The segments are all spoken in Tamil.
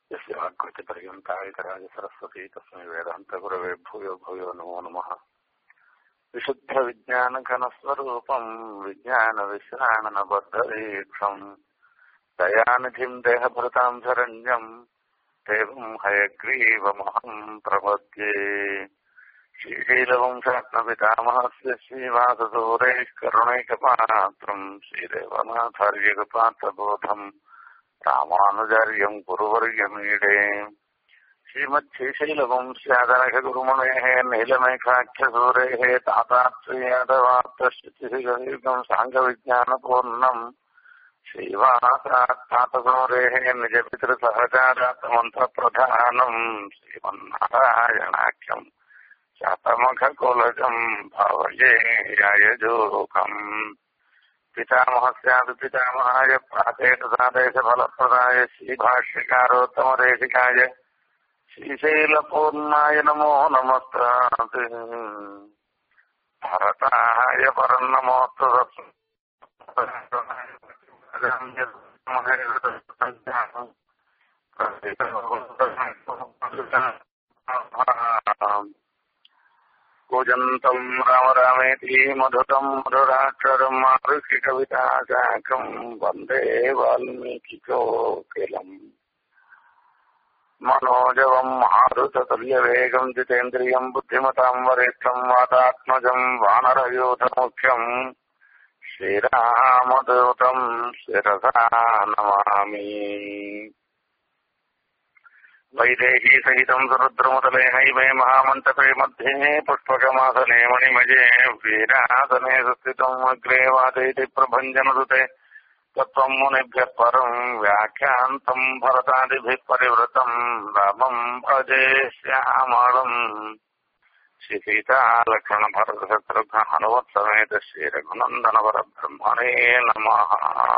यस्य वाक्कृतिपर्यन्तायितराज सरस्वती तस्मै वेदान्तगुरवे भूयो भूयो नमो नमः विशुद्धविज्ञानघनस्वरूपम् विज्ञानविश्राणनबद्धवीक्षम् दयानिधिम् देहभृताम् शरण्यम् देवम् हयग्रीवमहम् प्रपद्ये श्रीशैलवंशात्मपितामहस्य श्रीवाससूरेः करुणैकपात्रम् श्रीदेवनाथार्यकपात्रबोधम् रामानुजार्यम् गुरुवर्यमीडे श्रीमच्छ्रीशैलवंश्यादनखगुरुमणेः नीलमेघाख्यसूरेः तातात्र्ययादवाप्तश्रुतिशिगदीर्घम् साङ्गविज्ञानपूर्णम् श्रीवासात्तातसूरेः निजपितृसहचारात्मन्त्रप्रधानम् श्रीमन्नारायणाख्यम् शातमखकुलजम् भावये यायजोकम् पितामहस्यापि पितामहाय प्राचेतसादेशफलप्रदाय श्रीभाष्यकारोत्तमदेशिकाय श्रीशैलपूर्णाय नमो नमस्तात् भरताय परन्नमोऽस्तु कूजन्तम् राम रामेति मधुतम् मधुराक्षरम् मारुषिकविताशाकम् वन्दे वाल्मीकिकोकिलम् मनोजवम् मारुततुल्यवेगम् जितेन्द्रियम् बुद्धिमताम् वरिष्ठम् वातात्मजम् वानरयूथमुख्यम् श्रीरामदूतम् शिरसा नमामि वैदेही सहितम् सुरुद्रमुदले हैमे महामण्डपे मध्ये पुष्पकमासने मणिमजे वीरासने सुस्थितम् अग्रे वादयति प्रभञ्जनदुते तत्त्वम् मुनिभ्यः परम् व्याख्यान्तम् भरतादिभिः परिवृतम् रामम् भजे श्यामलम् श्रीसीतालक्ष्मणभरतशत्रुघ्न हनुवत्समेत श्रीरघुनन्दनवरब्रह्मणे நமः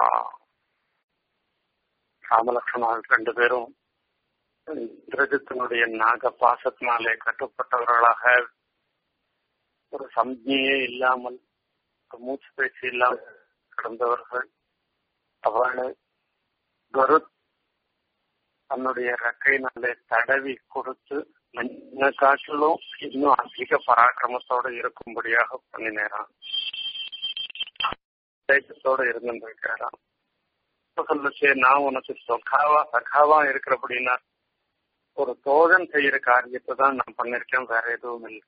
ராமலக்ஷ்மணன் ரெண்டு பேரும் இந்திரஜித்தினுடைய நாக பாசத்தினாலே கட்டுப்பட்டவர்களாக ஒரு சம்ஜையே இல்லாமல் ஒரு மூச்சு பேச்சு இல்லாமல் கிடந்தவர்கள் அவர்கள் கரு தன்னுடைய ரெக்கையினாலே தடவி கொடுத்து மஞ்ச காட்டிலும் இன்னும் அதிக பராக்கிரமத்தோட இருக்கும்படியாக பண்ணினேரான் தேசத்தோட இருந்திருக்கிறாராம் சொல்லுச்சு நான் உனக்கு சொக்காவா சகாவா இருக்கிறபடின்னா ஒரு தோழன் செய்யற காரியத்தை தான் நான் பண்ணிருக்கேன் வேற எதுவும் இல்லை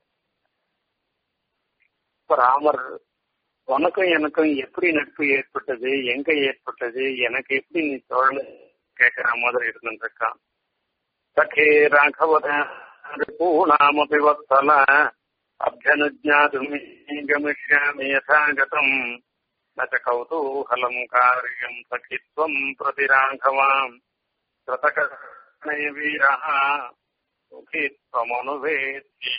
இப்ப ராமர் உனக்கும் எனக்கும் எப்படி நட்பு ஏற்பட்டது எங்க ஏற்பட்டது எனக்கு எப்படி நீ தோழன் கேட்கிற மாதிரி இருந்திருக்கான் சகே ராഘவத பூணாமபி வத்சல அபியனுஜாதுமி கமிஷ்யாமி யதாகதம் न च कौतूहलम् कार्यम् सखित्वम् प्रति राघवाम् कृतकर्णे वीरः सुखित्वमनुवेत्ति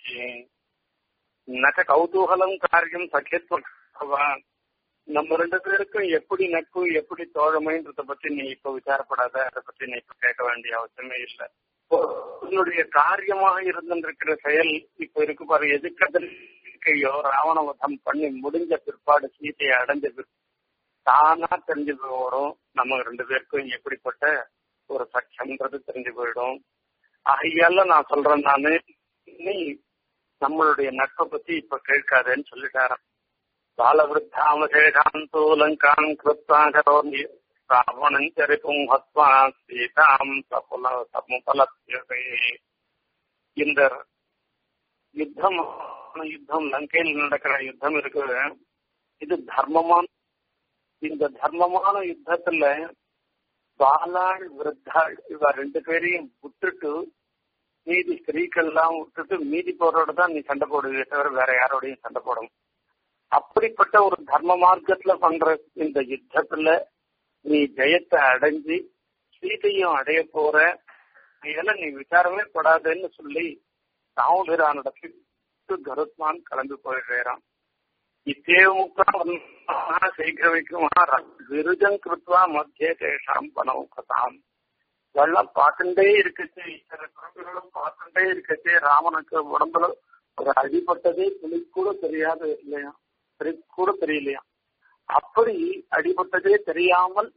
न च கௌதூகலம் காரியம் சகித்வம் நம்ம ரெண்டு பேருக்கும் எப்படி நட்பு எப்படி தோழமைன்றத பத்தி நீ இப்ப விசாரப்படாத அதை பத்தி நீ இப்ப கேட்க வேண்டிய அவசியமே இல்லை உன்னுடைய காரியமாக இருந்திருக்கிற செயல் இப்ப இருக்கு பாரு எதுக்கதில் கையோ ராவணவதம் பண்ணி முடிஞ்ச பிற்பாடு சீத்தையை அடைஞ்ச தானா தெரிஞ்சு போயிடும் நம்ம ரெண்டு பேருக்கும் எப்படிப்பட்ட ஒரு சட்சம்ன்றது தெரிஞ்சு போயிடும் ஆகையால நான் சொல்றேன் நானு நீ நம்மளுடைய நட்பை பத்தி இப்ப கேட்காதேன்னு சொல்லிட்டாராம் பாலவிருத்தாமசேஷாந்தோ லங்கான் கிருப்தாகரோ ராவணன் சரிப்பும் ஹத்வா சீதாம் சபுல சமுபலத்தியதே இந்த யுத்தம் யுத்தம் லங்கையில் நடக்கிற யுத்தம் இருக்குது இது தர்மமான இந்த தர்மமான யுத்தத்துல பாலாள் விருத்தாள் இவ ரெண்டு பேரையும் விட்டுட்டு மீதி ஸ்திரீக்கள்லாம் விட்டுட்டு மீதி போறோட தான் நீ சண்டை போடுவீங்க தவிர வேற யாரோடையும் சண்டை போடும் அப்படிப்பட்ட ஒரு தர்ம மார்க்கத்துல பண்ற இந்த யுத்தத்துல நீ ஜெயத்தை அடைஞ்சு சீதையும் அடைய போற இதெல்லாம் நீ விசாரமே படாதுன்னு சொல்லி தாமோதரானிடத்தில் கருத்மான் கிளம்பி போயிடுறான் இத்தேவமுக்தா சீக்கிரமிக்குமா விருஜம் கிருத்வா மத்திய தேஷாம் பனமுகதாம் வெள்ளம் பார்த்துட்டே இருக்குச்சு இத்தனை குழந்தைகளும் பார்த்துட்டே இருக்குச்சு ராமனுக்கு உடம்புல ஒரு அடிபட்டதே துளி கூட தெரியாது இல்லையா கூட தெரியலையா அப்படி அடிபட்டதே தெரியாமல்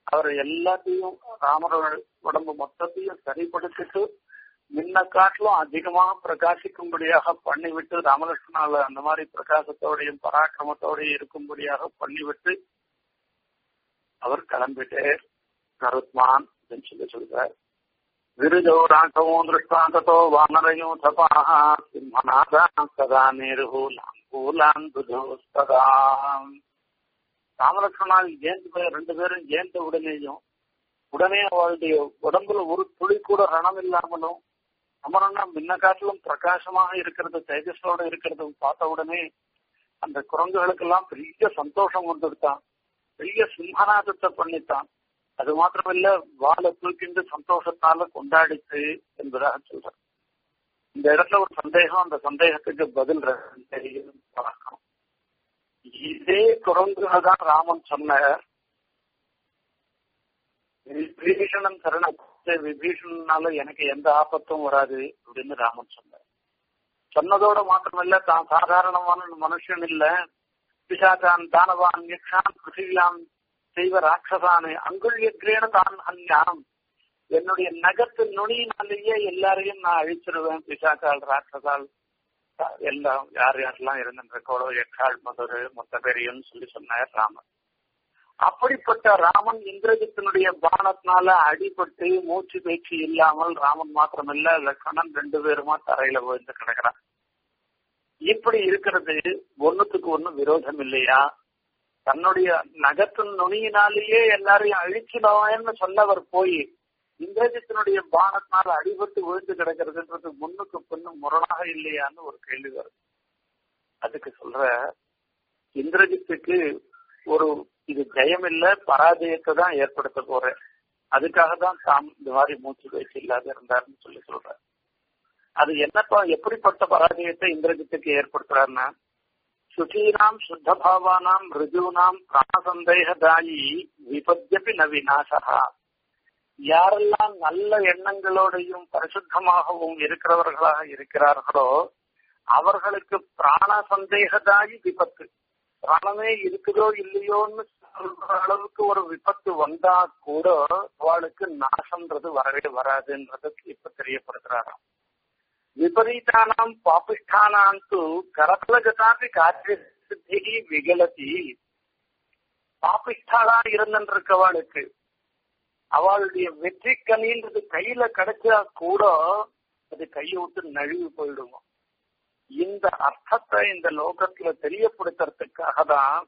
அவர் எல்லாத்தையும் ராமர் உடம்பு மொத்தத்தையும் சரிப்படுத்திட்டு முன்ன காட்டிலும் அதிகமாக பிரகாசிக்கும்படியாக பண்ணிவிட்டு ராமலட்சுமணால அந்த மாதிரி பிரகாசத்தோடையும் பராக்கிரமத்தோடையும் இருக்கும்படியாக பண்ணிவிட்டு அவர் கிளம்பிட்டே கருத்மான் அப்படின்னு சொல்லி சொல்றார் விருஜோ ராഘவோ திருஷ்டாந்தோ வானரையோ தபாக சிம்மநாதான் சதா நேரு லாங்கூலான் புதோஸ்ததா ராமலட்சுமணால் ஏந்து பேர் ரெண்டு பேரும் ஏந்த உடனேயும் உடனே அவளுடைய உடம்புல ஒரு துளி கூட ரணம் இல்லாமலும் அமரன்னா முன்ன காட்டிலும் பிரகாசமாக இருக்கிறது தேஜஸோட இருக்கிறது பார்த்த உடனே அந்த குரங்குகளுக்கெல்லாம் பெரிய சந்தோஷம் வந்துடுத்தான் பெரிய சிம்ஹநாதத்தை பண்ணித்தான் அது மாத்திரமில்ல வாழை தூக்கிண்டு சந்தோஷத்தால கொண்டாடிச்சு என்பதாக சொல்ற இந்த இடத்துல ஒரு சந்தேகம் அந்த சந்தேகத்துக்கு பதில் பார்க்கணும் இதே குரங்குகள் தான் ராமன் சொன்னார் விபீஷணன் சரண விபீஷணனால எனக்கு எந்த ஆபத்தும் வராது அப்படின்னு ராமன் சொன்னார் சொன்னதோட மாத்திரமில்ல தான் சாதாரணமான மனுஷன் இல்ல பிசாச்சான் தானவான் யக்ஷான் பிருத்திவியான் செய்வ ராட்சசானு அங்குள்யக்ரேன தான் அந்யாம் என்னுடைய நகத்து நுனியினாலேயே எல்லாரையும் நான் அழிச்சிருவேன் பிசாச்சால் ராட்சசால் எல்லாம் யார் யாரெல்லாம் இருந்திருக்கோளோ எக்காள் மதுரு மொத்த பேரையும் சொல்லி சொன்னார் ராமன் அப்படிப்பட்ட ராமன் இந்திரஜித்தினுடைய பானத்தினால அடிபட்டு மூச்சு பேச்சு இல்லாமல் ராமன் மாத்திரமில்ல லக்ஷ்மணன் ரெண்டு பேருமா தரையில விழுந்து கிடக்கிறான் இப்படி இருக்கிறது ஒண்ணுத்துக்கு ஒண்ணு விரோதம் இல்லையா தன்னுடைய நகத்தின் நுனியினாலேயே எல்லாரையும் அழிச்சிடவான்னு சொன்னவர் போய் இந்திரஜித்தினுடைய பானத்தினால அடிபட்டு விழுந்து கிடக்கிறதுன்றது முன்னுக்கு பின்னும் முரணாக இல்லையான்னு ஒரு கேள்வி வருது அதுக்கு சொல்ற இந்திரஜித்துக்கு ஒரு இது ஜெயம் இல்ல பராஜயத்தை தான் ஏற்படுத்த போறேன் அதுக்காக தான் தாம் இந்த மாதிரி மூச்சு பேச்சு இல்லாத இருந்தாருன்னு சொல்லி சொல்ற அது என்னப்பா எப்படிப்பட்ட பராஜயத்தை இந்திரஜித்துக்கு ஏற்படுத்துறாருன்னா சுகீனாம் சுத்தபாவானாம் ரிஜூனாம் பிராணசந்தேகதாயி விபத்யபி ந விநாசகா யாரெல்லாம் நல்ல எண்ணங்களோடையும் பரிசுத்தமாகவும் இருக்கிறவர்களாக இருக்கிறார்களோ அவர்களுக்கு பிராண சந்தேகதாயி விபத்து பிராணமே இருக்குதோ இல்லையோன்னு சொல்ற அளவுக்கு ஒரு விபத்து வந்தா கூட அவளுக்கு நாசம்ன்றது வரவே வராதுன்றதுக்கு இப்ப தெரியப்படுத்துறாராம் விபரீதானாம் பாபிஷ்டானாம் து கரபலகதாபி காரிய சித்தி விகலதி பாபிஷ்டாளா இருந்திருக்கவாளுக்கு அவளுடைய வெற்றி கனின்றது கையில கிடைச்சா கூட அது கையை விட்டு நழுவி போயிடுமா இந்த அர்த்தத்தை இந்த லோகத்துல தெரியப்படுத்துறதுக்காக தான்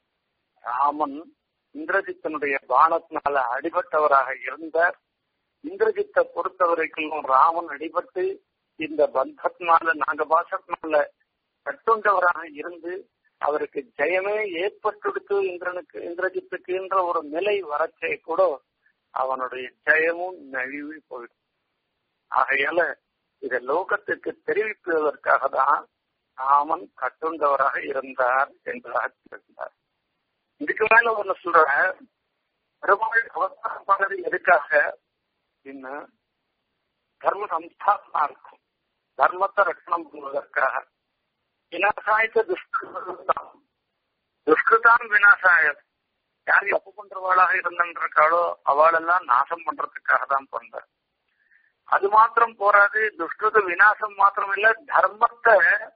ராமன் இந்திரஜித்தனுடைய பானத்தினால அடிபட்டவராக இருந்தார் இந்திரஜித்தை பொறுத்த வரைக்கும் ராமன் அடிபட்டு இந்த பந்தத்தினால நாங்க பாசத்தினால கட்டுண்டவராக இருந்து அவருக்கு ஜெயமே ஏற்பட்டுடுத்து இந்திரனுக்கு இந்திரஜித்துக்குன்ற ஒரு நிலை வரச்சே கூட அவனுடைய ஜெயமும் நழுவி போயிடும் ஆகையால இதை லோகத்துக்கு தெரிவிப்பதற்காக தான் ராமன் கட்டுண்டவராக இருந்தார் என்பதாக இருந்தார் இதுக்கு மேல ஒண்ணு சொல்ற பெருமாள் அவதாரம் பண்ணது எதுக்காக அப்படின்னு தர்ம சம்ஸ்தாபனா இருக்கும் தர்மத்தை ரட்சணம் பண்ணுவதற்காக விநாசாயத்த துஷ்கிருதான் துஷ்கிருதான் விநாசாயம் யார் தப்பு பண்றவாளாக இருந்திருக்காளோ அவளெல்லாம் நாசம் பண்றதுக்காக தான் பண்ற அது மாத்திரம் போராது துஷ்கிருத விநாசம் மாத்திரம் இல்ல தர்மத்தை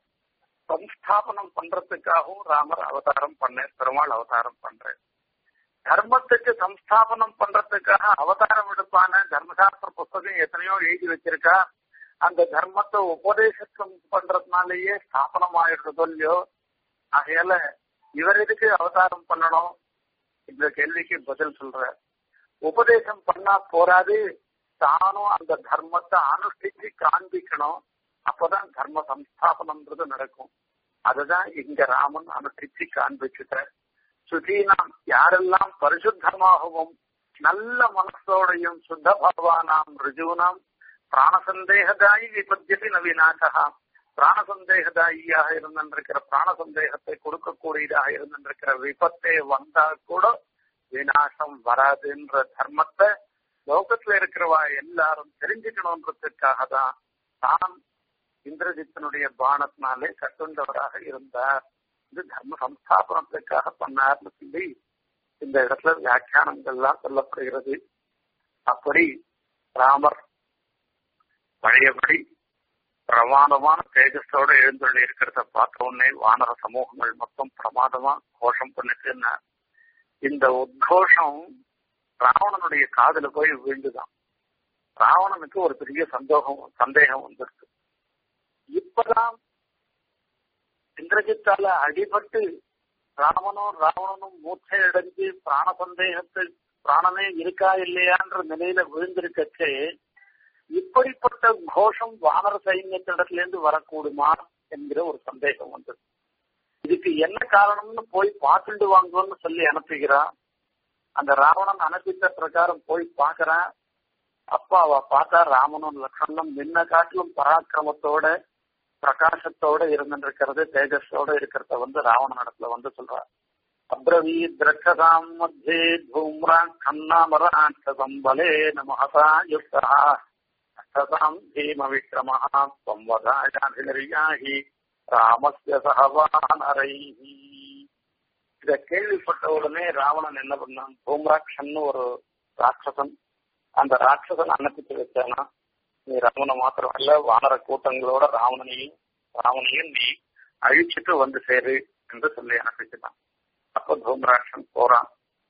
சம்ஸ்தாபனம் பண்றதுக்காகவும் ராமர் அவதாரம் பண்ண பெருமாள் அவதாரம் பண்ற தர்மத்துக்கு சம்ஸ்தாபனம் பண்றதுக்காக அவதாரம் எடுப்பான தர்மசாஸ்திர புஸ்தகம் எத்தனையோ எழுதி வச்சிருக்கா அந்த தர்மத்தை உபதேசம் பண்றதுனாலயே ஸ்தாபனம் ஆயிடுறதோ இல்லையோ ஆகையால இவர் எதுக்கு அவதாரம் பண்ணணும் இந்த கேள்விக்கு பதில் சொல்ற உபதேசம் பண்ணா போராது தானும் அந்த தர்மத்தை அனுஷ்டிச்சு காண்பிக்கணும் அப்பதான் தர்ம சம்ஸ்தாபனம்ன்றது நடக்கும் அதுதான் இங்க ராமன் அனுஷ்டிச்சு காண்பிச்சுட்ட சுதீனாம் யாரெல்லாம் பரிசுத்தமாகவும் நல்ல மனசோடையும் சுத்த பகவானாம் ரிஜுனாம் பிராணசந்தேகதாயி விபத்தியபி நவீனாசகா பிராணசந்தேகதாயியாக இருந்திருக்கிற பிராணசந்தேகத்தை கொடுக்கக்கூடியதாக இருந்திருக்கிற விபத்தே வந்தா கூட விநாசம் வராதுன்ற தர்மத்தை லோகத்துல இருக்கிறவா எல்லாரும் தெரிஞ்சுக்கணுன்றதுக்காக தான் தான் இந்திரஜித்தனுடைய பானத்தினாலே கட்டுண்டவராக இருந்தார் இது தர்ம சம்ஸ்தாபனத்துக்காக பண்ணார்னு சொல்லி இந்த இடத்துல வியாக்கியானங்கள்லாம் சொல்லப்படுகிறது அப்படி ராமர் பழையபடி பிரமாதமான தேஜஸோட எழுந்தொள்ளி இருக்கிறத பார்த்த உடனே வானர சமூகங்கள் மொத்தம் பிரமாதமா கோஷம் பண்ணிட்டுன்னா இந்த உத்கோஷம் ராவணனுடைய காதுல போய் விழுந்துதான் ராவணனுக்கு ஒரு பெரிய சந்தோகம் சந்தேகம் வந்திருக்கு இப்பதான் இந்திரஜித்தால அடிபட்டு ராமனும் ராவணனும் மூச்சை அடைஞ்சு பிராண சந்தேகத்தை பிராணனே இருக்கா இல்லையான்ற நிலையில விழுந்திருக்கச்சே இப்படிப்பட்ட கோஷம் வானர சைன்யத்திடத்துல இருந்து வரக்கூடுமா என்கிற ஒரு சந்தேகம் வந்தது இதுக்கு என்ன காரணம்னு போய் பார்த்துட்டு வாங்குவோம்னு சொல்லி அனுப்புகிறான் அந்த ராவணன் அனுப்பித்த பிரகாரம் போய் பாக்குறான் அப்பா அவ பார்த்தா ராமனும் லக்ஷ்மணனும் முன்ன காட்டிலும் பராக்கிரமத்தோட பிரகாசத்தோட இருந்துருக்கிறது தேஜஸோட இருக்கிறத வந்து ராவணன் இடத்துல வந்து சொல்றார் அப்ரவீ திரட்சதாம் மத்தியே தூம்ரா கண்ணாமராட்சதம் பலே நமஹதா யுக்தா அஷ்டதாம் பீம விக்ரம சம்வதாயாஹி ராமஸ்ய சகவானரைஹி இத கேள்விப்பட்ட உடனே ராவணன் என்ன பண்ணான் பூம்ராட்சன் ஒரு ராட்சசன் அந்த ராட்சசன் அனுப்பிச்சு வச்சானா நீ ராவண மாத்திரம் அல்ல வானர கூட்டங்களோட ராவணனையும் ராவணையும் நீ அழிச்சிட்டு வந்து சேரு என்று சொல்லி அனுப்பிச்சுட்டான் அப்ப தூம்ராட்சன் போறான்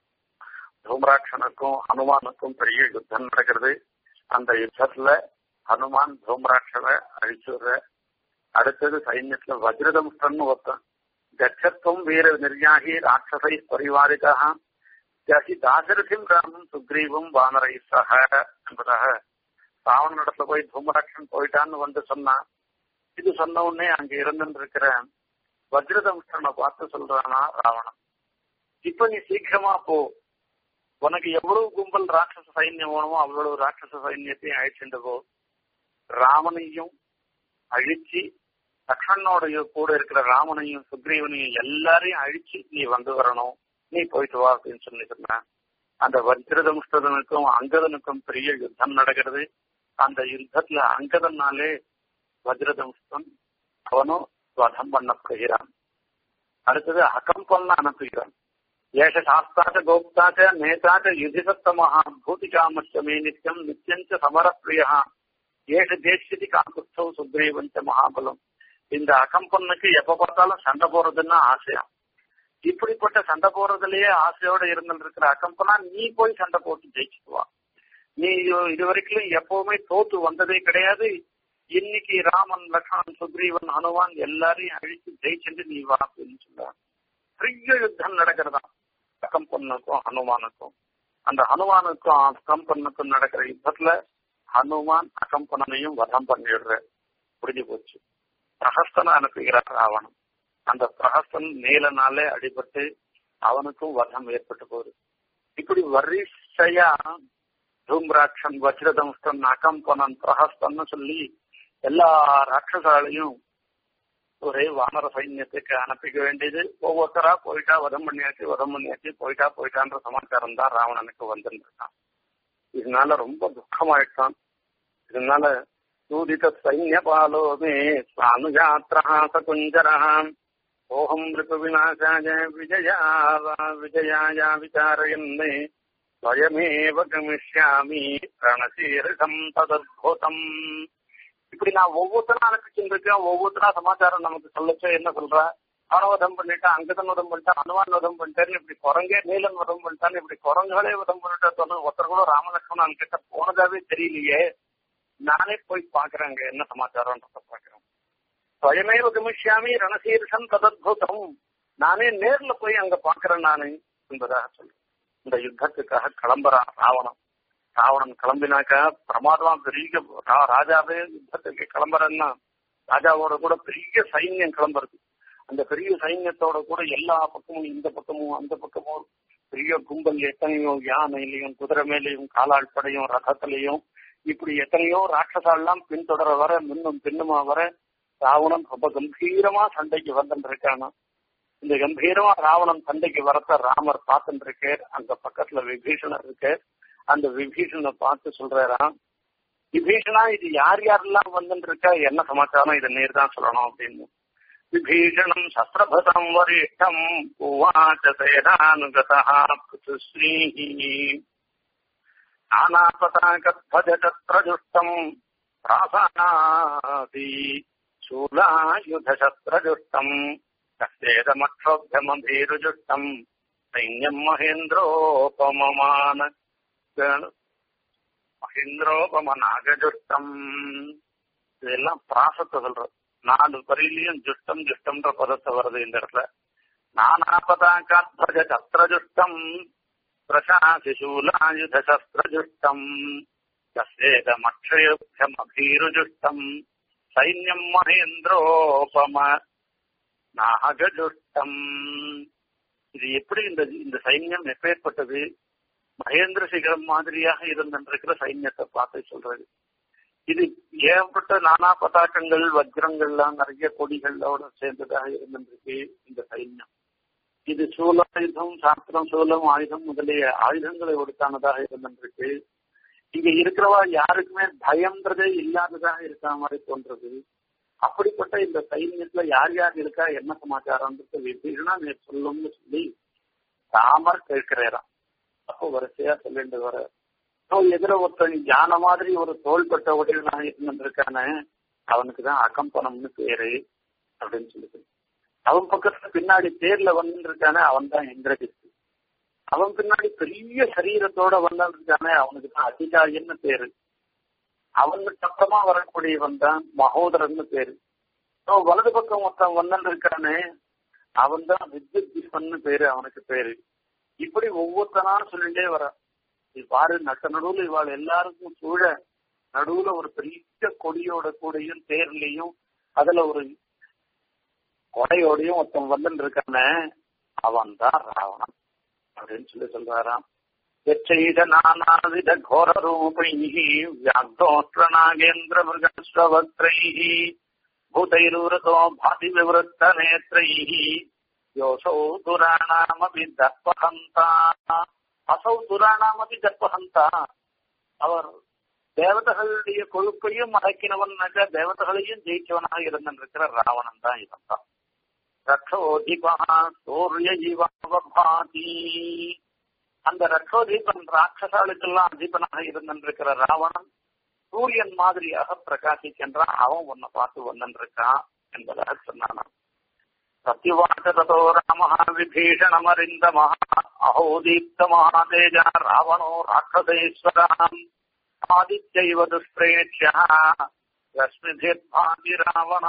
தூம்ராட்சனுக்கும் ஹனுமானுக்கும் பெரிய யுத்தம் நடக்கிறது அந்த யுத்தத்துல ஹனுமான் தூம்ராட்சனை அழிச்சுடுற அடுத்தது சைன்யத்துல வஜ்ரதம்ஸ்டன் ஒருத்தன் கச்சத்துவம் வீர நிர்யாகி ராட்சசை பரிவாரிதாக ஜாகி தாசரதிம் ராமம் சுக்ரீவம் வானரை சக என்பதாக ராவணன் இடத்துல போய் தூமராட்சன் போயிட்டான்னு வந்து சொன்னான் இது சொன்ன உடனே அங்க இருந்துட்டு இருக்கிற வஜ்ரதம்ஸ்டனை பார்த்து சொல்றானா ராவணன் இப்ப நீ சீக்கிரமா போ உனக்கு எவ்வளவு கும்பல் ராட்சச சைன்யம் வேணுமோ அவ்வளவு ராட்சச சைன்யத்தையும் அழிச்சுட்டு போ ராமனையும் அழிச்சு லக்ஷ்மணனோட கூட இருக்கிற ராமனையும் சுக்ரீவனையும் எல்லாரையும் அழிச்சு நீ வந்து வரணும் நீ போயிட்டு வா அப்படின்னு சொல்லி சொன்னான் அந்த வஜ்ரதமுஷ்டனுக்கும் அங்கதனுக்கும் பெரிய யுத்தம் நடக்கிறது அந்த யுத்தத்துல அங்கதனாலே வஜ்ரதமுஷ்டன் அவனும் வதம் பண்ணப்படுகிறான் அடுத்தது அகம்பல்னு அனுப்புகிறான் ஏஷ சாஸ்தாச்ச கோப்தாச்ச நேதாச்ச யுதிசத்தமஹா பூதிகாமஸ்யமே நித்தியம் நித்தியஞ்ச சமரப்பிரியா ஏஷ தேசியதி காக்குத்தவ் சுக்ரீவஞ்ச மகாபலம் இந்த அகம்பனுக்கு எப்ப பார்த்தாலும் சண்டை போறதுன்னா ஆசையா இப்படிப்பட்ட சண்டை போறதுலயே ஆசையோட இருந்துட்டு இருக்கிற அகம்பனா நீ போய் சண்டை போட்டு ஜெயிச்சுக்குவா நீ இது வரைக்கும் எப்பவுமே தோத்து வந்ததே கிடையாது இன்னைக்கு ராமன் லக்ஷ்மணன் சுக்ரீவன் ஹனுமான் எல்லாரையும் அழித்து ஜெயிச்சுட்டு நீ வா அப்படின்னு சொல்லுவான் பெரிய யுத்தம் நடக்கிறதா அகம்பனுக்கும் ஹனுமானுக்கும் அந்த ஹனுமானுக்கும் அகம்பனுக்கும் நடக்கிற யுத்தத்துல ஹனுமான் அகம்பனையும் வதம் பண்ணிடுற புரிஞ்சு போச்சு பிரஹஸ்தனை அனுப்புகிறார் ராவணன் அந்த பிரஹஸ்தன் நீலனாலே அடிபட்டு அவனுக்கும் வதம் ஏற்பட்டு போகுது இப்படி வரிசையா தூம்ராட்சன் வஜ்ரதம்ஸ்டன் அகம்பனன் பிரஹஸ்தன்னு சொல்லி எல்லா ராட்சசாலையும் ஒரே வானர சைன்யத்துக்கு அனுப்பிக்க வேண்டியது ஒவ்வொருத்தரா போயிட்டா வதம் பண்ணியாச்சு வதம் பண்ணியாச்சு போயிட்டா போயிட்டான்ற சமாச்சாரம் தான் ராவணனுக்கு வந்துருக்கான் இதனால ரொம்ப துக்கமாயிட்டான் இதனால சூதித சைன்ய பாலோமே சானுஜாத்திரா சகுஞ்சரா ஓஹம் ரிபு விநாசாய விஜயா விஜயாய விசாரயன்னே ஸ்வயமேவ கமிஷ்யாமி ரணசீரகம் ததத்புதம் இப்படி நான் ஒவ்வொருத்தரும் அனுப்பிச்சுட்டு இருக்கேன் ஒவ்வொருத்தரா சமாச்சாரம் நமக்கு சொல்லச்சோ என்ன சொல்ற அவனவதம் பண்ணிட்டா அங்கதன் வதம் பண்ணிட்டான் அனுமான் வதம் பண்ணிட்டாரு இப்படி குரங்கே நீலன் வதம் பண்ணிட்டான் இப்படி குரங்குகளே வதம் பண்ணிட்டா சொன்ன ஒருத்தர் கூட ராமலட்சுமணன் கிட்ட போனதாவே தெரியலையே நானே போய் பாக்குறேங்க என்ன சமாச்சாரம்ன்றத பாக்குறேன் சுயமேவ கமிஷ்யாமி ரணசீர்ஷம் ததத்புதம் நானே நேர்ல போய் அங்க பாக்குறேன் நானு என்பதாக சொல்றேன் இந்த யுத்தத்துக்காக கிளம்புறான் ராவணன் ராவணன் கிளம்பினாக்கா பிரமாதமா பெரிய ராஜாவே யுத்தத்துக்கு கிளம்புறேன்னா ராஜாவோட கூட பெரிய சைன்யம் கிளம்புறது அந்த பெரிய சைன்யத்தோட கூட எல்லா பக்கமும் இந்த பக்கமும் அந்த பக்கமும் பெரிய கும்பல் எத்தனையோ யானையிலையும் குதிரை மேலையும் காலாள் படையும் ரதத்திலையும் இப்படி எத்தனையோ ராட்சசாலாம் பின்தொடர வர முன்னும் பின்னுமா வர ராவணன் ரொம்ப கம்பீரமா சண்டைக்கு வந்துட்டு இருக்கானா இந்த கம்பீரமா ராவணன் சண்டைக்கு வரத்த ராமர் பார்த்துட்டு இருக்கார் அந்த பக்கத்துல விபீஷணர் இருக்கு அந்த விபீஷணனை பார்த்து சொல்றாராம் விபீஷணா இது யார் யாரெல்லாம் வந்துட்டு இருக்கா என்ன சமாச்சாரம் இதை நேர் தான் சொல்லணும் அப்படின்னு विभीषणम् शस्त्रभृतम् वरिष्ठम् उवाच सेनानुगतः पृथुश्रीः नानापताकध्वज तत्रजुष्टम् प्रासानादि शूलायुधशस्त्रजुष्टम् कस्येदमक्षोभ्यमभीरुजुष्टम् सैन्यम् महेन्द्रोपममान மகேந்திரோபமநாகஜுஷ்டம் இதெல்லாம் பிராசத்தை சொல்றது நாலு வரியிலையும் ஜுஷ்டம் ஜுஷ்டம்ன்ற பதத்தை வருது இந்த இடத்துல நானாபதாக்காத்வஜ சஸ்திரஜுஷ்டம் பிரசாசிசூலாயுத சஸ்திரஜுஷ்டம் கசேதமக்ஷயமபீருஜுஷ்டம் சைன்யம் மகேந்திரோபம நாகஜுஷ்டம் இது எப்படி இந்த இந்த சைன்யம் எப்பேற்பட்டது மகேந்திர சிகரம் மாதிரியாக இருந்திருக்கிற சைன்யத்தை பார்த்து சொல்றது இது ஏற்பட்ட நானா பதாக்கங்கள் வஜ்ரங்கள்லாம் நிறைய கொடிகளோட சேர்ந்ததாக இருந்திருக்கு இந்த சைன்யம் இது சூலாயுதம் சாஸ்திரம் சூலம் ஆயுதம் முதலிய ஆயுதங்களை ஒடுத்தானதாக இருந்திருக்கு இங்க இருக்கிறவா யாருக்குமே பயம்ன்றதே இல்லாததாக இருக்கிற மாதிரி தோன்றது அப்படிப்பட்ட இந்த சைன்யத்துல யார் யார் இருக்கா என்ன சமாச்சாரம்ன்றது விபீஷணா நீ சொல்லும்னு சொல்லி ராமர் கேட்கிறாராம் அப்போ வரிசையா சொல்லிட்டு வர எதிர ஒருத்தன் யானை மாதிரி ஒரு தோள்பட்ட உடையவனாக இருந்திருக்கானே அவனுக்கு தான் அகம்பனம்னு பேரு அப்படின்னு சொல்லுது அவன் பக்கத்துல பின்னாடி தேர்ல வந்துருக்கானே அவன் தான் இந்திரஜித்து அவன் பின்னாடி பெரிய சரீரத்தோட வந்திருக்கானே அவனுக்கு தான் அதிகாயன்னு பேரு அவனுக்கு அப்புறமா வரக்கூடியவன் தான் மகோதரன்னு பேரு வலது பக்கம் ஒருத்தன் வந்து இருக்கானே அவன் தான் வித்யுத் திஸ்வன்னு பேரு அவனுக்கு பேரு இப்படி ஒவ்வொருத்தனா சொல்லிட்டே வர பாரு நட்ட நடுவுல இவாள் எல்லாருக்கும் சூழ நடுவுல ஒரு பெரிய கொடியோட கூடையும் தேர்லையும் அதுல ஒரு கொடையோடையும் ஒருத்தன் வந்துட்டு இருக்கானே அவன் தான் ராவணன் அப்படின்னு சொல்லி சொல்றாராம் यच्चैद नानाविध घोररूपैः व्याघ्रोऽत्र नागेन्द्र मृगश्ववक्त्रैः भूतैरुरतो भाति विवृत्तनेत्रैः योऽसौ दुराणामपि दर्पहन्ता असौ துராணாமபி தர்ப்பஹந்தா அவர் தேவதைகளுடைய கொழுப்பையும் அடக்கினவனாக தேவதைகளையும் ஜெயிச்சவனாக இருந்திருக்கிற ராவணன் தான் இவன் தான் ரக்ஷோதிபா சூரிய ஜீவாவபாதி அந்த ரக்ஷோதீபன் ராட்சசாளுக்கெல்லாம் அதிபனாக இருந்திருக்கிற ராவணன் சூரியன் மாதிரியாக பிரகாசிக்கின்றான் அவன் உன்னை பார்த்து வந்திருக்கான் என்பதாக சொன்னான் சத்யவாச்ச ததோ ராம விபீஷணமரிந்த மகா அஹோதீப்த மகாதேஜ ராவணோ ராட்சசேஸ்வராம் ஆதித்யைவ துஷ்பிரேட்சியா ரஷ்மிபிர்பாதி ராவணா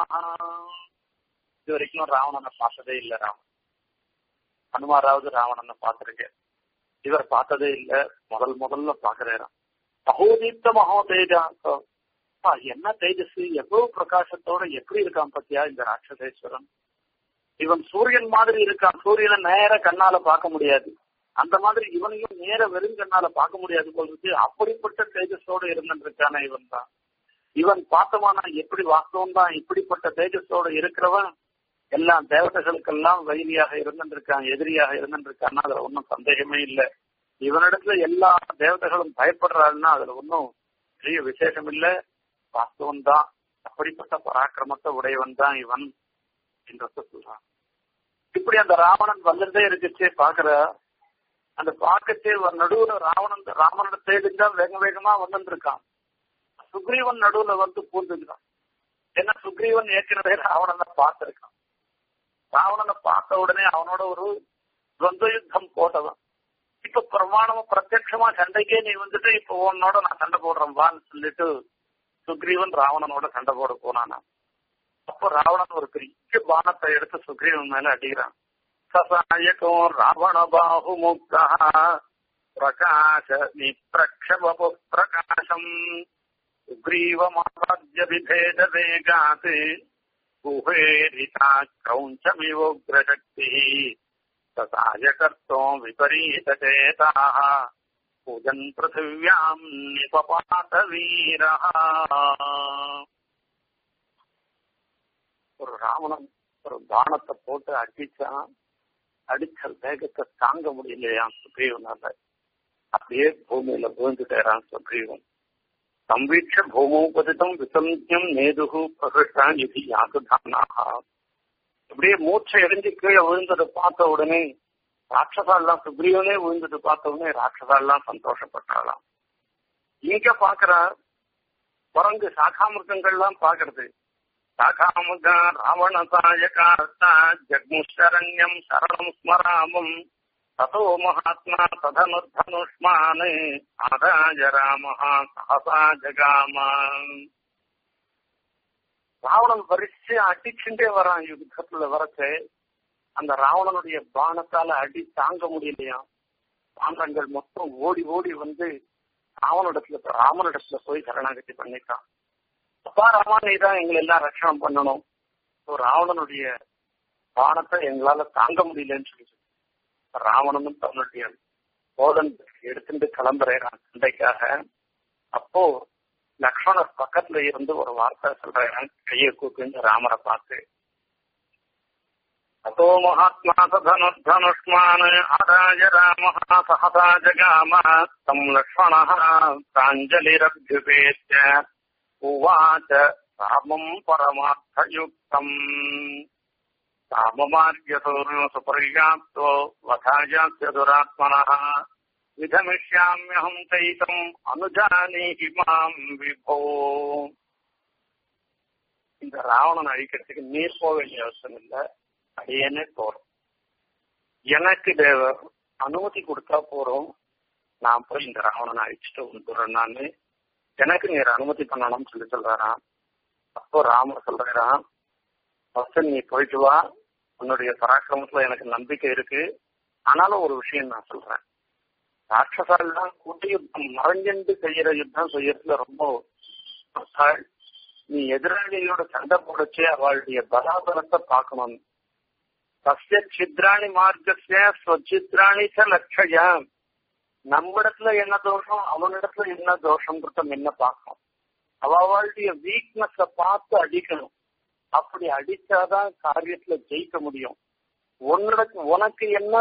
இது வரைக்கும் ராவணனை பார்த்ததே இல்லை ராவணன் ஹனுமாராவது ராவணனை பார்த்திருக்கேன் இவர் பார்த்ததே இல்ல முதல் முதல்ல பாக்குறாராம் அகோதீப்த மகோ தேஜா என்ன தேஜஸ் எவ்வளவு பிரகாசத்தோட எப்படி இருக்கான் பத்தியா இந்த ராட்சசேஸ்வரன் இவன் சூரியன் மாதிரி இருக்கான் சூரியனை நேர கண்ணால பார்க்க முடியாது அந்த மாதிரி இவனையும் நேர வெறும் கண்ணால பார்க்க முடியாது போது அப்படிப்பட்ட தேஜஸோட இருந்துட்டு இருக்கானே இவன் தான் இவன் பார்த்தமானா எப்படி வாஸ்தவம் தான் இப்படிப்பட்ட தேஜஸோட இருக்கிறவன் எல்லாம் தேவதைகளுக்கெல்லாம் வைரியாக இருந்துருக்கான் எதிரியாக இருந்துருக்கான்னா அதுல ஒன்றும் சந்தேகமே இல்லை இவனிடத்துல எல்லா தேவதைகளும் பயப்படுறாருன்னா அதுல ஒன்றும் பெரிய விசேஷம் இல்லை வாஸ்தவம் தான் அப்படிப்பட்ட பராக்கிரமத்தை உடையவன் தான் இவன் என்றத சொல்றான் இப்படி அந்த ராவணன் வந்துட்டே இருக்குச்சே பாக்குற அந்த பாக்கச்சே நடுவுல ராவணன் ராவணனை தேடிதான் வேக வேகமா வந்துட்டு இருக்கான் சுக்ரீவன் நடுவுல வந்து பூந்துக்கிறான் ஏன்னா சுக்ரீவன் ஏற்கனவே ராவணனை பார்த்திருக்கான் ராவணனை பார்த்த உடனே அவனோட ஒரு துவந்த யுத்தம் போட்டவன் இப்ப பிரமாணமா பிரத்யட்சமா சண்டைக்கே நீ வந்துட்டு இப்ப உன்னோட நான் சண்டை போடுறேன் வான்னு சொல்லிட்டு சுக்ரீவன் ராவணனோட சண்டை போட போனானா அப்போ ராவணன் ஒரு பெரிய பானத்தை எடுத்து சுக்ரீவன் மேல அடிக்கிறான் சசாயகோ ராவண பாஹு முக்தா பிரகாச நிப்ரக்ஷபு பிரகாசம் சுக்ரீவமாராத்ய விபேத வேகாத் गुहेरिता क्रौञ्चमिवोग्रशक्तिः ससायकर्तो विपरीतचेताः पूजन् पृथिव्याम् निपपात வீரः ஒரு ராவணன் ஒரு பானத்தை போட்டு அடிச்சான் அடிச்ச வேகத்தை தாங்க முடியலையா சுக்ரீவனால அப்படியே பூமியில விழுந்துட்டேறான் சுக்ரீவன் संवीक्ष्य भूमोपदितम विसंज्ञम नेदु प्रहृष्टा यदि यातुधानाः அப்படியே மூச்சை எரிஞ்சு கீழே விழுந்ததை பார்த்த உடனே ராட்சசாலாம் சுக்ரீவனே விழுந்தது பார்த்த உடனே ராட்சசாலாம் சந்தோஷப்பட்டாலாம் இங்க பாக்குற குரங்கு சாகாமிருகங்கள்லாம் பாக்குறது சாகாமுக ராவண சாயகார்த்தா ஜக்முஷரண்யம் சரணம் ஸ்மராமம் ததோ மகாத்மா ததனுர்தனுஷ்மான் ஆதாய ராமஹா சகசா ஜகாமான் ராவணன் வரிசை அடிச்சுட்டே வரான் யுத்தத்துல வரச்சு அந்த ராவணனுடைய பானத்தால அடி தாங்க முடியலையா பாண்டங்கள் மொத்தம் ஓடி ஓடி வந்து ராவனிடத்துல ராமனிடத்துல போய் சரணாகதி பண்ணிட்டான் அப்பா ராமா நீ தான் எங்களை எல்லாம் ரட்சணம் பண்ணணும் ராவணனுடைய பானத்தை எங்களால தாங்க முடியலன்னு சொல்லி ராவணனும் தன்னுடைய போதன் எடுத்துட்டு கிளம்புறான் சண்டைக்காக அப்போ லக்ஷ்மணர் பக்கத்துல இருந்து ஒரு வார்த்தை சொல்றான் கையை கூப்பிட்டு ராமரை பார்த்து अतो महात्मा धनुर्धनुष्मान् आदाय रामः सहसा जगाम तम् लक्ष्मणः प्राञ्जलिरभ्युपेत्य उवाच रामम् परमार्थयुक्तम् राममार्यसुपर्याप्तो वधायास्य दुरात्मनः विधमिष्याम्यहम् चैतम् अनुजानीहि माम् विभो இந்த ராவணன் அழிக்கிறதுக்கு நீர் போக வேண்டிய அவசியம் இல்லை அடியனே போறோம் எனக்கு தேவர் அனுமதி கொடுத்தா போறோம் நான் போய் இந்த ராவணனை அழிச்சுட்டு வந்துடுறேன் நானு எனக்கு நீர் அனுமதி பண்ணணும்னு சொல்லி சொல்றாராம் அப்போ ராமர் சொல்றாராம் ஃபர்ஸ்ட் நீ போயிட்டு வா உன்னுடைய பராக்கிரமத்துல எனக்கு நம்பிக்கை இருக்கு ஆனாலும் ஒரு விஷயம் நான் சொல்றேன் ராட்சசாலாம் கூட்டு யுத்தம் மறைஞ்சென்று செய்யற யுத்தம் செய்யறதுல ரொம்ப நீ எதிராளிகளோட சண்டை போடச்சு அவளுடைய பலாபலத்தை பார்க்கணும் தஸ்ய சித்ராணி மார்க்கசிய ஸ்வச்சித்ராணி ச லட்சய நம்மிடத்துல என்ன தோஷம் அவனிடத்துல என்ன தோஷம்ன்றத என்ன பார்க்கணும் அவளுடைய வீக்னஸ பார்த்து அடிக்கணும் அப்படி அடிச்சாதான் காரியத்துல ஜெயிக்க முடியும் உன்னிடக்கு உனக்கு என்ன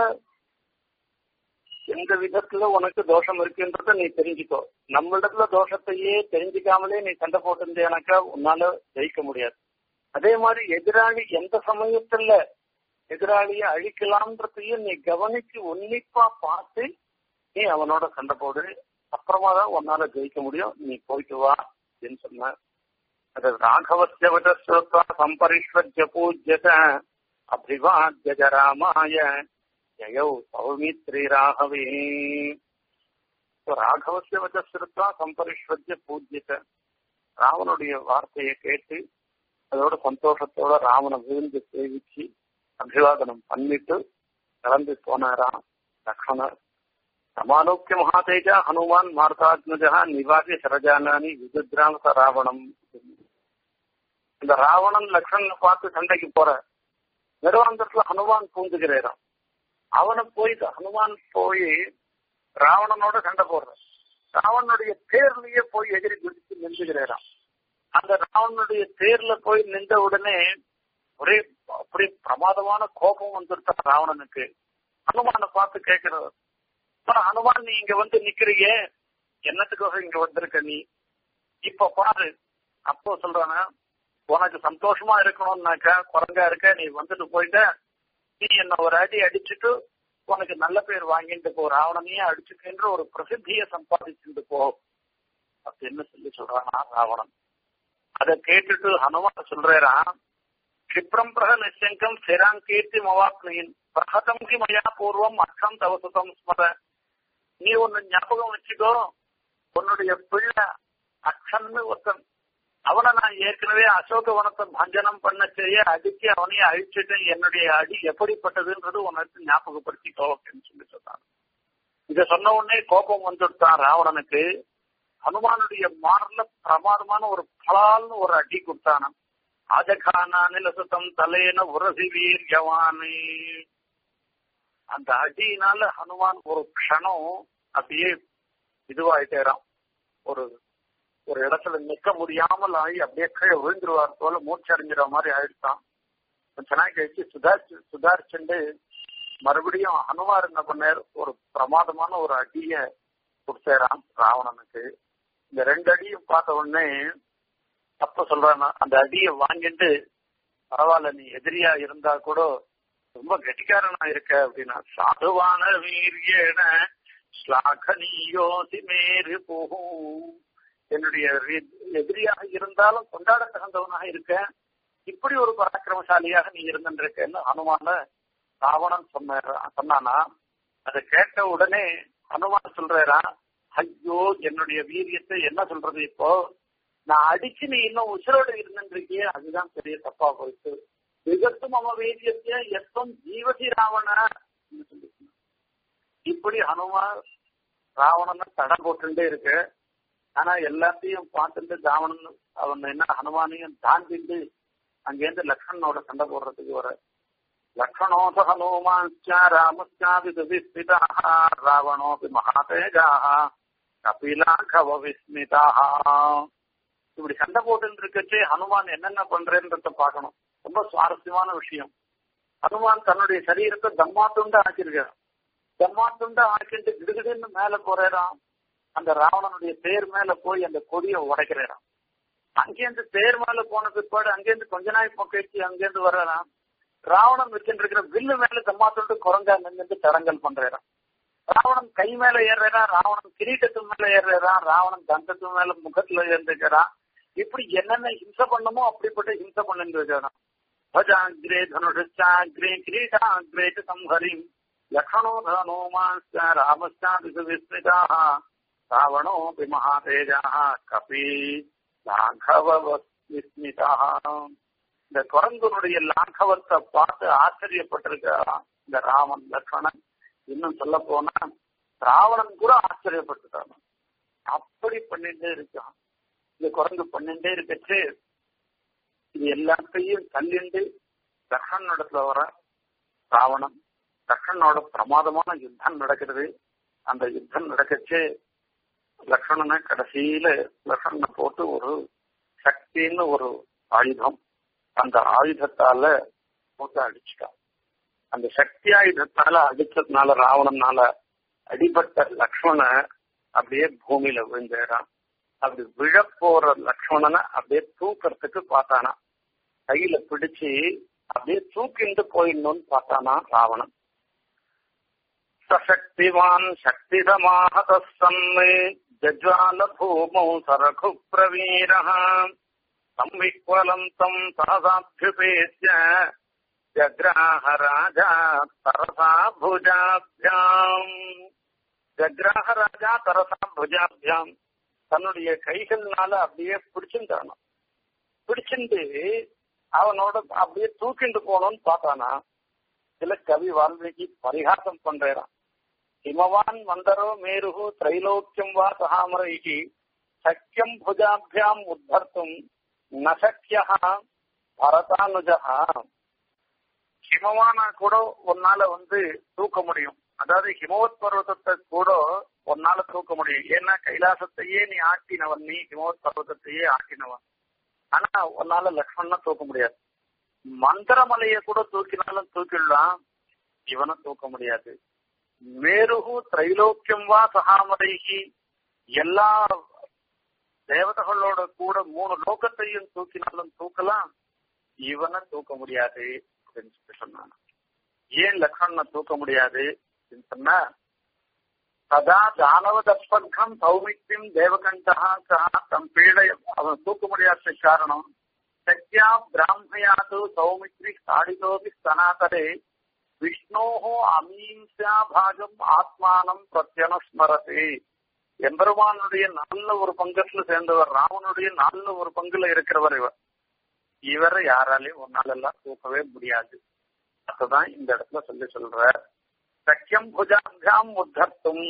எந்த விதத்துல உனக்கு தோஷம் இருக்குன்றத நீ தெரிஞ்சுக்கோ நம்மளிடத்துல தோஷத்தையே தெரிஞ்சுக்காமலே நீ சண்டை போட்டிருந்தேனாக்கா உன்னால ஜெயிக்க முடியாது அதே மாதிரி எதிராளி எந்த சமயத்துல எதிராளியை அழிக்கலாம்ன்றதையும் நீ கவனிச்சு உன்னிப்பா பார்த்து நீ அவனோட சண்டை போடு அப்புறமா தான் உன்னால ஜெயிக்க முடியும் நீ போயிட்டு வா அப்படின்னு சொன்ன அது ராகவசிய வஜஸ்வத்வா சம்பரிஷ்வஜ பூஜ்யத அபிவாத்திய ராமாய ஜயௌ சௌமித்ரி ராகவே ராகவசிய வஜஸ்வத்வா சம்பரிஷ்வஜ பூஜ்யத ராவனுடைய வார்த்தையை கேட்டு அதோட சந்தோஷத்தோட ராவனை விழுந்து சேவிச்சு அபிவாதனம் பண்ணிட்டு கிளம்பி போனாராம் லக்ஷ்மணர் சமாலோக்கிய மகாதேஜ ஹனுமான் மார்த்தாத்மஜா நிவாசி சரஜானானி விதுத்ராம் ச ராவணம் இந்த ராவணன் லக்ஷ்மணனை பார்த்து சண்டைக்கு போற நெடுவாந்தத்துல ஹனுமான் பூந்துகிறாராம் அவனை போய் ஹனுமான் போய் ராவணனோட சண்டை போடுற ராவணனுடைய தேர்லயே போய் எதிரி குதிச்சு நின்றுகிறாராம் அந்த ராவணனுடைய தேர்ல போய் நின்ற உடனே ஒரே அப்படி பிரமாதமான கோபம் வந்துருத்தா ராவணனுக்கு ஹனுமான பார்த்து கேட்கிறது ஹனுமான் நீ இங்க வந்து நிக்கிறீங்க என்னத்துக்காக இங்க வந்திருக்க நீ இப்ப பாரு அப்போ சொல்றானா உனக்கு சந்தோஷமா இருக்கணும்னாக்கா குரங்கா இருக்க நீ வந்துட்டு போயிட்ட நீ என்ன ஒரு அடி அடிச்சுட்டு உனக்கு நல்ல பேர் வாங்கிட்டு போ ராவணனையே அடிச்சுக்கின்ற ஒரு பிரசித்திய சம்பாதிச்சுட்டு போ அப்படின்னு சொல்லி சொல்றானா ராவணன் அதை கேட்டுட்டு ஹனுமான் சொல்றான் क्षिप्रम प्रह निश्चंकम स्थिरां कीर्ति मवाप्नुइन प्रहतम की मया பூர்வம் அக்கம் தவசுதம் ஸ்மர நீ ஒன்னு ஞாபகம் வச்சுக்கோ உன்னுடைய பிள்ளை அக்ஷன்னு ஒருத்தன் அவனை நான் ஏற்கனவே அசோகவனத்தை பஞ்சனம் பண்ண செய்ய அடிச்சு அவனையே அழிச்சுட்டு என்னுடைய அடி எப்படிப்பட்டதுன்றது உனக்கு ஞாபகப்படுத்திக்கோ அப்படின்னு சொல்லி சொன்னான் இத சொன்ன உடனே கோபம் வந்துட்டான் ராவணனுக்கு ஹனுமானுடைய மாறல பிரமாதமான ஒரு பலால்னு ஒரு அடி கொடுத்தானான் ஆஜகானில சுத்தம் தலையின உரசி வீரியவானே அந்த அடியினால ஹனுமான் ஒரு க்ஷணம் அப்படியே இதுவாயிட்டேறான் ஒரு ஒரு இடத்துல நிக்க முடியாமல் ஆகி அப்படியே கீழே விழுந்துருவார் போல மூச்சடைஞ்சிற மாதிரி ஆயிடுச்சான் கொஞ்ச நாள் கழிச்சு சுதாரிச்சு சுதாரிச்சுண்டு மறுபடியும் ஹனுமார் என்ன பண்ணார் ஒரு பிரமாதமான ஒரு அடிய கொடுத்தாராம் ராவணனுக்கு இந்த ரெண்டு அடியும் பார்த்த உடனே அப்ப சொல்றான் அந்த அடியை வாங்கிட்டு பரவாயில்ல நீ எதிரியா இருந்தா கூட ரொம்ப கெட்டிக்காரனா இருக்க அப்படின்னா சாதுவான வீரியன ஸ்லாகனியோசி மேரு போகும் என்னுடைய எதிரியாக இருந்தாலும் கொண்டாட தகுந்தவனாக இருக்க இப்படி ஒரு பராக்கிரமசாலியாக நீ இருந்திருக்கன்னு ஹனுமான ராவணன் சொன்ன சொன்னானா அதை கேட்ட உடனே ஹனுமான் சொல்றா ஐயோ என்னுடைய வீரியத்தை என்ன சொல்றது இப்போ நான் அடிச்சு நீ இன்னும் உசுரோடு இருந்திருக்கியே அதுதான் பெரிய தப்பா போயிட்டு விகத்தும் அவ வீரியத்தை எத்தம் ஜீவசி ராவண இப்படி ஹனுமான் ராவணனை தடை போட்டுட்டே இருக்கு ஆனா எல்லாத்தையும் பார்த்துட்டு ராவணன் அவன் என்ன ஹனுமானையும் தாண்டிட்டு அங்கேருந்து லக்ஷ்மணனோட சண்டை போடுறதுக்கு வர லக்ஷ்மணோச ஹனுமான்ச்சா ராமஸ்யாபி விஸ்மிதாக ராவணோபி மகாதேஜாக கபிலாகவ விஸ்மிதாக இப்படி சண்டை போட்டு இருக்கச்சே ஹனுமான் என்னென்ன பண்றேன்றத பார்க்கணும் ரொம்ப சுவாரஸ்யமான விஷயம் ஹனுமான் தன்னுடைய சரீரத்தை தம்மாத்துண்டா ஆக்கியிருக்கார் தம்மாத்துண்டா ஆக்கிட்டு கிடுகிடுன்னு மேல போறாராம் அந்த ராவணனுடைய தேர் மேல போய் அந்த கொடியை உடைக்கிறாராம் அங்கேருந்து தேர் மேல போன பிற்பாடு அங்கேருந்து கொஞ்ச நாள் பொக்கேச்சு அங்கேருந்து வர்றாராம் ராவணன் வச்சுருக்கிற வில்லு மேல தம்மாத்துண்டு குரங்கா நின்று தடங்கல் பண்றாராம் ராவணன் கை மேல ஏறுறா ராவணன் கிரீட்டத்து மேல ஏறுறா ராவணன் தந்தத்து மேல முகத்துல ஏறிருக்கிறான் இப்படி என்னென்ன ஹிம்சை பண்ணுமோ அப்படிப்பட்ட ஹிம்சை பண்ணிட்டு இருக்கிறான் भजाग्रे धनुषश्चाग्रे किरीटाग्रे च संहरिम् लक्षणो धनोमाश्च रामश्चादिषु विस्मृताः रावणोऽपि महातेजाः कपि லாഘவ விஸ்மிதாக இந்த குரங்குனுடைய லாഘவத்தை பார்த்து ஆச்சரியப்பட்டிருக்கிறான் இந்த ராமன் லக்ஷ்மணன் இன்னும் சொல்ல போனா ராவணன் கூட ஆச்சரியப்பட்டுட்டான் அப்படி பண்ணிட்டே இருக்கான் இந்த குரங்கு பண்ணிட்டே இருக்கச்சு இது எல்லாத்தையும் தள்ளிண்டு தர்ஷன் இடத்துல வர ராவணன் தர்ஷனோட பிரமாதமான யுத்தம் நடக்கிறது அந்த யுத்தம் நடக்கச்சு லக்ஷ்மணனை கடைசியில லக்ஷ்மணனை போட்டு ஒரு சக்தின்னு ஒரு ஆயுதம் அந்த ஆயுதத்தால போட்டு அடிச்சுட்டான் அந்த சக்தி ஆயுதத்தால அடிச்சதுனால ராவணனால அடிபட்ட லக்ஷ்மண அப்படியே பூமியில விழுந்துறான் அப்படி விழப்போற லக்ஷ்மணனை அப்படியே தூக்கறதுக்கு பார்த்தானா கையில பிடிச்சு அப்படியே தூக்கிண்டு போயிடணும்னு பார்த்தானா ராவணன் சசக்திவான் சக்திதமாக தன்னே ஜஜ்வால பூமௌ சரகு பிரவீர संविक्वलन्तम् सहसाभ्युपेत्य जग्राह राजा तरसा भुजाभ्याम् ஜக்ராக ராஜா தரசா புஜாபியாம் தன்னுடைய கைகள்னால அப்படியே பிடிச்சுட்டானா பிடிச்சிட்டு அவனோட அப்படியே தூக்கிண்டு போனோம்னு பார்த்தானா சில கவி வால்மீகி பரிகாசம் பண்றான் ஹிமவான் மந்தரோ மேருகு திரைலோக்கியம் வா சகாமரைகி சக்கியம் புஜாபியாம் உத்தர்த்தும் நசக்கியா பரதானுஜா ஹிமவானா கூட உன்னால வந்து தூக்க முடியும் அதாவது ஹிமவத் பர்வதத்தை கூட உன்னால தூக்க முடியும் ஏன்னா கைலாசத்தையே நீ ஆட்டினவன் நீ ஹிமவத் பர்வதத்தையே ஆட்டினவன் ஆனா உன்னால லக்ஷ்மணனை தூக்க முடியாது மந்திரமலையை கூட தூக்கினாலும் தூக்கிடலாம் இவனை தூக்க முடியாது மேருகு திரைலோக்கியம் வா சகாமதைகி எல்லா தேவதைகளோட கூட மூணு லோகத்தையும் தூக்கினாலும் தூக்கலாம் இவனை தூக்க முடியாது அப்படின்னு சொல்லி சொன்னான் ஏன் லக்ஷ்மணனை தூக்க முடியாது அப்படின்னு சொன்னா சதா தானவ தஸ்பர்க்கம் சௌமித்யம் தேவகண்டா தம் பீடை அவன் தூக்க முடியாததுக்கு காரணம் சத்யா பிராமயாது சௌமித்ரி சாடிதோபி ஸ்தனாதரே விஷ்ணோஹோ அமீம்சா பாகம் ஆத்மானம் பிரத்யனுஸ்மரதி எம்பெருமானுடைய நல்ல ஒரு பங்கத்துல சேர்ந்தவர் ராமனுடைய நல்ல ஒரு பங்குல இருக்கிறவர் இவர் இவரை யாராலையும் ஒரு நாளெல்லாம் தூக்கவே முடியாது அதுதான் இந்த இடத்துல சொல்லி சொல்ற சக்கியம் புஜாபியாம் உத்தர்த்தும்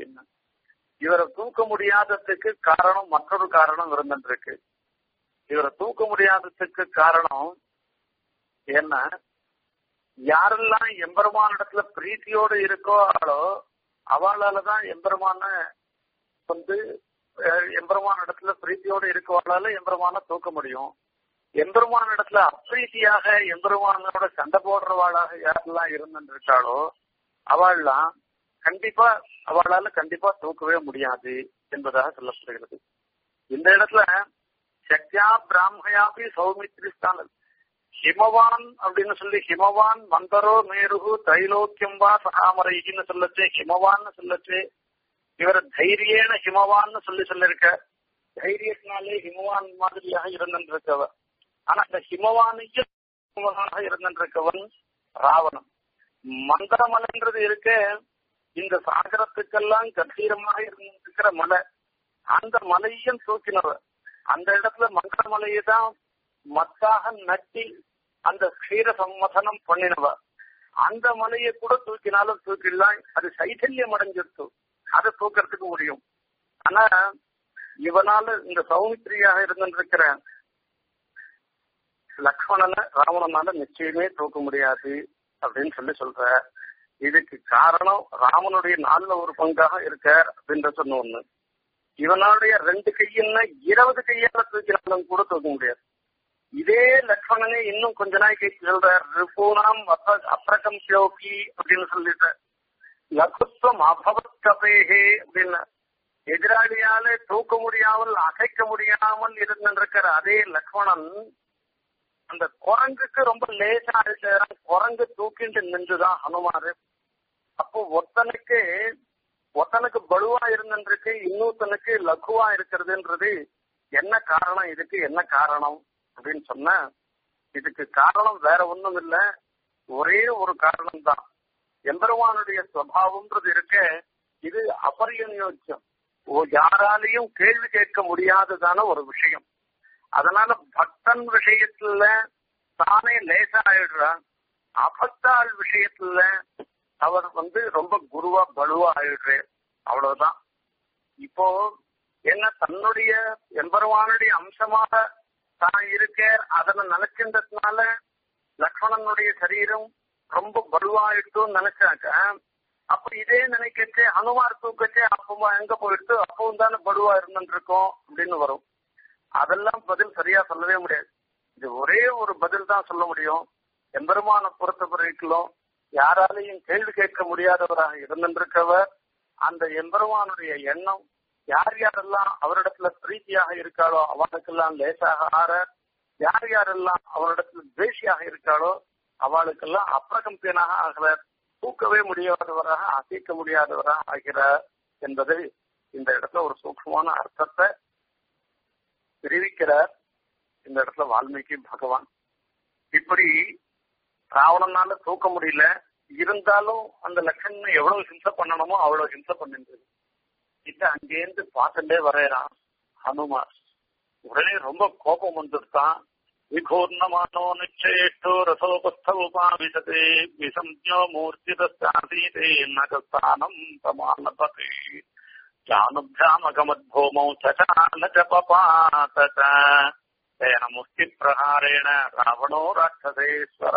இவரை தூக்க முடியாததுக்கு காரணம் மற்றொரு காரணம் இருந்துருக்கு இவரை தூக்க முடியாததுக்கு காரணம் என்ன யாரெல்லாம் எம்பெருமான இடத்துல பிரீத்தியோடு இருக்கோ ஆளோ அவளாலதான் எம்பெருமான வந்து எம்பெருமான இடத்துல பிரீத்தியோடு இருக்கவாளால எம்பெருமான தூக்க முடியும் எம்பெருமான இடத்துல அப்ரீதியாக எம்பெருமானோட சண்டை போடுறவாளாக யாரெல்லாம் இருந்துருக்காளோ அவள்லாம் கண்டிப்பா அவளால கண்டிப்பா தூக்கவே முடியாது என்பதாக சொல்லப்படுகிறது இந்த இடத்துல சக்தியா பிராமயாபி சௌமித்ரி ஸ்தானம் ஹிமவான் அப்படின்னு சொல்லி ஹிமவான் மந்தரோ மேருகு தைலோக்கியம் வா சகாமரைன்னு சொல்லச்சு ஹிமவான்னு சொல்லச்சு இவர் தைரியேன ஹிமவான்னு சொல்லி சொல்லிருக்க தைரியத்தினாலே ஹிமவான் மாதிரியாக இருந்திருக்கவர் ஆனா அந்த ஹிமவானையும் ஹிமவானாக இருந்திருக்கவன் ராவணன் மந்தரமலைன்றது இருக்க இந்த சாகரத்துக்கெல்லாம் கம்பீரமாக இருந்திருக்கிற மலை அந்த மலையும் தூக்கினவர் அந்த இடத்துல மந்தரமலையை தான் மத்தாக நட்டி அந்த க்ஷீர சம்மதனம் பண்ணினவர் அந்த மலையை கூட தூக்கினாலும் தூக்கிடலாம் அது சைதன்யம் அடைஞ்சிருத்து அதை தூக்கிறதுக்கு முடியும் ஆனா இவனால இந்த சௌமித்ரியாக இருந்திருக்கிற லக்ஷ்மணனை ராவணனால நிச்சயமே தூக்க முடியாது அப்படின்னு சொல்லி சொல்ற இதுக்கு காரணம் ராமனுடைய நாலுல ஒரு பங்காக இருக்கார் அப்படின்ற சொன்ன ஒண்ணு இவனுடைய ரெண்டு கையின்னா இருபது கையால தூக்கினாலும் கூட தூக்க முடியாது இதே லக்ஷ்மணனே இன்னும் கொஞ்ச நாள் கேட்டு சொல்றார் ரிபூனாம் அப்ரகம் சியோகி அப்படின்னு சொல்லிட்டு லகுத்துவம் அபவத் கபேகே அப்படின்னு எதிராளியாலே தூக்க முடியாமல் அசைக்க முடியாமல் இருந்திருக்கிற அதே லக்ஷ்மணன் அந்த குரங்குக்கு ரொம்ப லேசா இருக்கிற குரங்கு தூக்கிட்டு நின்றுதான் ஹனுமாரு அப்போ ஒருத்தனுக்கு ஒருத்தனுக்கு பலுவா இருந்திருக்கு இன்னொருத்தனுக்கு லகுவா இருக்கிறதுன்றது என்ன காரணம் இதுக்கு என்ன காரணம் அப்படின்னு சொன்ன இதுக்கு காரணம் வேற ஒண்ணும் இல்ல ஒரே ஒரு காரணம் தான் எம்பெருமானுடைய சுவாவம்ன்றது இருக்க இது அபரியநியோஜம் யாராலையும் கேள்வி கேட்க முடியாததான ஒரு விஷயம் அதனால பக்தன் விஷயத்துல தானே லேசா ஆயிடுறான் அபக்தாள் விஷயத்துல அவர் வந்து ரொம்ப குருவா பலுவா ஆயிடுறாரு அவ்வளவுதான் இப்போ என்ன தன்னுடைய எம்பெருமானுடைய அம்சமாக தான் இருக்க அதனை நினைக்கின்றதுனால லக்ஷ்மணனுடைய சரீரம் ரொம்ப பலுவாயிட்டும் நினைச்சாக்க அப்ப இதே நினைக்கச்சே அனுமார் தூக்கச்சே அப்பமா எங்க போயிட்டு அப்பவும் தானே பலுவா இருந்துட்டு இருக்கோம் அப்படின்னு வரும் அதெல்லாம் பதில் சரியா சொல்லவே முடியாது இது ஒரே ஒரு பதில் தான் சொல்ல முடியும் எம்பெருமான பொறுத்த வரைக்கும் யாராலையும் கேள்வி கேட்க முடியாதவராக இருந்திருக்கவர் அந்த எம்பெருமானுடைய எண்ணம் யார் யாரெல்லாம் அவரிடத்துல பிரீத்தியாக இருக்காளோ அவனுக்கெல்லாம் லேசாக ஆற யார் யாரெல்லாம் அவரிடத்துல துவேஷியாக இருக்காளோ அவளுக்கெல்லாம் அப்பிரகம்பியனாக ஆகிறார் தூக்கவே முடியாதவராக அசைக்க முடியாதவராக ஆகிறார் என்பது இந்த இடத்துல ஒரு சூக்மமான அர்த்தத்தை தெரிவிக்கிறார் இந்த இடத்துல வால்மீகி பகவான் இப்படி ராவணனால தூக்க முடியல இருந்தாலும் அந்த லட்சணம் எவ்வளவு ஹிம்சை பண்ணணுமோ அவ்வளவு ஹிம்சை பண்ணிருந்தது இது அங்கேருந்து பார்த்துட்டே வரையறான் ஹனுமார் உடனே ரொம்ப கோபம் வந்துருத்தான் விகூர்ணமானோ நிச்சயேஷ்டோ ரசோபஸ்த உபாவிசதே விசம்யோ மூர்த்திதாசீதே நகஸ்தானம் பிரமாணபதே ஜானுபியாமகமத்பூமௌ சகால ச பபாத தேன முஷ்டி பிரகாரேண ராவணோ ராட்சசேஸ்வர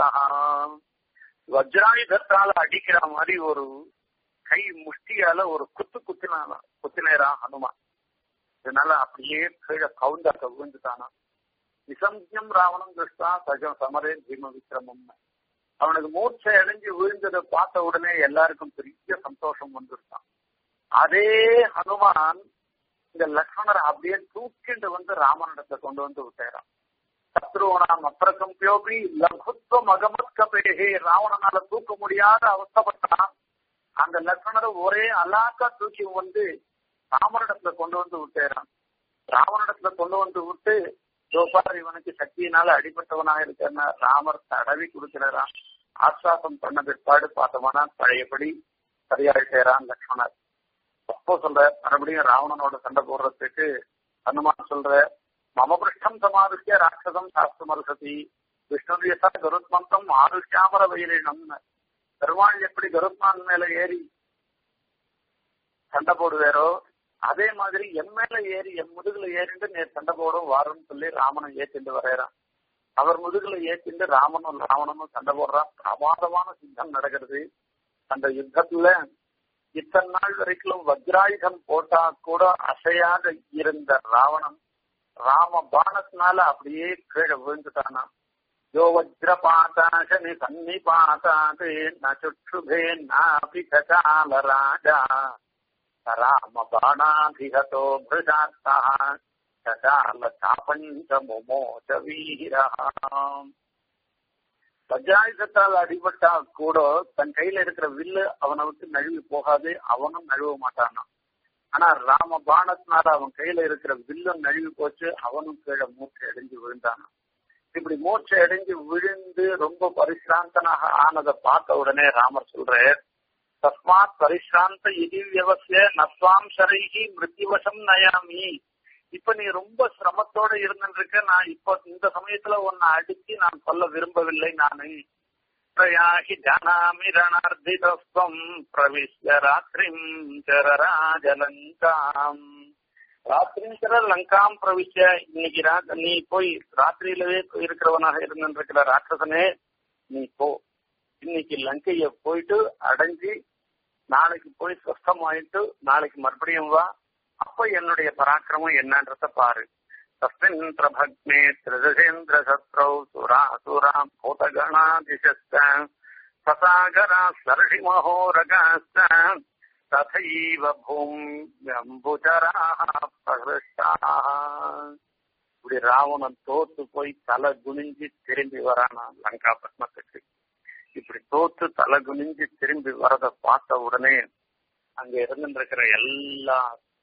வஜ்ராயுதத்தால அடிக்கிற மாதிரி ஒரு கை முஷ்டியால ஒரு குத்து குத்தினான குத்தினேரா ஹனுமான் இதனால அப்படியே கீழே கவுந்தாக்க விழுந்துட்டானா விசம்யம் ராவணம் திருஷ்டா சஜம் சமரே பீம விக்ரமம் அவனுக்கு மூர்ச்சை அடைஞ்சு விழுந்ததை பார்த்த உடனே எல்லாருக்கும் பெரிய சந்தோஷம் வந்துருச்சான் அதே ஹனுமான் இந்த லக்ஷ்மணர் அப்படியே தூக்கிண்டு வந்து ராமனிடத்தை கொண்டு வந்து விட்டாராம் சத்ருவனாம் அப்பிரகம்பியோபி லகுத்துவம் அகமத் கபேகே ராவணனால தூக்க முடியாத அவஸ்தப்பட்டான் அந்த லக்ஷ்மணரை ஒரே அலாக்கா தூக்கி வந்து ராமனிடத்துல கொண்டு வந்து விட்டேறான் ராவனிடத்துல கொண்டு வந்து விட்டு ஜோபார் இவனுக்கு சக்தியினால அடிபட்டவனாக இருக்கிற ராமர் தடவி கொடுக்கிறாராம் ஆஸ்வாசம் பண்ண பிற்பாடு பார்த்தோம்னா பழையபடி சரியாயிட்டேரான் லக்ஷ்மணர் அப்போ சொல்ற மறுபடியும் ராவணனோட சண்டை போடுறதுக்கு ஹனுமான் சொல்ற மம பிருஷ்டம் சமாதிஷ்ய ராட்சதம் சாஸ்திரமர்ஹதி விஷ்ணுவியசா கருத்மந்தம் ஆருஷ்யாமர வைரினம் பெருமாள் எப்படி கருத்மான் மேல ஏறி சண்டை போடுவாரோ அதே மாதிரி என் மேல ஏறி என் முதுகுல ஏறிட்டு நேர் சண்டை போடும் வாருன்னு சொல்லி ராமனை ஏற்றிட்டு வரையறான் அவர் முதுகுல ஏற்றிட்டு ராமனும் ராவணனும் சண்டை போடுறான் பிரமாதமான சித்தம் நடக்கிறது அந்த யுத்தத்துல இத்தனை நாள் வரைக்கும் வஜ்ராயுதம் போட்டா கூட அசையாக இருந்த ராவணன் ராம பானத்தினால அப்படியே கீழே விழுந்துட்டானா யோ வஜ்ரபாதாசனி சன்னிபாதாது நச்சுபே நாபி கசால ராஜா ராம பாணாபிகதோ பிருஷாத்தா கசால சாபஞ்ச முமோச்ச வீரா வஜ்ராயுதத்தால் அடிபட்டா கூட தன் கையில இருக்கிற வில்லு அவனை விட்டு நழுவி போகாது அவனும் நழுவ மாட்டானா ஆனா ராம பாணத்தினால அவன் கையில இருக்கிற வில்லும் நழுவி போச்சு அவனும் கீழே மூச்சை அடைஞ்சு விழுந்தானான் இப்படி மூச்சை அடைஞ்சு விழுந்து ரொம்ப பரிசிராந்தனாக ஆனதை பார்த்த உடனே ராமர் சொல்றார் தஸ்மாத் பரிசிராந்த இதி வியவசிய நஸ்வாம் சரைகி மிருத்யுவசம் நயாமி இப்ப நீ ரொம்ப சிரமத்தோட இருந்துருக்க நான் இப்ப இந்த சமயத்துல உன்னை அடிச்சு நான் சொல்ல விரும்பவில்லை நானு பிரயாகி ஜானாமி ரணார்த்திதஸ்வம் பிரவிஷ்ய ராத்திரிம் சரராஜலங்காம் ராத்திரிங்கிற லங்காம் பிரவிஷ்ய இன்னைக்கு ரா- நீ போய் ராத்திரியிலவே இருக்கிறவனாக இருந்திருக்கிற ராட்சசனே நீ போ இன்னைக்கு லங்கைய போயிட்டு அடைஞ்சு நாளைக்கு போய் சுஸ்தமாயிட்டு நாளைக்கு மறுபடியும் வா அப்ப என்னுடைய பராக்கிரமம் என்னன்றத பாரு தஸ்மின் பிரபக்னே திரிதேந்திர சத்ரௌ சுரா சுரா பூதகணாதிசஸ்த சசாகரா சர்ஷி மகோரகாஸ்த ததைவ பூம்யம்புஜராக பிரகிருஷ்டாः இப்படி ராவணன் தோத்து போய் தலை குனிஞ்சு திரும்பி வரானா லங்கா பத்மத்துக்கு இப்படி தோத்து தலை குனிஞ்சு திரும்பி வரத பார்த்த உடனே அங்க இருந்துருக்கிற எல்லா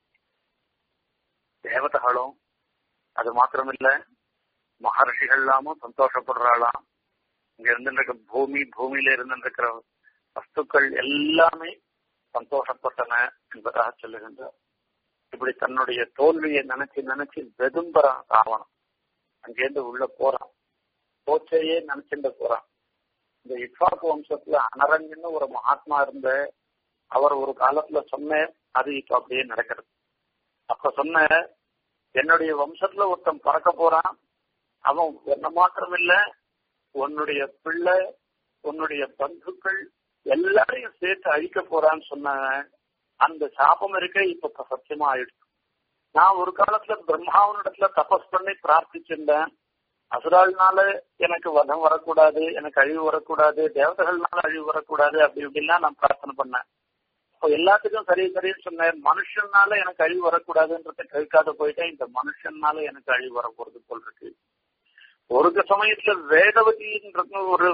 தேவதைகளும் அது மாத்திரமில்ல மகர்ஷிகள் எல்லாமும் சந்தோஷப்படுறாளாம் இங்க இருந்துருக்க பூமி பூமியில இருந்துருக்கிற வஸ்துக்கள் எல்லாமே சந்தோஷப்பட்டன என்பதாக சொல்லுகின்றார் இப்படி தன்னுடைய தோல்வியை நினைச்சு நினைச்சு வெதும்புறான் ராவணன் அங்கேருந்து உள்ள போறான் போச்சையே நினைச்சுட்டு போறான் இந்த இட்வாக்கு வம்சத்துல அனரங்கன்னு ஒரு மகாத்மா இருந்த அவர் ஒரு காலத்துல சொன்னார் அது இப்ப அப்படியே நடக்கிறது அப்ப சொன்ன என்னுடைய வம்சத்துல ஒருத்தன் பறக்க போறான் அவன் என்ன மாத்திரம் இல்ல உன்னுடைய பிள்ளை உன்னுடைய பந்துக்கள் எல்லாரையும் சேர்த்து அழிக்க போறான்னு சொன்ன அந்த சாபம் இருக்க இப்ப சத்தியமா ஆயிடுச்சு நான் ஒரு காலத்துல பிரம்மாவனிடத்துல தபஸ் பண்ணி பிரார்த்திச்சிருந்தேன் அசுராள்னால எனக்கு வதம் வரக்கூடாது எனக்கு அழிவு வரக்கூடாது தேவதைகள்னால அழிவு வரக்கூடாது அப்படி இப்படிலாம் நான் பிரார்த்தனை பண்ணேன் இப்போ எல்லாத்துக்கும் சரி சரின்னு சொன்னேன் மனுஷனால எனக்கு அழிவு வரக்கூடாதுன்றத கேட்காத போயிட்டேன் இந்த மனுஷனால எனக்கு அழிவு வர போறது போல் இருக்கு ஒரு சமயத்துல வேதவதின்றது ஒரு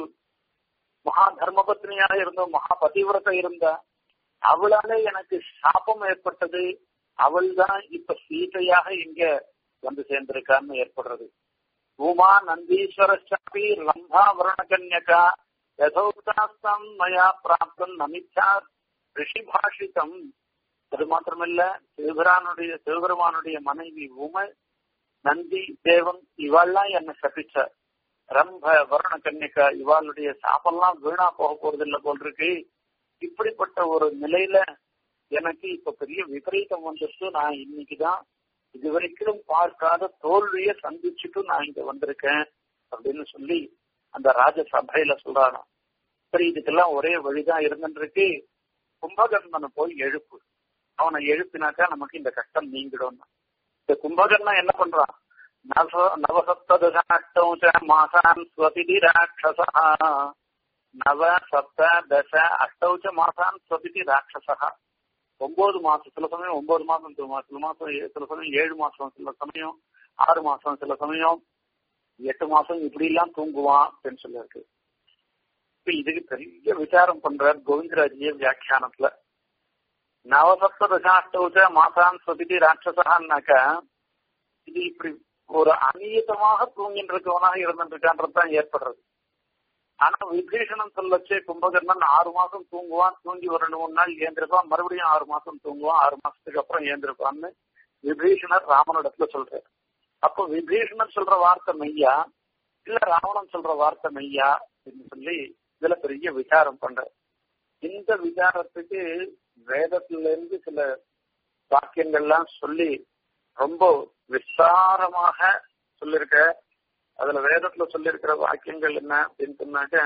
மகா தர்மபத்னியாக இருந்த மகா பதிவிரத்தை இருந்தா அவளால எனக்கு சாபம் ஏற்பட்டது அவள் தான் இப்ப சீதையாக இங்க வந்து சேர்ந்திருக்கான்னு ஏற்படுறது உமா நந்தீஸ்வரஸ்டாபி லம்பா வருணகன்யகா யதோக்தாஸ்தம் மயா பிராப்தம் நமிச்சா ரிஷி பாஷிதம் அது மாத்திரமல்ல சிவபிரானுடைய சிவபெருமானுடைய மனைவி உமை நந்தி தேவன் இவாள்லாம் என்ன சபிச்ச ரம்ப வருண கன்னிகா இவாளுடைய சாப்பெல்லாம் வீணா போக போறது இல்ல போல் இருக்கு இப்படிப்பட்ட ஒரு நிலையில எனக்கு இப்ப பெரிய விபரீதம் வந்துட்டு நான் இன்னைக்குதான் இதுவரைக்கும் பார்க்காத தோல்வியை சந்திச்சுட்டு நான் இங்க வந்திருக்கேன் அப்படின்னு சொல்லி அந்த ராஜசபையில சொல்றாராம் சரி இதுக்கெல்லாம் ஒரே வழிதான் இருந்துருக்கு கும்பகர்ணனை போய் எழுப்பு அவனை எழுப்பினாக்கா நமக்கு இந்த கஷ்டம் நீங்கிடும் இந்த கும்பகர்ணன் என்ன பண்றான் நவ நவசப்ததசாஷ்டம் மாசான் ஸ்வபிதி ராட்சசா நவ சப்த தச அஷ்டௌச்ச மாசான் ஸ்வபிதி ராட்சசா ஒன்பது மாசம் சில சமயம் ஒன்பது மாசம் சில மாசம் சில மாசம் ஏ- சில சமயம் ஏழு மாசம் சில சமயம் ஆறு மாசம் சில சமயம் எட்டு மாசம் இப்படி எல்லாம் தூங்குவான் அப்படின்னு சொல்லிருக்கு இப்ப இதுக்கு பெரிய விசாரம் பண்றார் கோவிந்தராஜிய வியாக்கியானத்துல நவசப்த தசாஷ்டௌச்ச மாசான் ஸ்வபிதி ராட்சசான்னாக்கா இது இப்படி ஒரு அநியதமாக தூங்கிட்டு இருக்கவனாக இருந்துட்டு இருக்கான்றதுதான் ஏற்படுறது ஆனா விபீஷணன் சொல்லச்சு கும்பகர்ணன் ஆறு மாசம் தூங்குவான் தூங்கி ஒரு ரெண்டு மூணு நாள் ஏந்திருப்பான் மறுபடியும் ஆறு மாசம் தூங்குவான் ஆறு மாசத்துக்கு அப்புறம் ஏந்திருப்பான்னு விபீஷணர் ராமனிடத்துல சொல்றாரு அப்போ விபீஷணன் சொல்ற வார்த்தை மெய்யா இல்ல ராவணன் சொல்ற வார்த்தை மெய்யா அப்படின்னு சொல்லி இதுல பெரிய விசாரம் பண்ற இந்த விசாரத்துக்கு வேதத்துல இருந்து சில வாக்கியங்கள்லாம் சொல்லி ரொம்ப விஸ்தாரமாக சொல்லிருக்க அதுல வேதத்துல சொல்லியிருக்கிற வாக்கியங்கள் என்ன அப்படின்னு சொன்னாக்க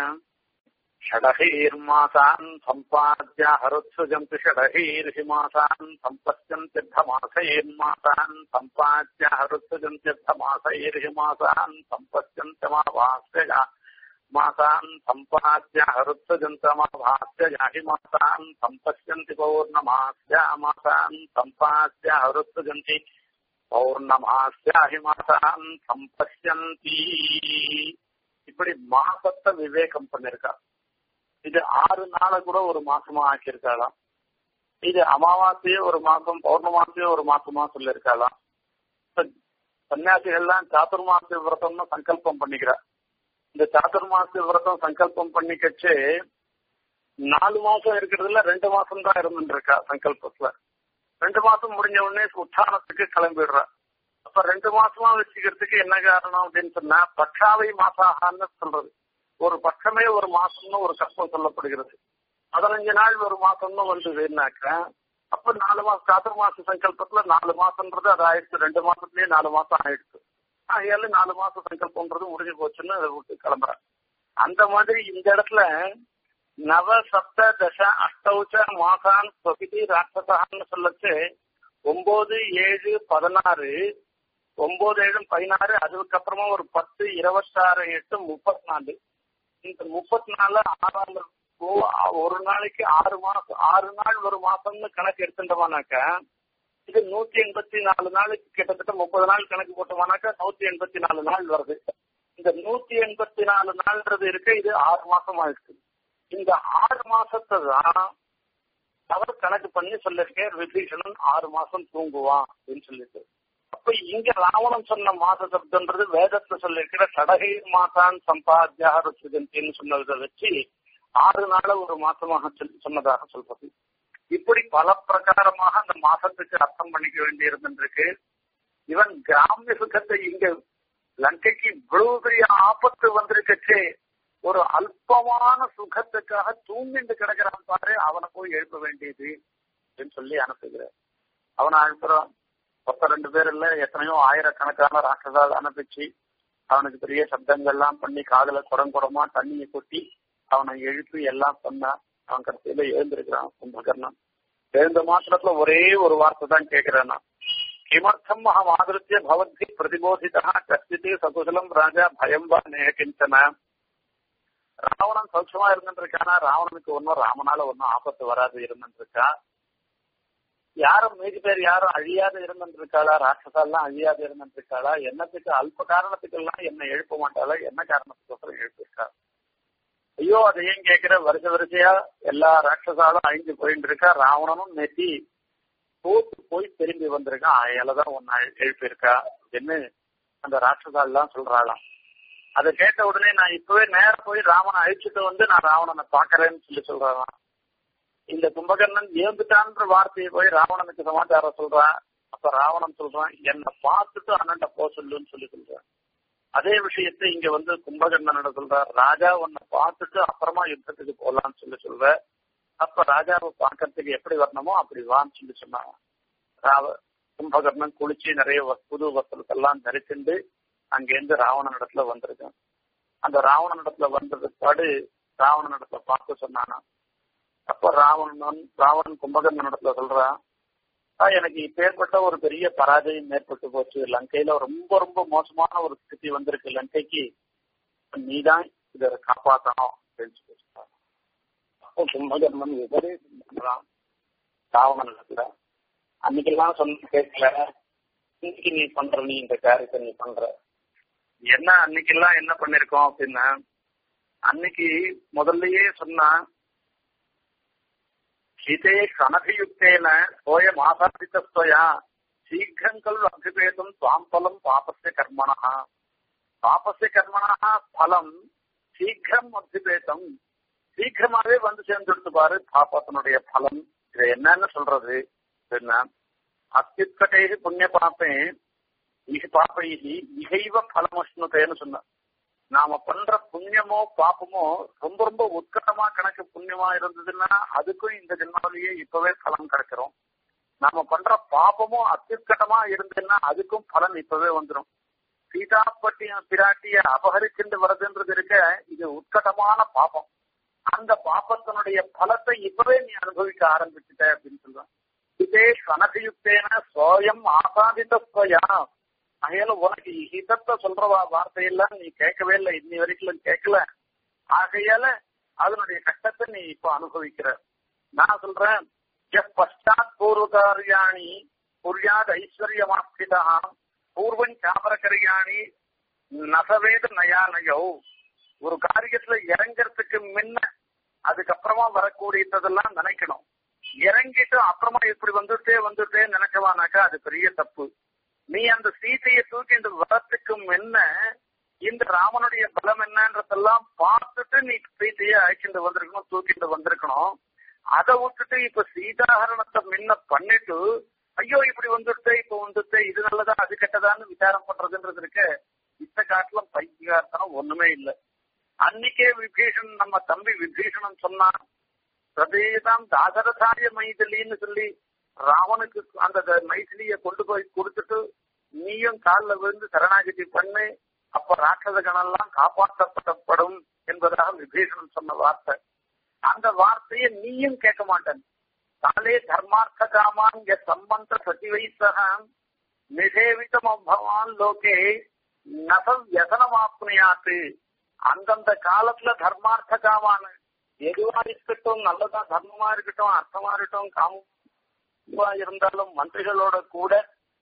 ஷடஹீர்மாசான் சம்பாத்திய ஹருத்சுஜந்து ஷடஹீர்ஹிமாசான் சம்பஸ்யன் சித்தமாசைர்மாசான் சம்பாத்திய ஹருத்சுஜன் சித்தமாசைர்ஹிமாசான் சம்பஸ்யன் சமாவாஸ்ய மாசான் சம்பாத்திய ஹருத்சுஜந்தமாவாஸ்ய யாஹிமாசான் சம்பஸ்யந்தி பௌர்ணமாஸ்ய மாசான் சம்பாத்திய ஹருத்சுஜந்தி பௌர்ணமாஸ்யாஹிமாசான் சம்பஷ்யந்தி இப்படி மாசத்தை விவேகம் பண்ணிருக்கா இது ஆறு நாளை கூட ஒரு மாசமா ஆக்கியிருக்காளாம் இது அமாவாசையே ஒரு மாசம் பௌர்ணமாசையே ஒரு மாசமா சொல்லியிருக்காளாம் சன்னியாசிகள்லாம் சாதுர்மாச விரதம்னு சங்கல்பம் பண்ணிக்கிறா இந்த சாதுர்மாச விரதம் சங்கல்பம் பண்ணிக்கச்சு நாலு மாசம் இருக்கிறதுல ரெண்டு மாசம் தான் இருந்துட்டு இருக்கா சங்கல்பத்துல ரெண்டு மாசம் முடிஞ்ச உடனே உத்தானத்துக்கு கிளம்பிடுறா அப்ப ரெண்டு மாசமா வச்சுக்கிறதுக்கு என்ன காரணம் அப்படின்னு சொன்னா பட்சாவை மாசாகான்னு சொல்றது ஒரு பட்சமே ஒரு மாசம்னு ஒரு கஷ்டம் சொல்லப்படுகிறது பதினஞ்சு நாள் ஒரு மாசம்னு வந்ததுன்னாக்க அப்ப நாலு மாசம் காத்திர மாச சங்கல்பத்துல நாலு மாசம்ன்றது அது ஆயிடுச்சு ரெண்டு மாசத்துலயே நாலு மாசம் ஆயிடுச்சு ஆகையால நாலு மாசம் சங்கல்பம்ன்றது முடிஞ்சு போச்சுன்னு அதை விட்டு கிளம்புறேன் அந்த மாதிரி இந்த இடத்துல நவ சப்த தச அஷ்டௌச்ச மாசான் பிரகிதி ராட்சசான்னு சொல்லச்சு ஒன்பது ஏழு பதினாறு ஒன்பது ஏழு பதினாறு அதுக்கப்புறமா ஒரு பத்து இருபத்தாறு எட்டு முப்பத்தி நாலு இந்த முப்பத்தி நாலு ஆறாம் ஒரு நாளைக்கு ஆறு மாசம் ஆறு நாள் ஒரு மாசம்னு கணக்கு எடுத்துட்டோமானாக்க இது நூத்தி எண்பத்தி நாலு நாளுக்கு கிட்டத்தட்ட முப்பது நாள் கணக்கு போட்டோமானாக்கா நூத்தி எண்பத்தி நாலு நாள் வருது இந்த நூத்தி எண்பத்தி நாலு நாள்ன்றது இருக்கு இது ஆறு மாசம் ஆயிடுச்சு இந்த ஆறு மாசத்தை தான் அவர் கணக்கு பண்ணி சொல்லிருக்கேன் விபீஷணன் ஆறு மாசம் தூங்குவான் அப்படின்னு சொல்லிட்டு அப்ப இங்க ராவணன் சொன்ன மாச சப்தன்றது வேதத்துல சொல்லிருக்கிற சடகை மாசான் சம்பாத்தியா ருச்சிதந்தின்னு சொன்னதை வச்சு ஆறு நாள ஒரு மாசமாக சொன்னதாக சொல்றது இப்படி பல பிரகாரமாக அந்த மாசத்துக்கு அர்த்தம் பண்ணிக்க வேண்டி இருந்திருக்கு இவன் கிராமிய சுகத்தை இங்க லங்கைக்கு இவ்வளவு பெரிய ஆபத்து வந்திருக்கச்சே ஒரு அல்பமான சுகத்துக்காக தூங்கிட்டு கிடக்கிறான் பாரு அவனை போய் எழுப்ப வேண்டியது அப்படின்னு சொல்லி அனுப்புகிறார் அவனை அனுப்புறான் மொத்தம் ரெண்டு பேர் இல்ல எத்தனையோ ஆயிரக்கணக்கான ராட்சசால் அனுப்பிச்சு அவனுக்கு பெரிய சப்தங்கள்லாம் பண்ணி காதல குடம் குடமா தண்ணியை கொட்டி அவனை எழுப்பி எல்லாம் பண்ணான் அவன் கடைசியில எழுந்திருக்கிறான் கும்பகர்ணன் எழுந்த மாத்திரத்துல ஒரே ஒரு வார்த்தை தான் கேட்கிறான் கிமர்த்தம் அகம் ஆதிருத்திய பவந்தி பிரதிபோதிதா கச்சித்து சகுசலம் ராஜா பயம் வா நேக கிஞ்சன ராவணன் சௌட்சமா இருந்துட்டு இருக்கானா ராவணனுக்கு ஒன்னும் ராமனால ஒன்னும் ஆபத்து வராது இருந்துட்டு இருக்கா யாரும் மீதி பேர் யாரும் அழியாது இருந்துட்டு இருக்காளா ராட்சசாலாம் அழியாது இருந்துட்டு இருக்காளா என்னத்துக்கு அல்ப காரணத்துக்கு எல்லாம் என்ன எழுப்ப மாட்டாளா என்ன காரணத்துக்கோசரம் எழுப்பியிருக்கா ஐயோ அதை ஏன் கேட்கிற வருஷ வரிசையா எல்லா ராட்சசாலும் அழிஞ்சு போயிட்டு இருக்கா ராவணனும் நெத்தி தோத்து போய் திரும்பி வந்திருக்கான் அதையாலதான் ஒன்னு எழுப்பியிருக்கா அப்படின்னு அந்த ராட்சசாலாம் சொல்றாளாம் அதை கேட்ட உடனே நான் இப்பவே நேர போய் ராவனை அழிச்சுட்டு வந்து நான் ராவணனை பாக்குறேன்னு சொல்லி சொல்றான் இந்த கும்பகர்ணன் ஏந்துட்டான்ற வார்த்தையை போய் ராவணனுக்கு சமாச்சாரம் சொல்றான் அப்ப ராவணன் சொல்றான் என்னை பார்த்துட்டு அண்ணன்ட்ட போ சொல்லுன்னு சொல்லி சொல்றான் அதே விஷயத்தை இங்க வந்து கும்பகர்ணனோட சொல்றார் ராஜா உன்னை பார்த்துட்டு அப்புறமா யுத்தத்துக்கு போலான்னு சொல்லி சொல்ற அப்ப ராஜாவை பார்க்கறதுக்கு எப்படி வரணுமோ அப்படி வான்னு சொல்லி சொன்னாங்க ராவ கும்பகர்ணன் குளிச்சு நிறைய புது வஸ்திரத்தெல்லாம் தரிச்சுண்டு அங்கேருந்து ராவணன் இடத்துல வந்திருக்கேன் அந்த ராவணன் இடத்துல வந்தது பாடு ராவணன் இடத்துல பார்க்க சொன்னானா அப்ப ராவணன் ராவணன் கும்பகர்ணன் இடத்துல சொல்றான் எனக்கு இப்பேற்பட்ட ஒரு பெரிய பராஜயம் ஏற்பட்டு போச்சு லங்கையில ரொம்ப ரொம்ப மோசமான ஒரு ஸ்திதி வந்திருக்கு லங்கைக்கு நீதான் இதை காப்பாற்றணும் அப்படின்னு சொல்லி சொல்றான் அப்போ கும்பகர்ணன் உபதேசம் பண்றான் ராவணன் இடத்துல அன்னைக்கெல்லாம் சொன்ன கேட்கல இன்னைக்கு நீ பண்ற நீ இந்த காரியத்தை நீ பண்ற என்ன அன்னைக்கெல்லாம் என்ன பண்ணிருக்கோம் அப்படின்னா அன்னைக்கு முதல்லயே சொன்னா ஹிதே கனகயுக்தேன சோய மாசாதித்தஸ்வயா சீக்கிரங்கள் அபிபேதம் துவாம் பலம் பாபஸ்ய கர்மணா பாபஸ்ய கர்மணா பலம் சீக்கிரம் அபிபேதம் சீக்கிரமாவே வந்து சேர்ந்துடுத்து பாரு பாப்பத்தினுடைய பலம் இதை என்னன்னு சொல்றது என்ன அத்தியுத்கட்டை புண்ணிய பாப்பே இஹ பாப்பைகி இகைவ பலமஷ்ணுதேன்னு சொன்ன நாம பண்ற புண்ணியமோ பாப்பமோ ரொம்ப ரொம்ப உட்கட்டமா கணக்கு புண்ணியமா இருந்ததுன்னா அதுக்கும் இந்த ஜென்மாவிலேயே இப்பவே பலன் கிடைக்கிறோம் நாம பண்ற பாப்பமோ அத்தியுத்கட்டமா இருந்ததுன்னா அதுக்கும் பலன் இப்பவே வந்துடும் சீதாப்பட்டிய பிராட்டிய அபகரிச்சுட்டு வருதுன்றது இருக்க இது உட்கட்டமான பாப்பம் அந்த பாப்பத்தினுடைய பலத்தை இப்பவே நீ அனுபவிக்க ஆரம்பிச்சுட்ட அப்படின்னு சொல்லுவான் இதே கனகயுக்தேன சோயம் ஆசாதித்தயா அகையில உனக்கு ஹிதத்தை சொல்ற வார்த்தையெல்லாம் நீ கேட்கவே இல்லை இன்னி வரைக்கும் கேட்கல ஆகையால அதனுடைய கஷ்டத்தை நீ இப்ப அனுபவிக்கிற நான் சொல்றேன் பஷாத் பூர்வ காரியாணி புரியாத ஐஸ்வர்யமாஸ்திதா பூர்வன் சாபரகரியாணி நசவேத நயானயோ ஒரு காரியத்துல இறங்கறதுக்கு முன்ன அதுக்கப்புறமா வரக்கூடியதெல்லாம் நினைக்கணும் இறங்கிட்டு அப்புறமா இப்படி வந்துட்டே வந்துட்டே நினைக்கவானாக்கா அது பெரிய தப்பு நீ அந்த சீதையை தூக்கிட்டு வரத்துக்கு முன்ன இந்த ராமனுடைய பலம் என்னன்றதெல்லாம் பார்த்துட்டு நீ சீதையை அழைச்சிட்டு வந்திருக்கணும் தூக்கிட்டு வந்திருக்கணும் அதை விட்டுட்டு இப்ப சீதாகரணத்தை முன்ன பண்ணிட்டு ஐயோ இப்படி வந்துட்டு இப்ப வந்துட்டு இது நல்லதா அது கெட்டதான்னு விசாரம் பண்றதுன்றது இருக்கு இந்த காட்டிலும் பைத்தியகார்த்தனம் ஒண்ணுமே இல்லை அன்னைக்கே விபீஷன் நம்ம தம்பி விபீஷணன் சொன்னான் பிரதேதான் தாசரதாய மைதிலின்னு சொல்லி ராவனுக்கு அந்த மைதிலிய கொண்டு போய் கொடுத்துட்டு நீயும் காலில் விழுந்து சரணாகதி பண்ணு அப்ப ராட்சத கணெல்லாம் காப்பாற்றப்படப்படும் என்பதாக விபீஷணன் சொன்ன வார்த்தை அந்த வார்த்தையை நீயும் கேட்க மாட்டேன் காலே தர்மார்த்த காமான் சம்பந்த சதிவைசக நிஷேவிதம் பவான் லோகே நசம் வியசனமாப்னையாத்து அந்தந்த காலத்துல தர்மார்த்த காமான எதுவா இருக்கட்டும் நல்லதா தர்மமா இருக்கட்டும் அர்த்தமா இருக்கட்டும் காமமா இருந்தாலும் மந்திரிகளோட கூட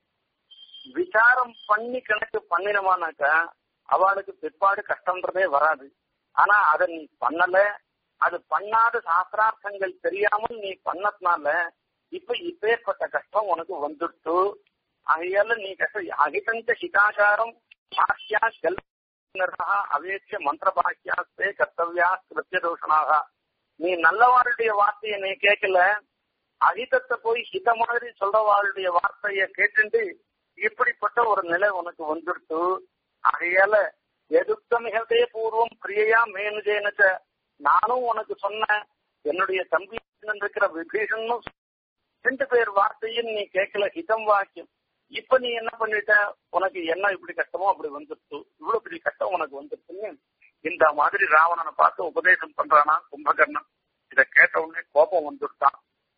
விசாரம் பண்ணி கணக்கு பண்ணினமானாக்கா அவளுக்கு பிற்பாடு கஷ்டம்ன்றதே வராது ஆனா அதை நீ பண்ணல அது பண்ணாத சாஸ்திரார்த்தங்கள் தெரியாமல் நீ பண்ணதுனால இப்ப இப்பேற்பட்ட கஷ்டம் உனக்கு வந்துட்டு ஆகையால நீ கஷ்டம் அகிதந்த ஹிதாச்சாரம் பாஷ்யா செல்வா அவேட்ச மந்திர பாக்கியாஸ்தே கர்த்தவியா கிருத்திய தோஷனாக நீ நல்லவாளுடைய வார்த்தையை நீ கேட்கல அகிதத்தை போய் ஹித மாதிரி சொல்றவாளுடைய வார்த்தைய கேட்டுண்டு இப்படிப்பட்ட ஒரு நிலை உனக்கு வந்துடுத்து ஆகையால எதுக்க மிகதே பூர்வம் பிரியையா மேனுஜேனச்ச நானும் உனக்கு சொன்னேன் என்னுடைய தம்பி இருக்கிற விபீஷனும் ரெண்டு பேர் வார்த்தையும் நீ கேட்கல ஹிதம் வாக்கியம் இப்ப நீ என்ன பண்ணிட்ட உனக்கு என்ன இப்படி கஷ்டமோ அப்படி வந்துருச்சு இவ்வளவு பெரிய கஷ்டம் உனக்கு வந்துருச்சுன்னு இந்த மாதிரி ராவணனை பார்த்து உபதேசம் பண்றானா கும்பகர்ணன் இத கேட்ட உடனே கோபம் வந்துட்டான்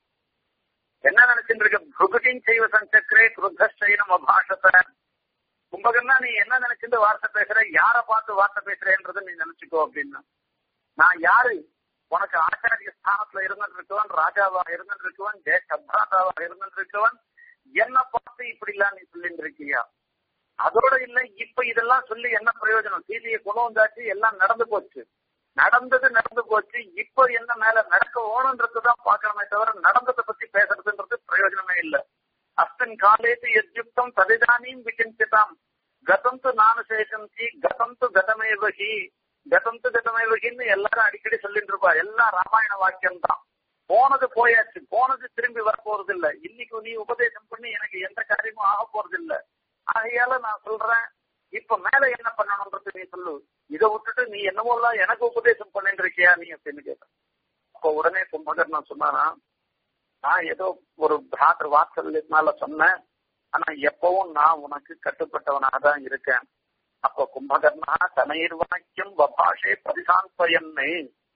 என்ன நினைச்சுட்டு இருக்க புகுதின் செய்வ சஞ்சக்கரே குருத்தைனம் அபாஷத்தை கும்பகர்ணா நீ என்ன நினைச்சிட்டு வார்த்தை பேசுற யார பார்த்து வார்த்தை பேசுறேன்றத நீ நினைச்சுக்கோ அப்படின்னா நான் யாரு உனக்கு ஆச்சாரிய ஸ்தானத்துல இருந்துட்டு இருக்கவன் ராஜாவாக இருந்துட்டு இருக்கவன் ஜெய சப்ராதாவாக இருந்துட்டு இருக்கவன் என்ன பார்த்து இப்படி எல்லாம் நீ சொல்லிட்டு இருக்கியா அதோட இல்ல இப்ப இதெல்லாம் சொல்லி என்ன பிரயோஜனம் சீதையை கொண்டு வந்தாச்சு எல்லாம் நடந்து போச்சு நடந்தது நடந்து போச்சு இப்ப என்ன மேல நடக்க ஓணுன்றதுதான் பாக்கணுமே தவிர நடந்ததை பத்தி பேசுறதுன்றது பிரயோஜனமே இல்ல அஸ்மின் காலேது எத்யுக்தம் ததிதானியும் விசிந்திதாம் கதம் து நானுசேஷம் சி கதம் து கதமேவகி கதம் து கதமேவகின்னு எல்லாரும் அடிக்கடி சொல்லிட்டு இருப்பா எல்லாம் ராமாயண வாக்கியம் தான் போனது போயாச்சு போனது திரும்பி வர போறது இல்ல இன்னைக்கு நீ உபதேசம் பண்ணி எனக்கு எந்த காரியமும் ஆக போறது இல்ல ஆகையால நான் சொல்றேன் இப்ப மேல என்ன பண்ணணும்ன்றது நீ சொல்லு இதை விட்டுட்டு நீ என்னமோலாம் எனக்கு உபதேசம் பண்ணிட்டு இருக்கியா நீ அப்படின்னு கேட்ட அப்ப உடனே கும்பகர்ணன் சொன்னானா நான் ஏதோ ஒரு பிராத்தர் வாத்சல்யத்தினால சொன்னேன் ஆனா எப்பவும் நான் உனக்கு கட்டுப்பட்டவனாக தான் இருக்கேன் அப்ப கும்பகர்ணா தனயிர் வாக்கியம் வபாஷே பரிசான்பயன்னு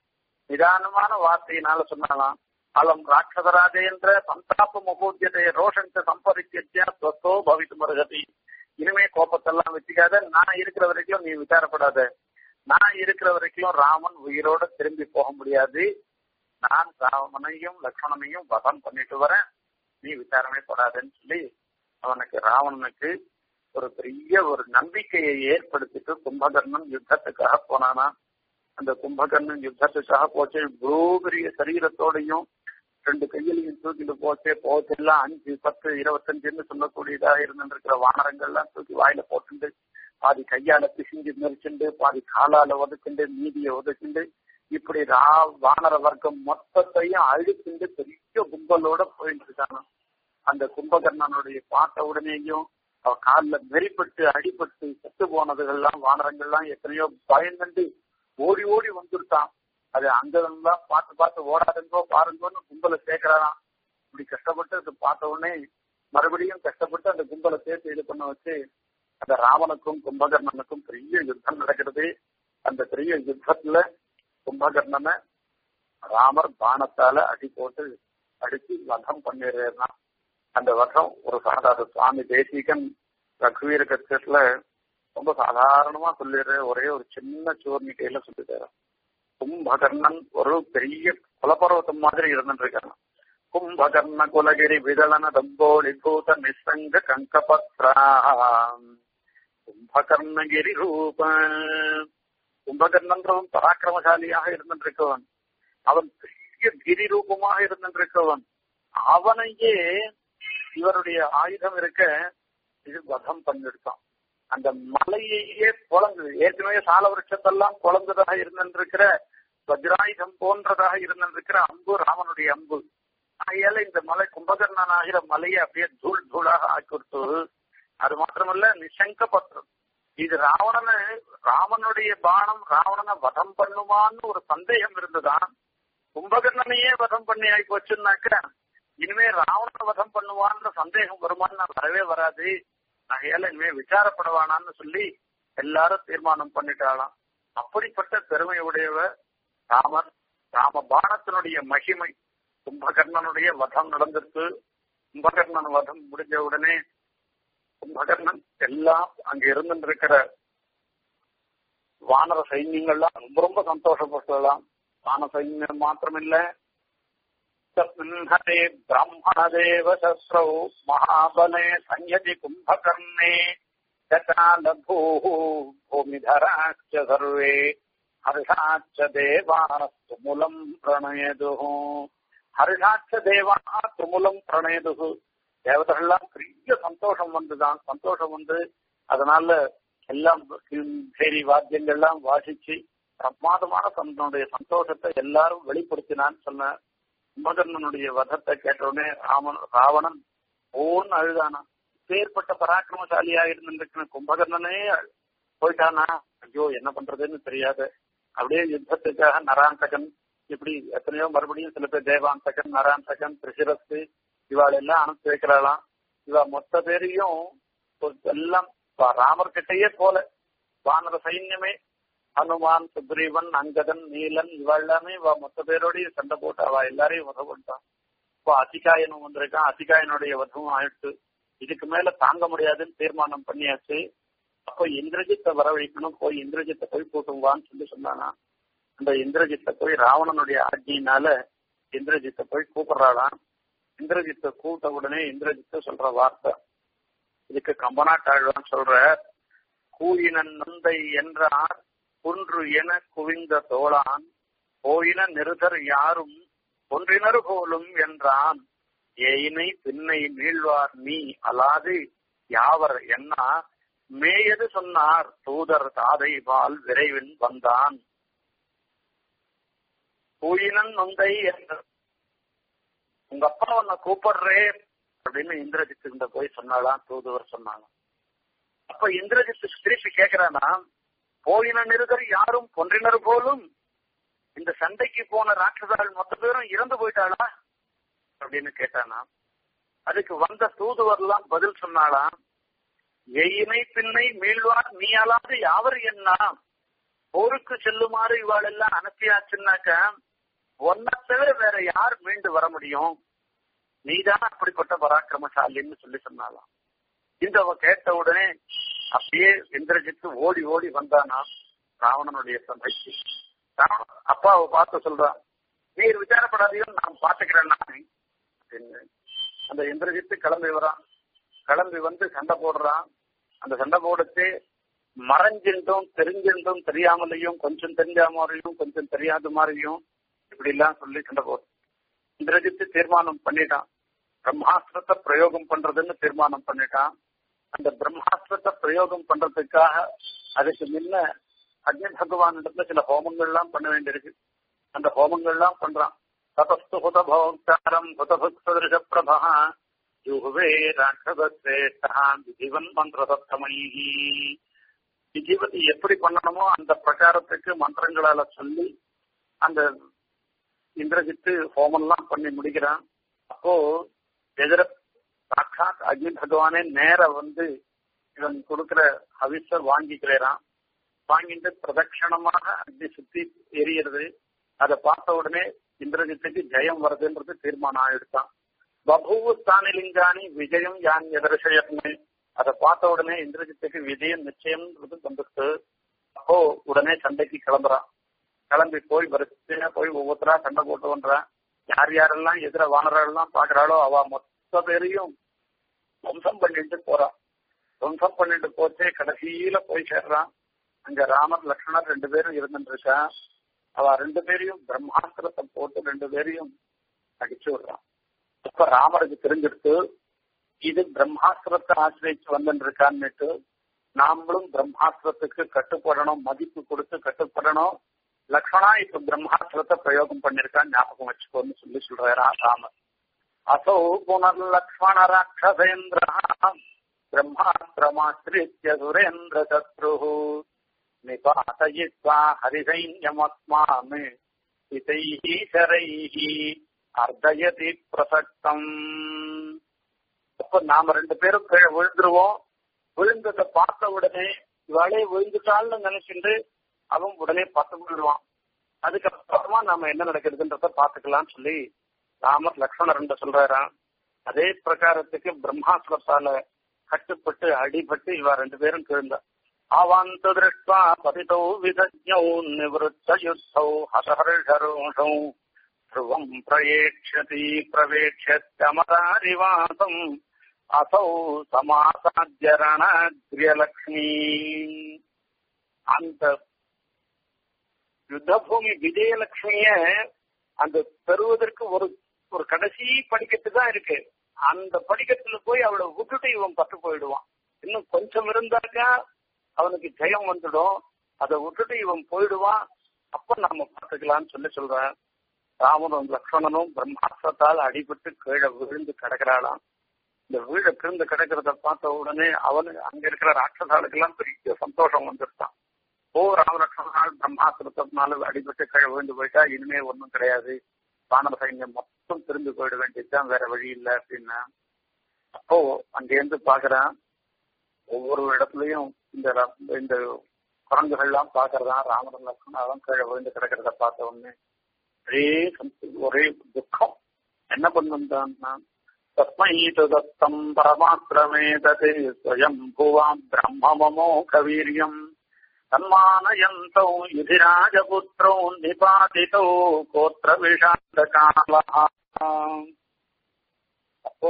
நிதானமான வார்த்தையினால சொன்னாலாம் அலம் ராட்சதராஜேந்திர சந்தாப முகூத்தியத்தை ரோஷன்ட்டு சம்பரித்தியா ஸ்வஸ்தோ பவித்து மருகதி இனிமே கோபத்தெல்லாம் வச்சுக்காத நான் இருக்கிற வரைக்கும் நீ விசாரப்படாத நான் இருக்கிற வரைக்கும் ராமன் உயிரோட திரும்பி போக முடியாது நான் ராமனையும் லக்ஷ்மணனையும் வதம் பண்ணிட்டு வரேன் நீ விசாரணை படாதன்னு சொல்லி அவனுக்கு ராவணனுக்கு ஒரு பெரிய ஒரு நம்பிக்கையை ஏற்படுத்திட்டு கும்பகர்ணன் யுத்தத்துக்காக போனானா அந்த கும்பகர்ணன் யுத்தத்துக்காக போச்சு இவ்வளோ பெரிய சரீரத்தோடையும் ரெண்டு கையிலையும் தூக்கிட்டு போச்சே போச்செல்லாம் அஞ்சு பத்து இருபத்தஞ்சுன்னு சொல்லக்கூடியதாக இருந்திருக்கிற வானரங்கள்லாம் தூக்கி வாயில போட்டுண்டு பாதி கையால பிசிஞ்சு மெரிச்சுண்டு பாதி காலால ஒதுக்குண்டு மீதியை ஒதுக்குண்டு இப்படி ரா வானர வர்க்கம் மொத்தத்தையும் அழுத்துண்டு பெரிய கும்பலோட போயிட்டு இருக்காங்க அந்த கும்பகர்ணனுடைய பார்த்த உடனேயும் அவ காலில் மெரிப்பட்டு அடிபட்டு செத்து போனதுகள்லாம் வானரங்கள்லாம் எத்தனையோ பயந்துண்டு ஓடி ஓடி வந்துருட்டான் அது அங்கெல்லாம் பார்த்து பார்த்து ஓடாதுங்கோ பாருங்கன்னு கும்பலை சேர்க்கிறாராம் இப்படி கஷ்டப்பட்டு அது பார்த்த உடனே மறுபடியும் கஷ்டப்பட்டு அந்த கும்பலை சேர்த்து இது பண்ண வச்சு அந்த ராவனுக்கும் கும்பகர்ணனுக்கும் பெரிய யுத்தம் நடக்கிறது அந்த பெரிய யுத்தத்துல கும்பகர்ணனை ராமர் பானத்தால அடி போட்டு அடிச்சு வதம் பண்ணிடுறான் அந்த வதம் ஒரு சாதாரண சுவாமி தேசிகன் ரகுவீர கட்சத்துல ரொம்ப சாதாரணமா சொல்லிடுற ஒரே ஒரு சின்ன சூர்ணிக்கையில சொல்லிட்டாரு கும்பகர்ணன் ஒரு பெரிய குலப்பர்வத்தம் மாதிரி இருந்துட்டு இருக்காங்க கும்பகர்ண குலகிரி விதளன தம்போலி பூத நிசங்க கங்கபத்ரா கும்பகர்ணகிரி ரூப கும்பகர்ணன்றவன் பராக்கிரமசாலியாக இருந்திருக்கவன் அவன் பெரிய கிரி ரூபமாக இருந்திருக்கவன் அவனையே இவருடைய ஆயுதம் இருக்க இது வதம் பண்ணிருக்கான் அந்த மலையையே பொழந்து ஏற்கனவே சால விருட்சத்தெல்லாம் பொழந்ததாக இருந்திருக்கிற வஜ்ராயுதம் போன்றதாக இருந்திருக்கிற அம்பு ராமனுடைய அம்பு ஆகையால இந்த மலை கும்பகர்ணன் ஆகிற மலையை அப்படியே தூள் தூளாக ஆக்கிவிட்டு அது மாத்திரமல்ல நிசங்க பத்திரம் இது ராவணனை ராமனுடைய பானம் ராவணனை வதம் பண்ணுமான்னு ஒரு சந்தேகம் இருந்துதான் கும்பகர்ணனையே வதம் பண்ணி ஆகி போச்சுன்னாக்க இனிமே ராவணனை வதம் பண்ணுவான்ற சந்தேகம் வருமான்னு வரவே வராது ஆகையால இனிமே விசாரப்படவானான்னு சொல்லி எல்லாரும் தீர்மானம் பண்ணிட்டாலாம் அப்படிப்பட்ட பெருமை உடையவர் ராமர் ராம பானத்தினுடைய மகிமை கும்பகர்ணனுடைய வதம் நடந்திருக்கு கும்பகர்ணன் வதம் முடிஞ்ச உடனே கும்பகர்ணன் எல்லாம் அங்க இருந்துருக்கிற வானர சைன்யங்கள்லாம் ரொம்ப ரொம்ப சந்தோஷப்பட்டுலாம் வான சைன்யம் மாத்திரமில்ல ஹரே பிராமணதேவ சஸ்ரௌ மகாபலே சஞ்சதி கும்பகர்ணே ஜட்டாலபூ பூமிதராச்ச சர்வே ஹர்ஷாச்ச தேவா துமுலம் பிரணயது ஹர்ஷாச்ச தேவா துமுலம் பிரணயது தேவதைகள்லாம் பெரிய சந்தோஷம் வந்துதான் சந்தோஷம் வந்து அதனால எல்லாம் சரி வாத்தியங்கள்லாம் வாசிச்சு பிரமாதமான தன்னுடைய சந்தோஷத்தை எல்லாரும் வெளிப்படுத்தினான்னு சொன்ன கும்பகர்ணனுடைய வதத்தை கேட்டவுடனே ராமன் ராவணன் ஓன்னு அழுதானா பேர்பட்ட பராக்கிரமசாலியா இருந்திருக்கிற கும்பகர்ணனே போயிட்டானா ஐயோ என்ன பண்றதுன்னு தெரியாது அப்படியே யுத்தத்துக்காக நராந்தகன் இப்படி எத்தனையோ மறுபடியும் சில பேர் தேவாந்தகன் நராந்தகன் திரிசிரஸ்து இவாள் எல்லாம் அனுப்பி வைக்கிறாளாம் இவ மொத்த பேரையும் எல்லாம் ராமர் கிட்டயே போல வானர சைன்யமே ஹனுமான் சுக்ரீவன் அங்கதன் நீலன் இவ எல்லாமே இவ மொத்த பேரோடய சண்டை போட்டு அவ எல்லாரையும் வத பண்ணிட்டான் இப்போ அதிகாயனும் வந்திருக்கான் அதிகாயனுடைய வதமும் ஆயிடுச்சு இதுக்கு மேல தாங்க முடியாதுன்னு தீர்மானம் பண்ணியாச்சு அப்போ இந்திரஜித்தை வரவழைக்கணும் போய் இந்திரஜித்தை போய் கூட்டுவான்னு சொல்லி சொன்னானா அந்த இந்திரஜித்தை போய் ராவணனுடைய ஆட்சியினால இந்திரஜித்தை போய் கூப்பிடுறாளாம் இந்திரஜித்தை கூட்ட உடனே இந்திரஜித்தை சொல்ற வார்த்தை இதுக்கு கம்பனாட்டாழ்வான் சொல்ற கூயினன் நந்தை என்றார் குன்று என குவிந்த தோளான் போயின நிருதர் யாரும் ஒன்றினர் போலும் என்றான் ஏயினை பின்னை மீழ்வார் நீ அலாது யாவர் என்ன மேயது சொன்னார் தூதர் தாதை பால் விரைவில் வந்தான் கூயினன் நொந்தை என்ற உங்க அப்பா உன்னை கூப்பிடுறே அப்படின்னு இந்திரஜித் இந்த போய் சொன்னாலாம் தூதுவர் சொன்னாங்க அப்ப இந்திரஜித் திருப்பி கேக்குறானா போயின நிருதர் யாரும் பொன்றினர் போலும் இந்த சண்டைக்கு போன ராட்சதாள் மொத்த பேரும் இறந்து போயிட்டாளா அப்படின்னு கேட்டானா அதுக்கு வந்த தூதுவர்லாம் பதில் சொன்னாலாம் எயினை பின்னை மீள்வார் நீ அல்லாது யாவர் என்ன போருக்கு செல்லுமாறு இவாள் எல்லாம் அனுப்பியாச்சுன்னாக்க ஒன்ன தவிர வேற யார் மீண்டு வர முடியும் நீதான் அப்படிப்பட்ட பராக்கிரமசாலின்னு சொல்லி சொன்னாலாம் இந்த கேட்ட உடனே அப்படியே இந்திரஜித்து ஓடி ஓடி வந்தானா ராவணனுடைய சபைக்கு அப்பாவை பார்த்து சொல்றான் நீர் விசாரப்படாதையும் நான் பாத்துக்கிறேன் நான் அப்படின்னு அந்த இந்திரஜித்து கிளம்பி வரான் கிளம்பி வந்து சண்டை போடுறான் அந்த சண்டை போடுச்சு மறைஞ்சின்றும் தெரிஞ்சின்றும் தெரியாமலையும் கொஞ்சம் தெரிஞ்ச மாதிரியும் கொஞ்சம் தெரியாத மாதிரியும் இப்படி எல்லாம் சொல்லி சண்டை போடும் இந்திரஜித்து தீர்மானம் பண்ணிட்டான் பிரம்மாஸ்திரத்தை பிரயோகம் பண்றதுன்னு தீர்மானம் பண்ணிட்டான் அந்த பிரம்மாஸ்திரத்தை பிரயோகம் பண்றதுக்காக அதுக்கு முன்ன அக்னி பகவான் இடத்துல சில ஹோமங்கள்லாம் பண்ண வேண்டியிருக்கு அந்த ஹோமங்கள்லாம் பண்றான் தபஸ்து ஹுத பௌச்சாரம் ஹுதபுத்சதிருஷ பிரபா ஜுஹுவே ராட்சதேஷ்டா விதிவன் மந்திரதத்தமணி விதிவதி எப்படி பண்ணணுமோ அந்த பிரகாரத்துக்கு மந்திரங்களால சொல்லி அந்த இந்திரஜித்து ஹோமம்லாம் பண்ணி முடிக்கிறான் அப்போ எதிர சாட்சாத் அக்னி பகவானே நேர வந்து இவன் கொடுக்கிற ஹவிஸ வாங்கிக்கிறான் வாங்கிட்டு பிரதட்சணமாக அக்னி சுத்தி எரியறது அதை பார்த்த உடனே இந்திரஜித்துக்கு ஜெயம் வருதுன்றது தீர்மானம் ஆயிடுச்சான் பபூவு ஸ்தானிலிங்கானி விஜயம் யான் எதிர்ஷயத்மே அதை பார்த்த உடனே இந்திரஜித்துக்கு விஜயம் நிச்சயம்ன்றது வந்துட்டு அப்போ உடனே சண்டைக்கு கிளம்புறான் கிளம்பி போய் வரிசையா போய் ஒவ்வொருத்தரா சண்டை போட்டு வந்தான் யார் யாரெல்லாம் எதிர வானரெல்லாம் பாக்குறாளோ அவ மொத்த பேரையும் துவம்சம் பண்ணிட்டு போறான் துவம்சம் பண்ணிட்டு போச்சே கடைசியில போய் சேர்றான் அங்க ராமர் லக்ஷ்மணர் ரெண்டு பேரும் இருந்துட்டு இருக்கா அவ ரெண்டு பேரையும் பிரம்மாஸ்திரத்தை போட்டு ரெண்டு பேரையும் அடிச்சு விடுறான் அப்ப ராமருக்கு தெரிஞ்சிருத்து இது பிரம்மாஸ்திரத்தை ஆசிரியச்சு வந்துட்டு இருக்கான்னுட்டு நாமளும் பிரம்மாஸ்திரத்துக்கு கட்டுப்படணும் மதிப்பு கொடுத்து கட்டுப்படணும் லக்ஷ்மணா இப்ப பிரம்மாஸ்திரத்தை பிரயோகம் பண்ணிருக்கான் ஞாபகம் வச்சுக்கோன்னு சொல்லி சொல்றாரா ராமர் அசௌ புனர்லக்ஷ்மண ராட்சசேந்திர பிரம்மாஸ்திரமாசிரித்ய சுரேந்திர சத்ரு நிபாதயித்வா ஹரிசைன்யமஸ்மாமி இதைஹி சரைஹி அர்த்தயதி பிரசக்தம் அப்ப நாம ரெண்டு பேரும் கீழே விழுந்துருவோம் விழுந்ததை பார்த்த உடனே இவாளே விழுந்துட்டாள்னு நினைச்சுட்டு அவன் உடனே பத்து விழுவான் அதுக்கப்புறமா நாம என்ன நடக்கிறதுன்றத பாத்துக்கலாம்னு சொல்லி ராமர் லக்ஷ்மணர் சொல்றாராம் அதே பிரகாரத்துக்கு பிரம்மாஸ்திரத்தால கட்டுப்பட்டு அடிபட்டு இவ ரெண்டு பேரும் கிழந்தா ஆவாந்து திருஷ்டா பதிதௌ விதஜௌ நிவృத்த யுத்தௌ ஹசஹர்ஷரோஷௌ ध्रुवम् प्रयेक्ष्यति प्रवेक्ष्यत्यमरारिवासम् असौ समासाद्य ரணாகிரியலக்ஷ்மி அந்த யுத்தபூமி விஜயலட்சுமிய அந்த பெறுவதற்கு ஒரு ஒரு கடைசி படிக்கட்டு தான் இருக்கு அந்த படிக்கட்டுல போய் அவளை விட்டுட்டு இவன் பட்டு போயிடுவான் இன்னும் கொஞ்சம் இருந்தாக்கா அவனுக்கு ஜெயம் வந்துடும் அதை விட்டுட்டு இவன் போயிடுவான் அப்ப நாம பார்த்துக்கலாம்னு சொல்லி சொல்றேன் ராமனும் லக்ஷ்மணனும் பிரம்மாஸ்திரத்தால் அடிபட்டு கீழே விழுந்து கிடக்கிறாளாம் இந்த வீழ கிழந்து கிடக்கிறத பார்த்த உடனே அவனு அங்க இருக்கிற ராட்சசாளுக்கெல்லாம் பெரிய சந்தோஷம் வந்துருத்தான் ஓ ராமலட்சுமணால் பிரம்மாஸ்திரத்தினால அடிபட்டு கீழே விழுந்து போயிட்டா இனிமே ஒன்றும் கிடையாது வானர சைன்யம் மொத்தம் திரும்பி போயிட வேண்டியதுதான் வேற வழி இல்லை அப்படின்னா அப்போ அங்கேருந்து பாக்குறேன் ஒவ்வொரு இடத்துலயும் இந்த இந்த குரங்குகள்லாம் பாக்குறதா ராமன் லக்ஷ்மணாலும் கீழே விழுந்து கிடக்கிறத பார்த்த உடனே ஒரே ஒரே துக்கம் என்ன பண்ணுந்தான்னா தஸ்மை தத்தம் பரமாத்திரமே தது ஸ்வயம் புவாம் பிரம்மமமோ கவீரியம் தன்மானயந்தௌ யுதிராஜபுத்திரோ நிபாதிதோ கோத்திர விஷாந்த காலா அப்போ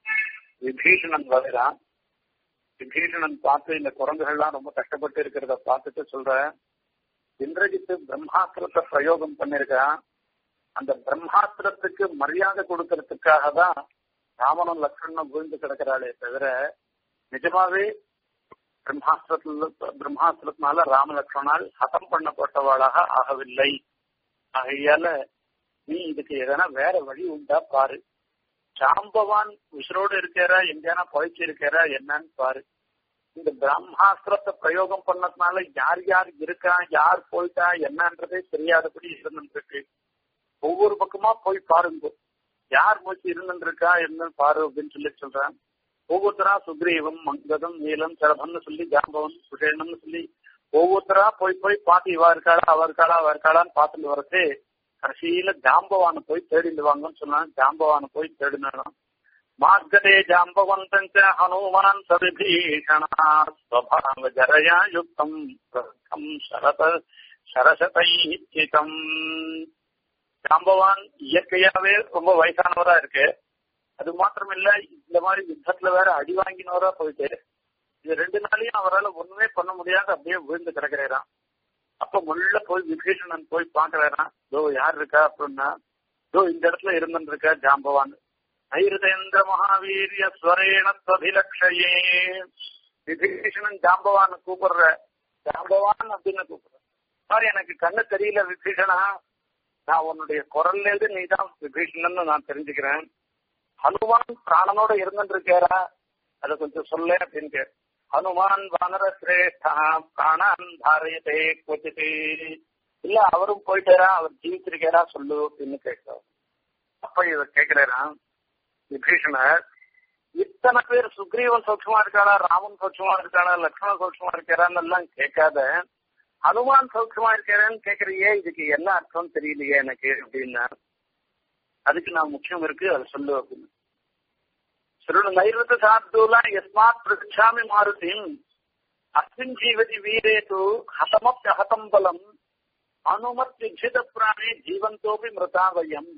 விபீஷணன் வருகிறான் விபீஷணன் பார்த்து இந்த குரங்குகள்லாம் ரொம்ப கஷ்டப்பட்டு இருக்கிறத பார்த்துட்டு சொல்ற இந்திரஜித்து பிரம்மாஸ்திரத்தை பிரயோகம் பண்ணிருக்கான் அந்த பிரம்மாஸ்திரத்துக்கு மரியாதை கொடுக்கறதுக்காக தான் ராமனும் லக்ஷ்மணனும் விழுந்து கிடக்கிறாளே தவிர நிஜமாவே பிரம்மாஸ்திரத்துல பிரம்மாஸ்திரத்தினால ராம லக்ஷ்மணால் ஹதம் பண்ணப்பட்டவாளாக ஆகவில்லை ஆகையால நீ இதுக்கு எதனா வேற வழி உண்டா பாரு சாம்பவான் உசுரோடு இருக்கிறா எங்கேனா பழச்சி இருக்கிறா என்னன்னு பாரு இந்த பிரம்மாஸ்திரத்தை பிரயோகம் பண்ணதுனால யார் யார் இருக்கா யார் போயிட்டா என்னன்றதே தெரியாதபடி இருந்துருக்கு ஒவ்வொரு பக்கமா போய் பாருங்க யார் மூச்சு இருந்துருக்கா என்ன பாரு அப்படின்னு சொல்லி சொல்றேன் ஒவ்வொருத்தரா சுக்ரீவம் மங்கதம் நீலம் சரபம்னு சொல்லி ஜாம்பவன் சுஷேனம்னு சொல்லி ஒவ்வொருத்தரா போய் போய் பார்த்து இவா இருக்காளா அவ இருக்காளா அவ இருக்காளான்னு பார்த்துட்டு வரது கடைசியில ஜாம்பவான போய் தேடிட்டு வாங்கன்னு சொன்னான் ஜாம்பவான போய் தேடினாலும் மார்கதே ஜாம்பவந்தஞ்ச ஹனுமான் சவிபீஷணா ஸ்வபாவ ஜரயா யுக்தம் சரத சரசதைச்சிதம் ஜாம்பவான் இயற்கையாவே ரொம்ப வயசானவரா இருக்கு அது மாத்திரம் இல்ல இந்த மாதிரி யுத்தத்துல வேற அடி வாங்கினவரா போயிட்டு இது ரெண்டு நாளையும் அவரால் ஒண்ணுமே பண்ண முடியாது அப்படியே விழுந்து கிடக்கிறாராம் அப்ப முள்ள போய் விபீஷணன் போய் பாக்குறாராம் தோ யார் இருக்கா அப்படின்னா தோ இந்த இடத்துல இருந்துட்டு இருக்கா ஜாம்பவான் ஐருதேந்திர மகாவீரிய ஸ்வரேண அபிலக்ஷயே விபீஷணன் ஜாம்பவான் கூப்பிடுற ஜாம்பவான் அப்படின்னு கூப்பிடுற சாரி எனக்கு கண்ணு தெரியல விபீஷணா நான் உன்னுடைய குரல்ல இருந்து நீ தான் விபீஷணன் நான் தெரிஞ்சுக்கிறேன் ஹனுமான் பிராணனோட இருந்துட்டு இருக்காரா அதை கொஞ்சம் சொல்ல அப்படின்னு கேட்டு ஹனுமான் வானர சிரேஷ்டா பிராணான் தாரயதே கொச்சிட்டு இல்ல அவரும் போயிட்டாரா அவர் ஜீவிச்சிருக்காரா சொல்லு அப்படின்னு கேட்கிறார் அப்ப இவர் கேட்கிறாரா விபீஷணர் இத்தனை பேர் சுக்ரீவன் சௌட்சமா இருக்காளா ராமன் சௌட்சமா இருக்காளா லக்ஷ்மணன் சௌட்சமா இருக்காரான்னு எல்லாம் கேட்காத ஹனுமான் சௌக்கியமா இருக்கிறேன்னு கேக்குறியே இதுக்கு என்ன அர்த்தம் தெரியலையே எனக்கு அப்படின்னா அதுக்கு நான் முக்கியம் இருக்கு அதை சொல்லு அப்படின்னு శృణు నైరుత శార్దూల యస్మాత్ పృచ్ఛామి మారుతిం అస్మిన్ జీవతి వీరేతు హతమప్యహతం బలం அனுமத்யுஜித பிராணி ஜீவந்தோபி மிருதாவயம்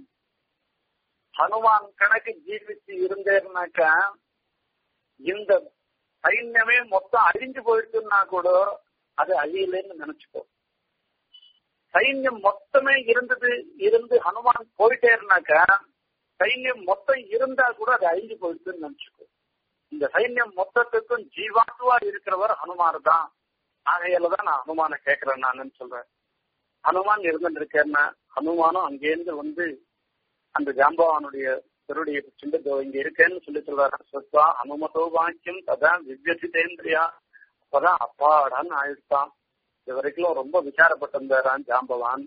ஹனுமான் கணக்கு ஜீவிச்சு இருந்தேன்னாக்கா இந்த சைன்யமே மொத்தம் அழிஞ்சு போயிடுச்சுன்னா கூட அது அழியலன்னு நினைச்சுக்கோ சைன்யம் மொத்தமே இருந்தது இருந்து ஹனுமான் போயிட்டே இருந்தாக்கா சைன்யம் மொத்தம் இருந்தா கூட அது அழிஞ்சு போயிடுதுன்னு நினைச்சுக்கோ இந்த சைன்யம் மொத்தத்துக்கும் ஜீவாத்துவா இருக்கிறவர் ஹனுமார் தான் ஆகையில தான் நான் ஹனுமான கேட்கிறேன் நான் சொல்றேன் ஹனுமான் இருந்துட்டு இருக்கேன்னா ஹனுமானும் அங்கேருந்து வந்து அந்த ஜாம்பவானுடைய திருடைய சிண்டதோ இங்க இருக்கேன்னு சொல்லி சொல்றாரு சொத்வா ஹனுமதோ வாக்கியம் ததான் வித்யசிதேந்திரியா அப்பதான் அப்பாடான்னு ஆயிடுச்சான் இது வரைக்கும் ரொம்ப விசாரப்பட்டிருந்தாரான் ஜாம்பவான்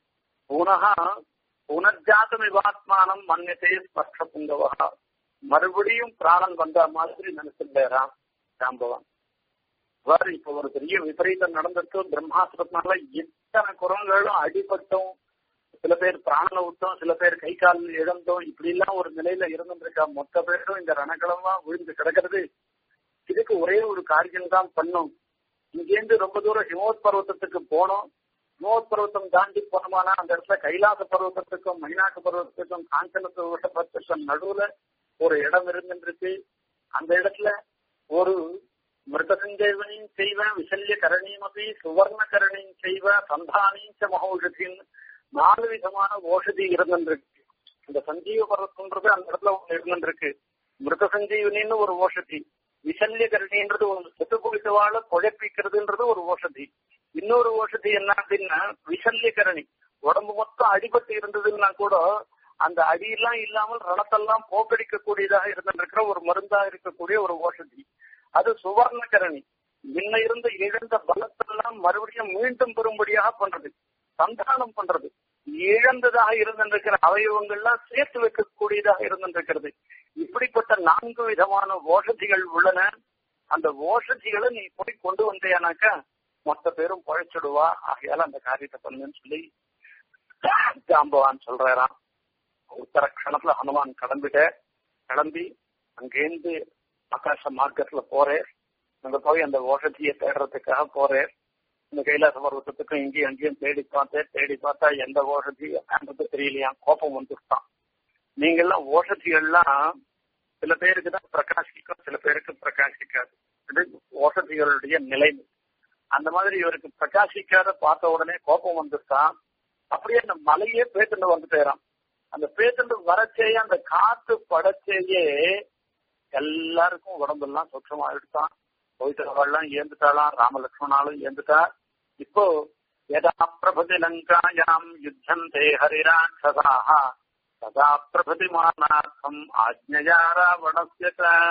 புனகா புனர்ஜாத்தம் இவாத்மானம் மன்னியத்தை ஸ்பஷ்ட புங்கவா மறுபடியும் பிராணன் வந்த மாதிரி நினைச்சிருந்தாராம் ஜாம்பவான் வேறு இப்ப ஒரு பெரிய விபரீதம் நடந்திருக்கு பிரம்மாஸ்திரத்தினால இத்தனை குரங்களும் அடிபட்டும் சில பேர் பிராணனை விட்டோம் சில பேர் கை கால் இழந்தோம் இப்படி எல்லாம் ஒரு நிலையில இருந்துருக்கா மொத்த பேரும் இந்த ரணகளமா விழுந்து கிடக்கிறது இதுக்கு ஒரே ஒரு காரியம் தான் பண்ணும் இங்கேருந்து ரொம்ப தூரம் ஹிமோத் பர்வத்தத்துக்கு போனோம் ஹிமோத் பர்வத்தம் தாண்டி போனோமானா அந்த இடத்துல கைலாச பர்வத்தத்துக்கும் மைனாட்டு பர்வத்தத்துக்கும் காஞ்சனத்து விஷபத்துக்கும் நடுவுல ஒரு இடம் இருந்துருக்கு அந்த இடத்துல ஒரு மிருத சஞ்சீவனியும் செய்வ விசல்ய கரணியமபி சுவர்ண கரணியும் செய்வ சந்தானியும் மகௌஷதின் நாலு விதமான ஓஷதி இருந்துருக்கு இந்த சஞ்சீவ பர்வத்தம்ன்றது அந்த இடத்துல ஒண்ணு இருந்துருக்கு மிருத சஞ்சீவனின்னு ஒரு ஓஷதி விசல்ய கரணின்றது ஒரு செத்து குளித்தவாழ குழப்பிக்கிறதுன்றது ஒரு ஓஷதி இன்னொரு ஓஷதி என்ன அப்படின்னா விசல்ய கரணி உடம்பு மொத்தம் அடிபட்டு இருந்ததுன்னா கூட அந்த அடியெல்லாம் இல்லாமல் ரணத்தெல்லாம் போக்கடிக்க கூடியதாக இருந்திருக்கிற ஒரு மருந்தா இருக்கக்கூடிய ஒரு ஓஷதி அது சுவர்ண கரணி முன்ன இருந்த இழந்த பலத்தெல்லாம் மறுபடியும் மீண்டும் பெறும்படியாக பண்றது சந்தானம் பண்றது இழந்ததாக இருந்திருக்கிற அவயவங்கள்லாம் சேர்த்து வைக்கக்கூடியதாக இருந்திருக்கிறது இப்படிப்பட்ட நான்கு விதமான ஓஷதிகள் உள்ளன அந்த ஓஷதிகளை நீ போய் கொண்டு வந்தேனாக்கா மொத்த பேரும் பழைச்சிடுவா ஆகையால அந்த காரியத்தை பண்ணுன்னு சொல்லி ஜாம்பவான் சொல்றாராம் உத்தர கணத்துல ஹனுமான் கிளம்பிட்ட கிளம்பி அங்கேருந்து ஆகாச மார்க்கெட்ல போறேன் அங்க போய் அந்த ஓஷதியை தேடுறதுக்காக போறேன் இந்த கைலாச பர்வத்தத்துக்கும் இங்கேயும் அங்கேயும் தேடி பார்த்தேன் தேடி பார்த்தா எந்த ஓஷதி என்னன்றது தெரியலையா கோபம் வந்துட்டான் நீங்கெல்லாம் ஓஷதிகள்லாம் சில பேருக்கு தான் பிரகாசிக்கும் சில பேருக்கு பிரகாசிக்காது இது ஓஷதிகளுடைய நிலை அந்த மாதிரி இவருக்கு பிரகாசிக்காத பார்த்த உடனே கோபம் வந்துட்டான் அப்படியே அந்த மலையே பேத்துண்டு வந்துட்டேறான் அந்த பேத்துண்டு வரச்சேயே அந்த காத்து படச்சேயே எல்லாருக்கும் உடம்பெல்லாம் சுற்றமாயிடுதான் போயிட்டவெல்லாம் ஏந்துட்டாளாம் ராமலட்சுமணாலும் ஏந்துட்டா இப்போ யதா பிரபதி லங்காயாம் யுத்தந்தே ஹரிராட்சசாக ததா பிரபதிமானார்த்தம் ஆஜ்ஞயா ராவணஸ்ய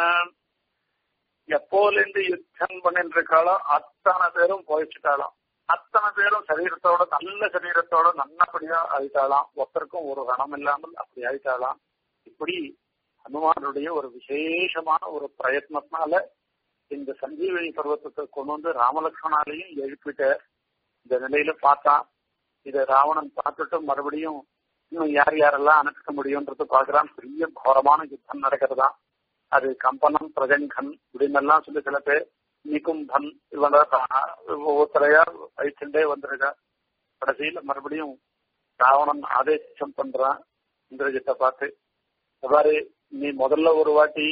எப்போலேருந்து யுத்தம் பண்ணிட்டு இருக்காளோ அத்தனை பேரும் போயிச்சுட்டாளாம் அத்தனை பேரும் சரீரத்தோட நல்ல சரீரத்தோட நல்லபடியா ஆயிட்டாளாம் ஒருத்தருக்கும் ஒரு கணம் இல்லாமல் அப்படி ஆயிட்டாளாம் இப்படி ஹனுமானுடைய ஒரு விசேஷமான ஒரு பிரயத்னத்தினால இந்த சஞ்சீவனி பர்வத்தத்தை கொண்டு வந்து ராமலட்சுமணாலையும் எழுப்பிட்ட இந்த நிலையில பார்த்தான் இதை ராவணன் பார்த்துட்டு மறுபடியும் இன்னும் யார் யாரெல்லாம் அனுப்பிக்க முடியும்ன்றது பார்க்கிறான் பெரிய கோரமான யுத்தம் நடக்கிறதா அது கம்பனம் பிரஜங்கன் இப்படின்னெல்லாம் சொல்லி சில பேர் நிகும்பன் இவங்க ஒவ்வொருத்தரையா அழிச்சுட்டே வந்திருக்கா கடைசியில மறுபடியும் ராவணன் ஆதேசம் பண்றான் இந்திரஜித்தை பார்த்து அவ்வாறு நீ முதல்ல ஒரு வாட்டி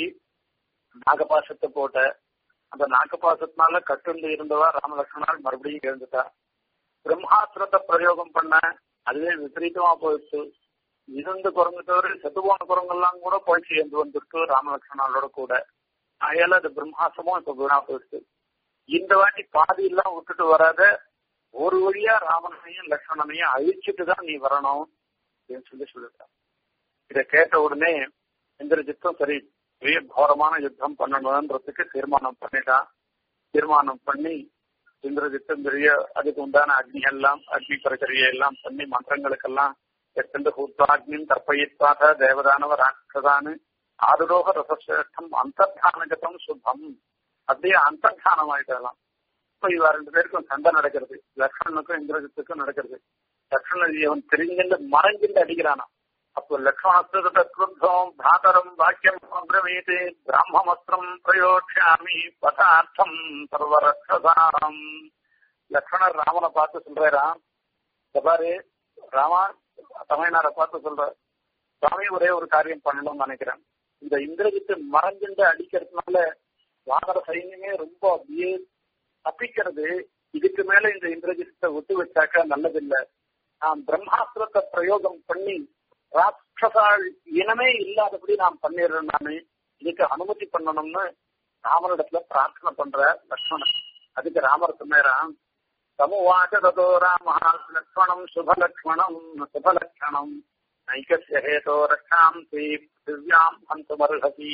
நாகபாசத்தை போட்ட அந்த நாகபாசத்தினால கட்டுண்டு இருந்தவா ராமலட்சுமணால் மறுபடியும் எழுந்துட்டா பிரம்மாஸ்திரத்தை பிரயோகம் பண்ண அதுவே விபரீதமா போயிடுச்சு இருந்து குரங்கு தவிர செத்துப்போன குரங்கெல்லாம் கூட போய் சேர்ந்து வந்துருக்கு ராமலட்சுமணாலோட கூட அயால அது பிரம்மாசமும் இப்ப வீணா போயிடுச்சு இந்த வாட்டி பாதி எல்லாம் விட்டுட்டு வராத ஒரு வழியா ராமனையும் லட்சுமணனையும் அழிச்சிட்டு தான் நீ வரணும் அப்படின்னு சொல்லி சொல்லிட்டான் இதை கேட்ட உடனே இந்திரஜித்தும் சரி பெரிய கோரமான யுத்தம் பண்ணணும்ன்றதுக்கு தீர்மானம் பண்ணிட்டான் தீர்மானம் பண்ணி இந்திரஜித்தும் பெரிய அதுக்கு உண்டான அக்னி எல்லாம் அக்னி பிரகரியை எல்லாம் பண்ணி மந்திரங்களுக்கெல்லாம் எத்தெண்டு ஹூத்வாக்னின் தர்ப்பயித்வாக தேவதானவ ராட்சதானு ஆதுரோக ரசசிரேஷ்டம் அந்தர்தானகதம் சுத்தம் அப்படியே அந்தர்தானம் ஆயிட்டலாம் இப்ப இவ ரெண்டு பேருக்கும் சண்டை நடக்கிறது லக்ஷ்மணனுக்கும் இந்திரஜித்துக்கும் நடக்கிறது லக்ஷ்மணன் இவன் தெரிஞ்சுட்டு மறைஞ்சிட்டு அடிக்கிறானா அப்போ லக்ஷ்மணஸ்திரத கிருத்தம் பிராதரம் வாக்கியம் பிரவீதி பிராமமஸ்திரம் பிரயோக்ஷாமி பதார்த்தம் சர்வரக்ஷதாம் லக்ஷ்மணர் ராமனை பார்த்து சொல்றாராம் பாரு ராமா தமிழ்நாடை பார்த்து சொல்ற சுவாமி ஒரே ஒரு காரியம் பண்ணணும்னு நினைக்கிறேன் இந்த இந்திரஜித்து மறைஞ்சுண்டு அடிக்கிறதுனால வானர சைன்யமே ரொம்ப அப்படியே தப்பிக்கிறது இதுக்கு மேல இந்த இந்திரஜித்தை விட்டு வச்சாக்கா நல்லதில்லை நாம் பிரம்மாஸ்திரத்தை பிரயோகம் பண்ணி ராட்சசாள் இனமே இல்லாதபடி நாம் பண்ணிடுறோம் நானு இதுக்கு அனுமதி பண்ணணும்னு ராமனிடத்துல பிரார்த்தனை பண்ற லக்ஷ்மணன் அதுக்கு ராமர் சொன்னாராம் சமுவாச்ச ததோ ராம லக்ஷ்மணம் சுபலக்ஷ்மணம் சுபலக்ஷணம் நைகசிய ஹேதோ ரட்சாம் திவ்யாம் ஹந்தமர்ஹசி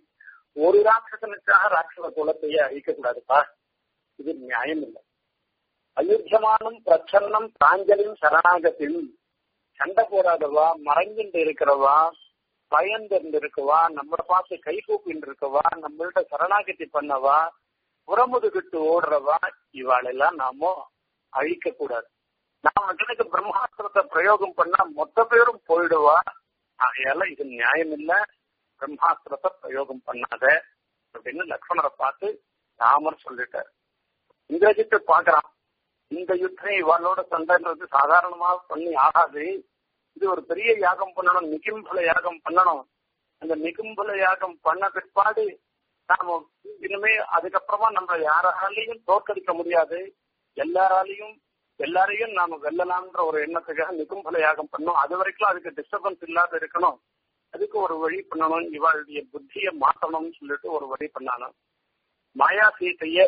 ஒரு ராட்சசனுக்காக ராட்சச குலத்தையே அழிக்கக்கூடாதுப்பா இது நியாயம் இல்லை அயுத்தியமானும் பிரச்சன்னம் பிராஞ்சலின் சரணாகத்தில் சண்டை போடாதவா மறைஞ்சிட்டு இருக்கிறவா பயந்து இருக்கவா நம்மளை பார்த்து கை கூப்பின்னு இருக்கவா நம்மள்ட்ட சரணாகதி பண்ணவா புறமுதுகிட்டு ஓடுறவா இவாளெல்லாம் நாம அழிக்க கூடாது நாம எனக்கு பிரம்மாஸ்திரத்தை பிரயோகம் பண்ணா மொத்த பேரும் போயிடுவா ஆகையால இது நியாயம் இல்ல பிரம்மாஸ்திரத்தை பிரயோகம் பண்ணாத அப்படின்னு லக்ஷ்மணரை பார்த்து ராமர் சொல்லிட்டார் இந்திரஜித்து பாக்குறான் இந்த யுத்தம் இவாளோட சண்டைன்றது சாதாரணமா பண்ணி ஆகாது இது ஒரு பெரிய யாகம் பண்ணணும் நிகிம்பல யாகம் பண்ணணும் அந்த நிகும்பல யாகம் பண்ண பிற்பாடு நாம இனிமே அதுக்கப்புறமா நம்ம யாராலையும் தோற்கடிக்க முடியாது எல்லாராலையும் எல்லாரையும் நாம வெல்லலாம்ன்ற ஒரு எண்ணத்துக்காக நிகும்பல யாகம் பண்ணோம் அது வரைக்கும் அதுக்கு டிஸ்டர்பன்ஸ் இல்லாத இருக்கணும் அதுக்கு ஒரு வழி பண்ணணும் இவளுடைய புத்தியை மாத்தணும்னு சொல்லிட்டு ஒரு வழி பண்ணானு மாயா சீத்தைய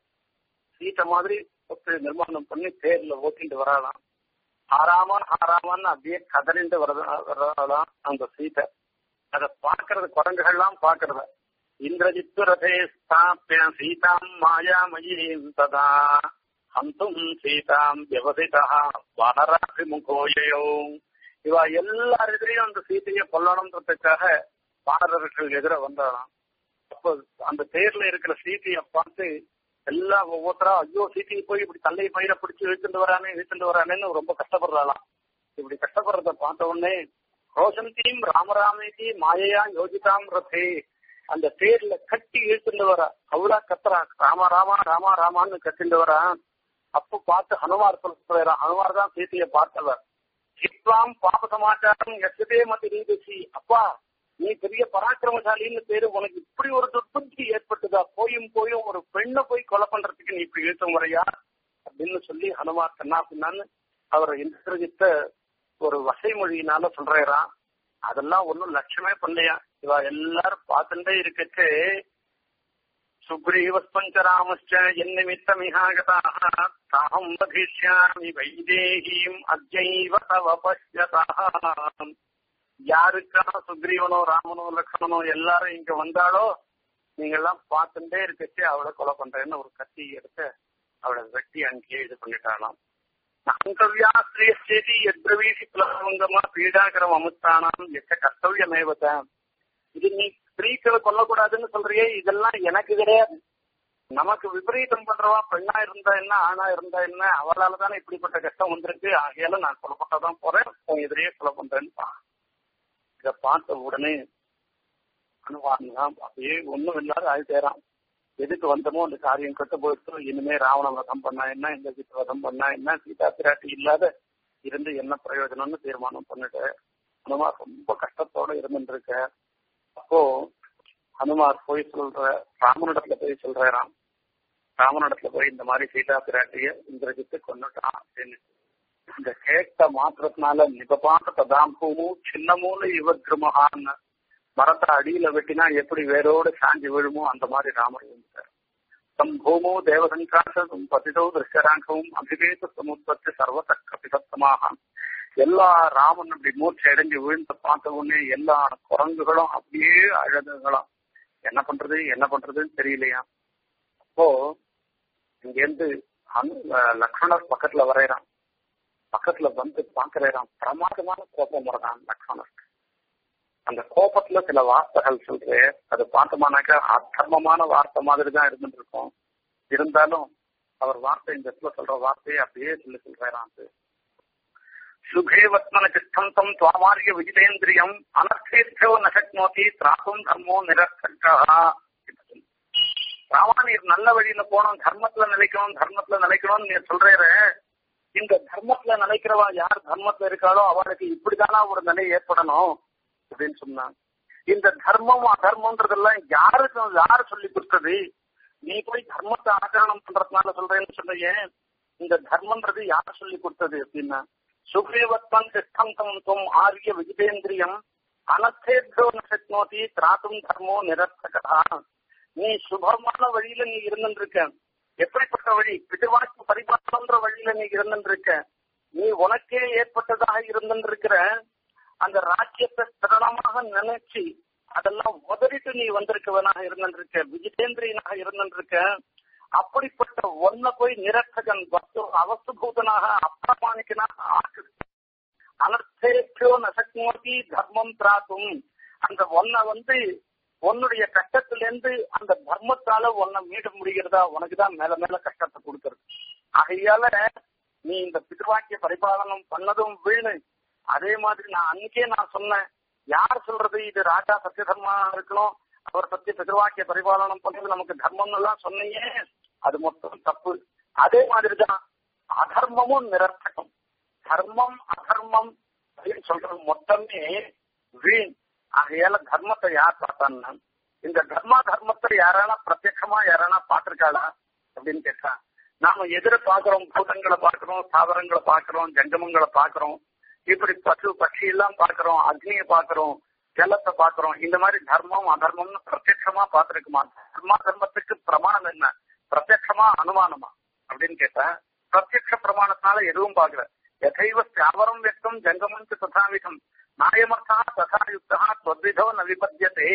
சீட்டை மாதிரி நிர்மாணம் பண்ணி தேர்ல ஓட்டிட்டு வராலாம் ஆறாமன் ஆறாமன் அப்படியே கதறிண்டு வரலாம் அந்த சீட்டை அதை பாக்குறது குரங்குகள்லாம் பாக்குறத இந்திரஜித்து ரதே ஸ்தாபிய சீதாம் மாயாமயீம் ததா ஹந்தும் சீதாம் விவசிதா வானராபிமுகோயோ இவ எல்லாரிடையும் அந்த சீத்தையை கொல்லணுன்றதுக்காக வானரர்கள் எதிர வந்தாலாம் அப்போ அந்த தேர்ல இருக்கிற சீத்தையை பார்த்து எல்லாம் ஒவ்வொருத்தரா ஐயோ சீத்தையை போய் இப்படி தல்லை பயிர பிடிச்சு இழுத்துட்டு வரானே இழுத்துட்டு வரானேன்னு ரொம்ப கஷ்டப்படுறாளாம் இப்படி கஷ்டப்படுறத பார்த்த உடனே ரோஷந்தீம் ராமராமேதி மாயையா யோகிதாம் ரதே அந்த தேர்ல கட்டி இழுத்துட்டு வரா அவ்வளா கத்துறா ராமா ராமா ராமா ராமான்னு கத்திட்டு வரா அப்ப பார்த்து ஹனுமார் சொல்றாரா ஹனுமார் தான் சீத்தைய பார்த்தவர் சித்வாம் பாப சமாச்சாரம் எச்சதே மத்தி நீதிசி அப்பா நீ பெரிய பராக்கிரமசாலின்னு பேரு உனக்கு இப்படி ஒரு துர்புத்தி ஏற்பட்டுதா போயும் போயும் ஒரு பெண்ணை போய் கொலை பண்றதுக்கு நீ இப்படி இழுத்த முறையா அப்படின்னு சொல்லி ஹனுமார் கண்ணா பின்னான்னு அவர் இந்திரஜித்த ஒரு வசை மொழியினால சொல்றாராம் அதெல்லாம் ஒன்னும் லட்சமே பண்ணலையா இவ எல்லாரும் பார்த்துட்டே இருக்கச்சு சுக்ரீவஸ்பஞ்ச ராமஸ்ச என் நிமித்தமிகாகதாக தாகம் வதிஷ்யாமி வைதேகீம் அத்யைவ தவ பஷ்யதா யாருக்காக சுக்ரீவனோ ராமனோ லக்ஷ்மணனோ எல்லாரும் இங்க வந்தாலோ நீங்க எல்லாம் பார்த்துட்டே இருக்கச்சு அவளை கொலை பண்றேன்னு ஒரு கத்தி எடுத்து அவளை வெட்டி அங்கேயே இது பண்ணிட்டாலாம் அங்கவியாஸ்திரியச்சேதி எத்ரவீசி புலவங்கமா பீடாகரம் அமுத்தானாம் எச்ச கர்த்தவியமேவத இது நீ ஸ்திரீக்களை கொல்லக்கூடாதுன்னு சொல்றியே இதெல்லாம் எனக்கு கிடையாது நமக்கு விபரீதம் பண்றவா பெண்ணா இருந்தா என்ன ஆணா இருந்தா என்ன அவளால தானே இப்படிப்பட்ட கஷ்டம் வந்திருக்கு ஆகையால நான் கொலை பண்ணதான் போறேன் உன் எதிரையே கொலை பண்றேன்னு இத பார்த்த உடனே அனுவான் தான் அப்படியே ஒண்ணும் இல்லாத ஆயிட்டேறான் எதுக்கு வந்தமோ அந்த காரியம் கெட்டு போயிட்டு இனிமே ராவண வதம் பண்ணா என்ன இந்த சீத்த வதம் பண்ணா என்ன சீதா பிராட்டி இல்லாத இருந்து என்ன பிரயோஜனம்னு தீர்மானம் பண்ணிட்டு ஹனுமார் ரொம்ப கஷ்டத்தோட இருந்துருக்க அப்போ ஹனுமார் போய் சொல்ற ராமனிடத்துல போய் சொல்றாராம் ராமனிடத்துல போய் இந்த மாதிரி சீதா பிராட்டிய இந்திரஜித்து கொண்டுட்டான் அப்படின்னு இந்த கேட்ட மாத்திரத்தினால நிபபான ததாம்பூமு சின்னமூல இவத்ருமகான்னு மரத்தை அடியில வெட்டினா எப்படி வேரோடு சாஞ்சி விழுமோ அந்த மாதிரி ராமர் இருந்தார் தம் பூமோ தேவசங்காசம் பதிதோ திருஷ்கராங்கவும் அபிவேத சமுத்திரத்து சர்வத கபிதத்தமாக எல்லா ராமன் அப்படி மூர்ச்சி அடைஞ்சு விழுந்த பார்த்த உடனே எல்லா குரங்குகளும் அப்படியே அழகுகளாம் என்ன பண்றது என்ன பண்றதுன்னு தெரியலையா அப்போ இங்கேருந்து லக்ஷ்மணர் பக்கத்துல வரையறான் பக்கத்துல வந்து பாக்குறான் பிரமாதமான கோபம் வரதான் லக்ஷ்மணருக்கு அந்த கோபத்துல சில வார்த்தைகள் சொல்றேன் அது பார்த்தோம்னாக்கா அத்தர்மமான வார்த்தை மாதிரி தான் இருந்துட்டு இருக்கும் இருந்தாலும் அவர் வார்த்தை இந்த இடத்துல சொல்ற வார்த்தையை அப்படியே சொல்லி சொல்றாராம் அது சுகே வத்மன கிருஷ்ணந்தம் துவாமாரிய விஜிதேந்திரியம் அனர்த்தேத்தியோ நசக்னோதி திராகும் தர்மோ நிரஸ்தா ராமா நீர் நல்ல வழியில போனோம் தர்மத்துல நிலைக்கணும் தர்மத்துல நிலைக்கணும்னு நீர் சொல்றேற இந்த தர்மத்துல நினைக்கிறவா யார் தர்மத்துல இருக்காளோ அவளுக்கு இப்படிதானா ஒரு நிலை ஏற்படணும் அப்படின்னு சொன்னாங்க இந்த தர்மம் அதர்மம்ன்றதெல்லாம் யாருக்கு யாரு சொல்லி கொடுத்தது நீ போய் தர்மத்தை ஆச்சரணம் பண்றதுனால சொல்றேன்னு சொன்னையே இந்த தர்மன்றது யார் சொல்லி கொடுத்தது அப்படின்னா சுக்ரீவத்வன் திஷ்டம் தம் துவம் ஆரிய விஜிதேந்திரியம் அனத்தேபியோ நசக்னோதி திராத்தும் தர்மோ நிரர்த்தகா நீ சுபமான வழியில நீ இருந்துருக்க எப்படிப்பட்ட வழி பிடிவாக்கு பரிபாலன்ற வழியில நீ இருந்துருக்க நீ உனக்கே ஏற்பட்டதாக இருந்துருக்கிற அந்த ராஜ்யத்தை திரணமாக நினைச்சு அதெல்லாம் உதறிட்டு நீ வந்திருக்கவனாக இருந்திருக்க விஜிதேந்திரியனாக இருந்திருக்க அப்படிப்பட்ட ஒன்ன போய் நிரர்த்தகன் வஸ்து அவஸ்துபூதனாக அப்பிரமாணிக்கனாக ஆக்கு அனர்த்தேபியோ நசக்னோதி தர்மம் திராத்தும் அந்த ஒன்ன வந்து உன்னுடைய கஷ்டத்திலிருந்து அந்த தர்மத்தால உன்னை மீட முடிகிறதா உனக்குதான் மேல மேல கஷ்டத்தை கொடுக்கறது ஆகையால நீ இந்த பித்ருவாக்கிய பரிபாலனம் பண்ணதும் வீணு அதே மாதிரி நான் அன்னைக்கே நான் சொன்னேன் யார் சொல்றது இது ராஜா சத்திய தர்மா இருக்கணும் அவர் பத்தி பித்ருவாக்கிய பரிபாலனம் பண்றது நமக்கு தர்மம் எல்லாம் சொன்னீங்க அது மொத்தம் தப்பு அதே மாதிரிதான் அதர்மமும் நிரர்த்தகம் தர்மம் அதர்மம் அப்படின்னு சொல்றது மொத்தமே வீண் ஆகையால தர்மத்தை யார் பார்த்தான்னா இந்த தர்மா தர்மத்தை யாரானா பிரத்யட்சமா யாரானா பார்த்திருக்காளா அப்படின்னு கேட்டா நாம எதிர பாக்குறோம் பூதங்களை பாக்குறோம் சாவரங்களை பாக்குறோம் ஜங்கமங்களை பாக்குறோம் இப்படி பசு பட்சி எல்லாம் பாக்குறோம் அக்னியை பாக்குறோம் ஜலத்தை பாக்குறோம் இந்த மாதிரி தர்மம் அதர்மம்னு பிரத்யட்சமா பார்த்திருக்குமா தர்மா தர்மத்துக்கு பிரமாணம் என்ன பிரத்யட்சமா அனுமானமா அப்படின்னு கேட்டா பிரத்யட்ச பிரமாணத்தினால எதுவும் பாக்குற யதைவ ஸ்தாவரம் வெக்கம் ஜங்கமம் ததாவிதம் நாயமர்த்தா ததா யுக்தா தொத்விதோ ந விபத்தியதே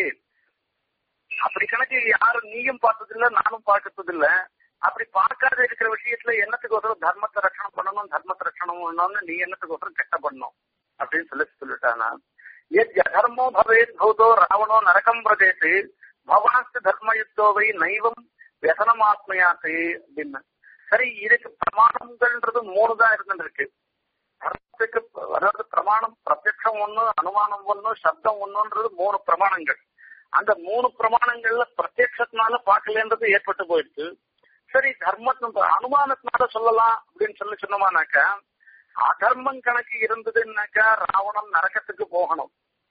அப்படி கணக்கு யாரும் நீயும் பார்த்ததில்ல நானும் பார்க்கறதில்ல அப்படி பார்க்காத இருக்கிற விஷயத்துல என்னத்துக்கு ஒருத்தர் தர்மத்தை ரட்சணம் பண்ணணும் தர்மத்தை ரட்சணம் பண்ணணும்னு நீ என்னத்துக்கு ஒருத்தர் கெட்ட பண்ணணும் அப்படின்னு சொல்லி சொல்லிட்டானா எத் அதர்மோ பவேத் பௌதோ ராவணோ நரகம் பிரதேசு பவாஸ்து தர்மயுக்தோ வை நைவம் व्यசனமாத்மையாத்து அப்படின்னு சரி இதுக்கு பிரமாணங்கள்ன்றது மூணு தான் இருந்துருக்கு தர்மத்துக்கு அதாவது பிரமாணம் பிரத்யட்சம் ஒண்ணு அனுமானம் ஒண்ணு சப்தம் ஒண்ணுன்றது மூணு பிரமாணங்கள் அந்த மூணு பிரமாணங்கள்ல பிரத்யட்சத்தினால பார்க்கலன்றது ஏற்பட்டு போயிடுச்சு சரி தர்மத்தின் அனுமானத்தினால சொல்லலாம் அப்படின்னு சொல்லி சொன்னோமானாக்கா அதர்மம் கணக்கு இருந்ததுன்னாக்கா ராவணன் நரக்கத்துக்கு போகணும்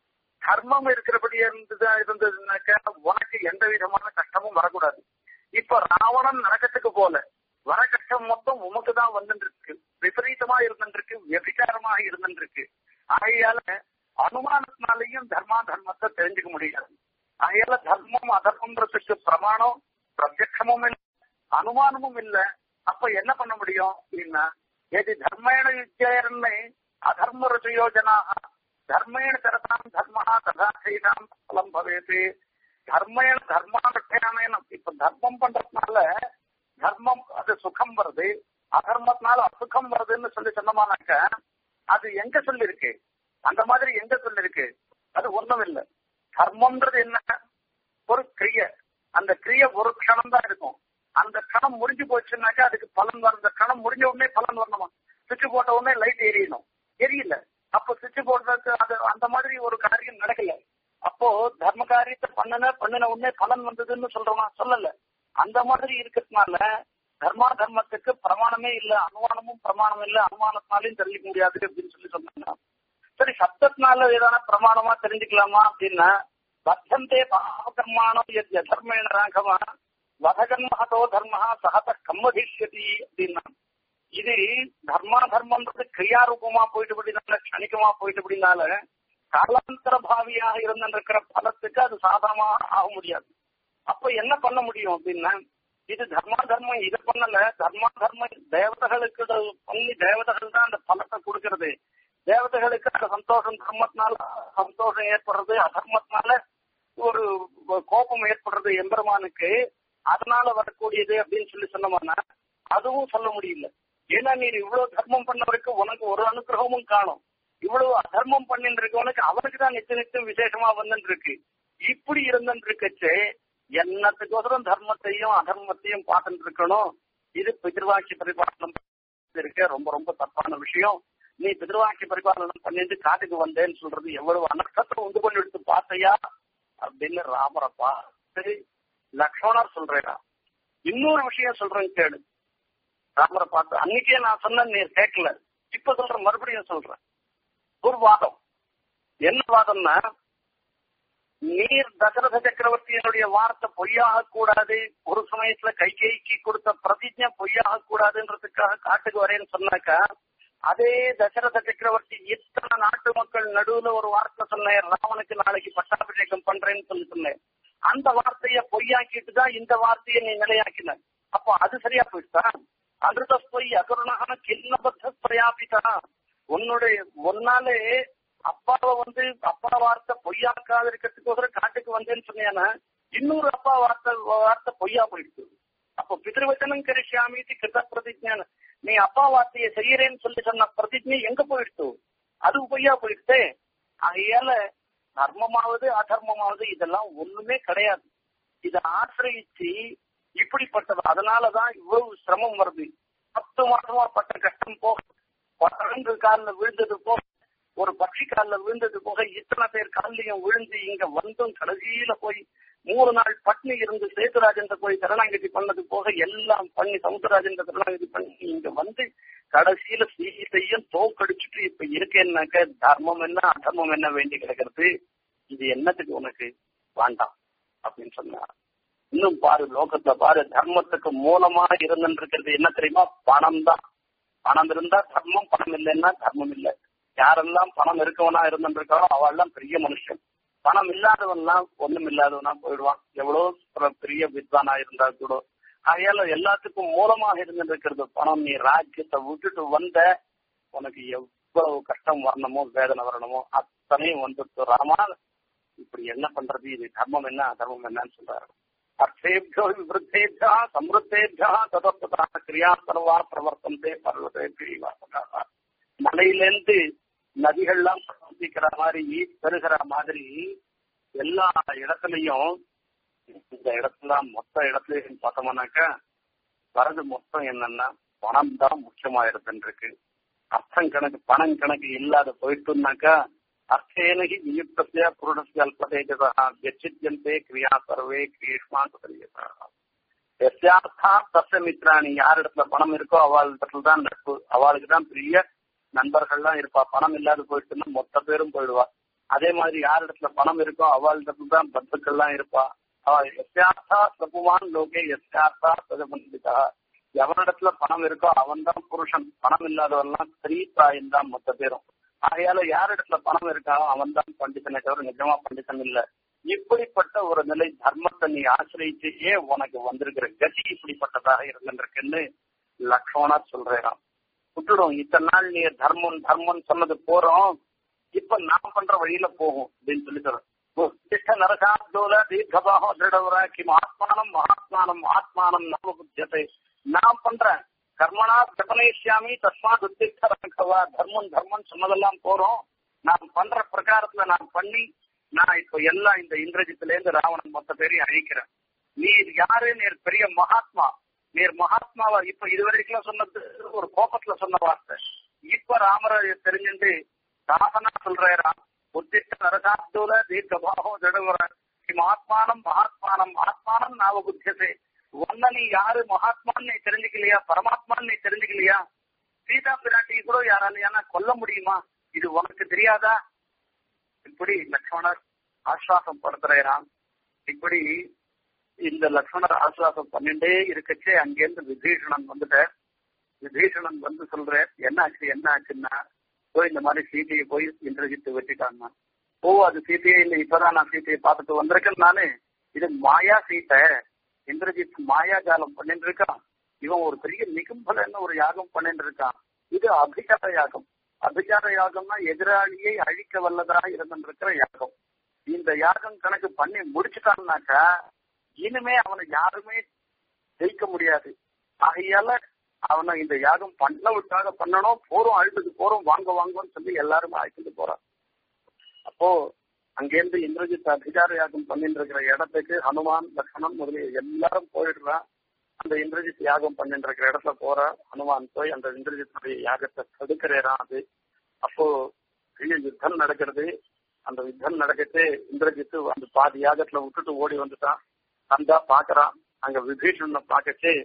தர்மம் இருக்கிறபடி இருந்ததா இருந்ததுன்னாக்கா உனக்கு எந்த விதமான கஷ்டமும் வரக்கூடாது இப்ப ராவணன் நரக்கத்துக்கு போல வர கஷ்டம் மொத்தம் உமக்கு தான் வந்துட்டு இருக்கு விபரீதமா இருந்துருக்கு வெபிகாரமாக இருந்துருக்கு ஆகையால அனுமானத்தினாலையும் தர்மா தர்மத்தை தெரிஞ்சுக்க முடியாது ஆகையால தர்மம் அதர்மன்றதுக்கு பிரமாணம் பிரத்யட்சமும் இல்லை அனுமானமும் இல்லை அப்ப என்ன பண்ண முடியும் அப்படின்னா எது தர்மேண யுஜயர்னே அதர்ம ருச்சயோஜனாக தர்மேண தரதாம் தர்ம ததா செய்தாம் பலம் பவேது தர்மேண தர்மானுஷ்டான இப்ப தர்மம் பண்றதுனால தர்மம் அது சுகம் வருது அதர்மத்தினால அசுகம் வருதுன்னு சொல்லி சொன்னோமானாக்க அது எங்க சொல்லிருக்கு அந்த மாதிரி எங்க சொல்லிருக்கு அது ஒண்ணும் இல்லை தர்மம்ன்றது என்ன ஒரு கிரிய அந்த கிரிய ஒரு க்ஷணம் தான் இருக்கும் அந்த கணம் முடிஞ்சு போச்சுன்னாக்கா அதுக்கு பலன் வர அந்த கணம் முடிஞ்ச உடனே பலன் வரணுமா சுவிட்ச் போட்ட உடனே லைட் எரியணும் எரியல அப்ப சுவிட்ச் போடுறதுக்கு அது அந்த மாதிரி ஒரு காரியம் நடக்கல அப்போ தர்ம காரியத்தை பண்ணன பண்ணின உடனே பலன் வந்ததுன்னு சொல்றோமா சொல்லல அந்த மாதிரி இருக்கிறதுனால தர்மா தர்மத்துக்கு பிரமாணமே இல்ல அனுமானமும் பிரமாணம் இல்ல அனுமானத்தினாலையும் தெரிஞ்சுக்க முடியாது அப்படின்னு சொல்லி சொன்னாங்க சரி சப்தத்தினால ஏதான பிரமாணமா தெரிஞ்சுக்கலாமா அப்படின்னா பத்தந்தே பாவகர்மானம் எத் யதர்மேண ராகவா வதகன்மகதோ தர்ம சகத கம்மதிஷ்யதி அப்படின்னா இது தர்மா தர்மன்றது கிரியாரூபமா போயிட்டு அப்படினால கணிக்கமா போயிட்டு அப்படின்னால காலாந்தர பாவியாக இருந்திருக்கிற பலத்துக்கு அது சாதனமா ஆக முடியாது அப்ப என்ன பண்ண முடியும் அப்படின்னா இது தர்மா தர்மம் இது பண்ணல தர்மா தர்மம் தேவதைகளுக்கு பண்ணி தேவதைகள் தான் அந்த பலத்தை கொடுக்கறது தேவதைகளுக்கு அந்த சந்தோஷம் தர்மத்தினால சந்தோஷம் ஏற்படுறது அதர்மத்தினால ஒரு கோபம் ஏற்படுறது எம்பெருமானுக்கு அதனால வரக்கூடியது அப்படின்னு சொல்லி சொன்னோம்னா அதுவும் சொல்ல முடியல ஏன்னா நீ இவ்வளவு தர்மம் பண்ணவருக்கு உனக்கு ஒரு அனுகிரகமும் காணும் இவ்வளவு அதர்மம் பண்ணிட்டு இருக்கவனுக்கு அவனுக்கு தான் நிச்சய நிச்சயம் விசேஷமா வந்துட்டு இருக்கு இப்படி இருந்துட்டு இருக்கச்சு என்னத்துக்கோசரம் தர்மத்தையும் அதர்மத்தையும் பார்த்துட்டு இருக்கணும் இது பிதிர்வாட்சி பரிபாலனம் இருக்க ரொம்ப ரொம்ப தப்பான விஷயம் நீ பிதிர்வாட்சி பரிபாலனம் பண்ணிட்டு காட்டுக்கு வந்தேன்னு சொல்றது எவ்வளவு அனர்த்தத்தை உண்டு பண்ணி எடுத்து பார்த்தையா அப்படின்னு ராமரப்பா சரி லக்ஷ்மணர் சொல்றேடா இன்னொரு விஷயம் சொல்றேன் கேளு ராமரை பார்த்து அன்னைக்கே நான் சொன்ன நீ கேட்கல இப்ப சொல்றேன் மறுபடியும் சொல்றேன் ஒரு வாதம் என்ன வாதம்னா நீர் தசரத சக்கரவர்த்தியினுடைய வார்த்தை பொய்யாக கூடாது ஒரு சமயத்துல கைகைக்கு கொடுத்த பிரதிஜை பொய்யாக கூடாதுன்றதுக்காக காட்டுக்கு வரேன்னு சொன்னாக்கா அதே தசரத சக்கரவர்த்தி இத்தனை நாட்டு மக்கள் நடுவுல ஒரு வார்த்தை சொன்னேன் ராவனுக்கு நாளைக்கு பட்டாபிஷேகம் பண்றேன்னு சொல்லி சொன்னேன் அந்த வார்த்தைய பொய்யாக்கிட்டு தான் இந்த வார்த்தையை நீ நிலையாக்கின அப்போ அது சரியா போயிட்டா அமிர்த பொய் அகருணான கிண்ணபத்த பிரயாபிதா உன்னுடைய ஒன்னாலே அப்பாவை வந்து அப்பா வார்த்தை பொய்யாக்காத இருக்கிறதுக்கோசரம் காட்டுக்கு வந்தேன்னு சொன்னேன்னா இன்னொரு அப்பா வார்த்தை வார்த்தை பொய்யா போயிடுச்சு அப்போ பிதிருவச்சனம் கரிஷாமிக்கு கிருத பிரதிஜான நீ அப்பா வார்த்தையை செய்யறேன்னு சொல்லி சொன்ன பிரதிஜை எங்க போயிடுச்சு அது பொய்யா போயிடுச்சே ஆகையால தர்மமாவது அதர்மமாவது இதெல்லாம் ஒண்ணுமே கிடையாது இதை ஆசிரியிச்சு இப்படிப்பட்டது அதனாலதான் இவ்வளவு சிரமம் வருது பத்து மாசமா பட்ட கஷ்டம் போக பன்னெண்டு காலில் விழுந்தது போக ஒரு பட்சி காலில் விழுந்தது போக இத்தனை பேர் காலிலையும் விழுந்து இங்க வந்தும் கடைசியில போய் மூணு நாள் பட்னி இருந்து சேதுராஜன் போய் சரணாங்கதி பண்ணது போக எல்லாம் பண்ணி சமுத்திரராஜன் சரணாங்கதி பண்ணி இங்க வந்து கடைசியில சீதையும் தோக்கடிச்சுட்டு இப்ப இருக்கேன்னாக்க தர்மம் என்ன அதர்மம் என்ன வேண்டி கிடக்கிறது இது என்னத்துக்கு உனக்கு வேண்டாம் அப்படின்னு சொன்னார் இன்னும் பாரு லோகத்துல பாரு தர்மத்துக்கு மூலமா இருந்துருக்கிறது என்ன தெரியுமா பணம் தான் பணம் இருந்தா தர்மம் பணம் இல்லைன்னா தர்மம் இல்லை யாரெல்லாம் பணம் இருக்கவனா இருந்துருக்காரோ அவெல்லாம் பெரிய மனுஷன் பணம் இல்லாதவன்லாம் ஒண்ணும் இல்லாதவனா போயிடுவான் எவ்வளவு பெரிய வித்வானா இருந்தா கூட ஆகையால எல்லாத்துக்கும் மூலமாக இருந்துருக்கிறது பணம் நீ ராஜ்யத்தை விட்டுட்டு வந்த உனக்கு எவ்வளவு கஷ்டம் வரணுமோ வேதனை வரணுமோ அத்தனையும் வந்துட்டு ராமா இப்படி என்ன பண்றது இது தர்மம் என்ன அதர்மம் என்னன்னு சொல்றாரு அர்த்தேபியோ விவருத்தேபியா சம்ருத்தேபியா ததப்பதா கிரியா சர்வா பிரவர்த்தந்தே பர்வதே பிரிவாசகா மலையிலேருந்து நதிகள்லாம் பிரவர்த்திக்கிற மாதிரி பெருகிற மாதிரி எல்லா இடத்துலயும் இந்த இடத்துல மொத்த இடத்துலயும் பார்த்தோம்னாக்கா வரது மொத்தம் என்னன்னா பணம் தான் முக்கியமா இருந்துருக்கு அர்த்தம் கணக்கு பணம் கணக்கு இல்லாத போயிட்டுனாக்கா அர்த்தேனகி நியுக்தசிய புருடசிய அல்பதேஜதா வெச்சித்யந்தே கிரியா சர்வே கிரீஷ்மா சுதரியதா எஸ்யார்த்தா தச மித்ராணி யார் இடத்துல பணம் இருக்கோ அவள் இடத்துல தான் நட்பு அவளுக்கு தான் பெரிய நண்பர்கள்லாம் இருப்பா பணம் இல்லாத போயிட்டுன்னா மொத்த பேரும் போயிடுவா அதே மாதிரி யார் இடத்துல பணம் இருக்கோ அவள் இடத்துல தான் பந்துக்கள்லாம் இருப்பா அவள் எஸ்யார்த்தா சபுவான் லோகே எஸ்யார்த்தா சதபந்திதா எவனிடத்துல பணம் இருக்கோ அவன் தான் புருஷன் பணம் இல்லாதவெல்லாம் ஸ்திரீ பிராயம் தான் மொத்த பேரும் ஆகையால யார் இடத்துல பணம் இருக்கானோ அவன் தான் பண்டிதனை தவிர நிஜமா பண்டிதன் இல்ல இப்படிப்பட்ட ஒரு நிலை தர்மத்தை நீ ஆசிரியிச்சு ஏன் உனக்கு வந்திருக்கிற கதி இப்படிப்பட்டதாக இருந்திருக்குன்னு லக்ஷ்மணா சொல்றான் விட்டுடும் இத்தனை நாள் நீ தர்மம் தர்மம் சொன்னது போறோம் இப்ப நான் பண்ற வழியில போகும் அப்படின்னு சொல்லி சொல்றேன் நரகாப்தோல தீர்க்கபாகோ திருடவரா கிம் ஆத்மானம் மகாத்மானம் ஆத்மானம் நவ புத்தியத்தை நான் பண்றேன் கர்மனா ஜபனேஷியாமி தஸ்மாத் உத்திஷ்ட ராகவா தர்மம் தர்மம் சொன்னதெல்லாம் போறோம் நான் பண்ற பிரகாரத்துல நான் பண்ணி நான் இப்ப எல்லாம் இந்த இந்திரஜித்துல இருந்து ராவணன் மொத்த பேரையும் அழிக்கிறேன் நீர் யாரு நீர் பெரிய மகாத்மா நீர் மகாத்மாவா இப்ப இதுவரைக்கும் சொன்னது ஒரு கோபத்துல சொன்ன வார்த்தை இப்ப ராமரை தெரிஞ்சுட்டு தாசனா சொல்றாராம் உத்திஷ்ட நரகாப்தூல தீர்க்கபாகோ ஜடுவர ஆத்மானம் மகாத்மானம் ஆத்மானம் நாவ புத்தியசே ஒன்ன நீ யாரு மகாத்மான்னு நீ தெரிஞ்சுக்கலையா பரமாத்மான்னு நீ தெரிஞ்சுக்கலையா சீதா பிராட்டி கூட யாராலையானா கொல்ல முடியுமா இது உனக்கு தெரியாதா இப்படி லக்ஷ்மணர் ஆஸ்வாசம் படுத்துறான் இப்படி இந்த லக்ஷ்மணர் ஆஸ்வாசம் பண்ணிட்டே இருக்கச்சே அங்கேருந்து விபீஷணன் வந்துட்ட விபீஷணன் வந்து சொல்ற என்ன ஆச்சு என்ன ஆச்சுன்னா போய் இந்த மாதிரி சீதையை போய் இந்திரஜித்து வெட்டிட்டாங்க ஓ அது சீதையே இல்லை இப்பதான் நான் சீதையை பார்த்துட்டு வந்திருக்கேன் நானு இது மாயா சீத்தை இந்திரஜித் மாயாஜாலம் பண்ணிட்டு இருக்கான் இவன் ஒரு பெரிய நிகும்பலன்னு ஒரு யாகம் பண்ணிட்டு இருக்கான் இது அபிச்சார யாகம் அபிச்சார யாகம்னா எதிராளியை அழிக்க வல்லதா இருந்திருக்கிற யாகம் இந்த யாகம் கணக்கு பண்ணி முடிச்சுட்டான்னாக்கா இனிமே அவனை யாருமே ஜெயிக்க முடியாது ஆகையால அவனை இந்த யாகம் பண்ணவுக்காக பண்ணணும் போறோம் அழுதுக்கு போறோம் வாங்க வாங்கன்னு சொல்லி எல்லாருமே அழைச்சிட்டு போறான் அப்போ அங்கேருந்து இந்திரஜித் அதிகார யாகம் பண்ணிட்டு இருக்கிற இடத்துக்கு ஹனுமான் லக்ஷ்மணன் முதலிய எல்லாரும் போயிடுறான் அந்த இந்திரஜித் யாகம் பண்ணிட்டு இருக்கிற இடத்துல போற ஹனுமான் போய் அந்த இந்திரஜித்துடைய யாகத்தை தடுக்கிறேறான் அது அப்போ பெரிய யுத்தம் நடக்கிறது அந்த யுத்தம் நடக்கிட்டு இந்திரஜித்து அந்த பாதி யாகத்துல விட்டுட்டு ஓடி வந்துட்டான் வந்தா பாக்குறான் அங்க விபீஷணனை பார்க்கச்சு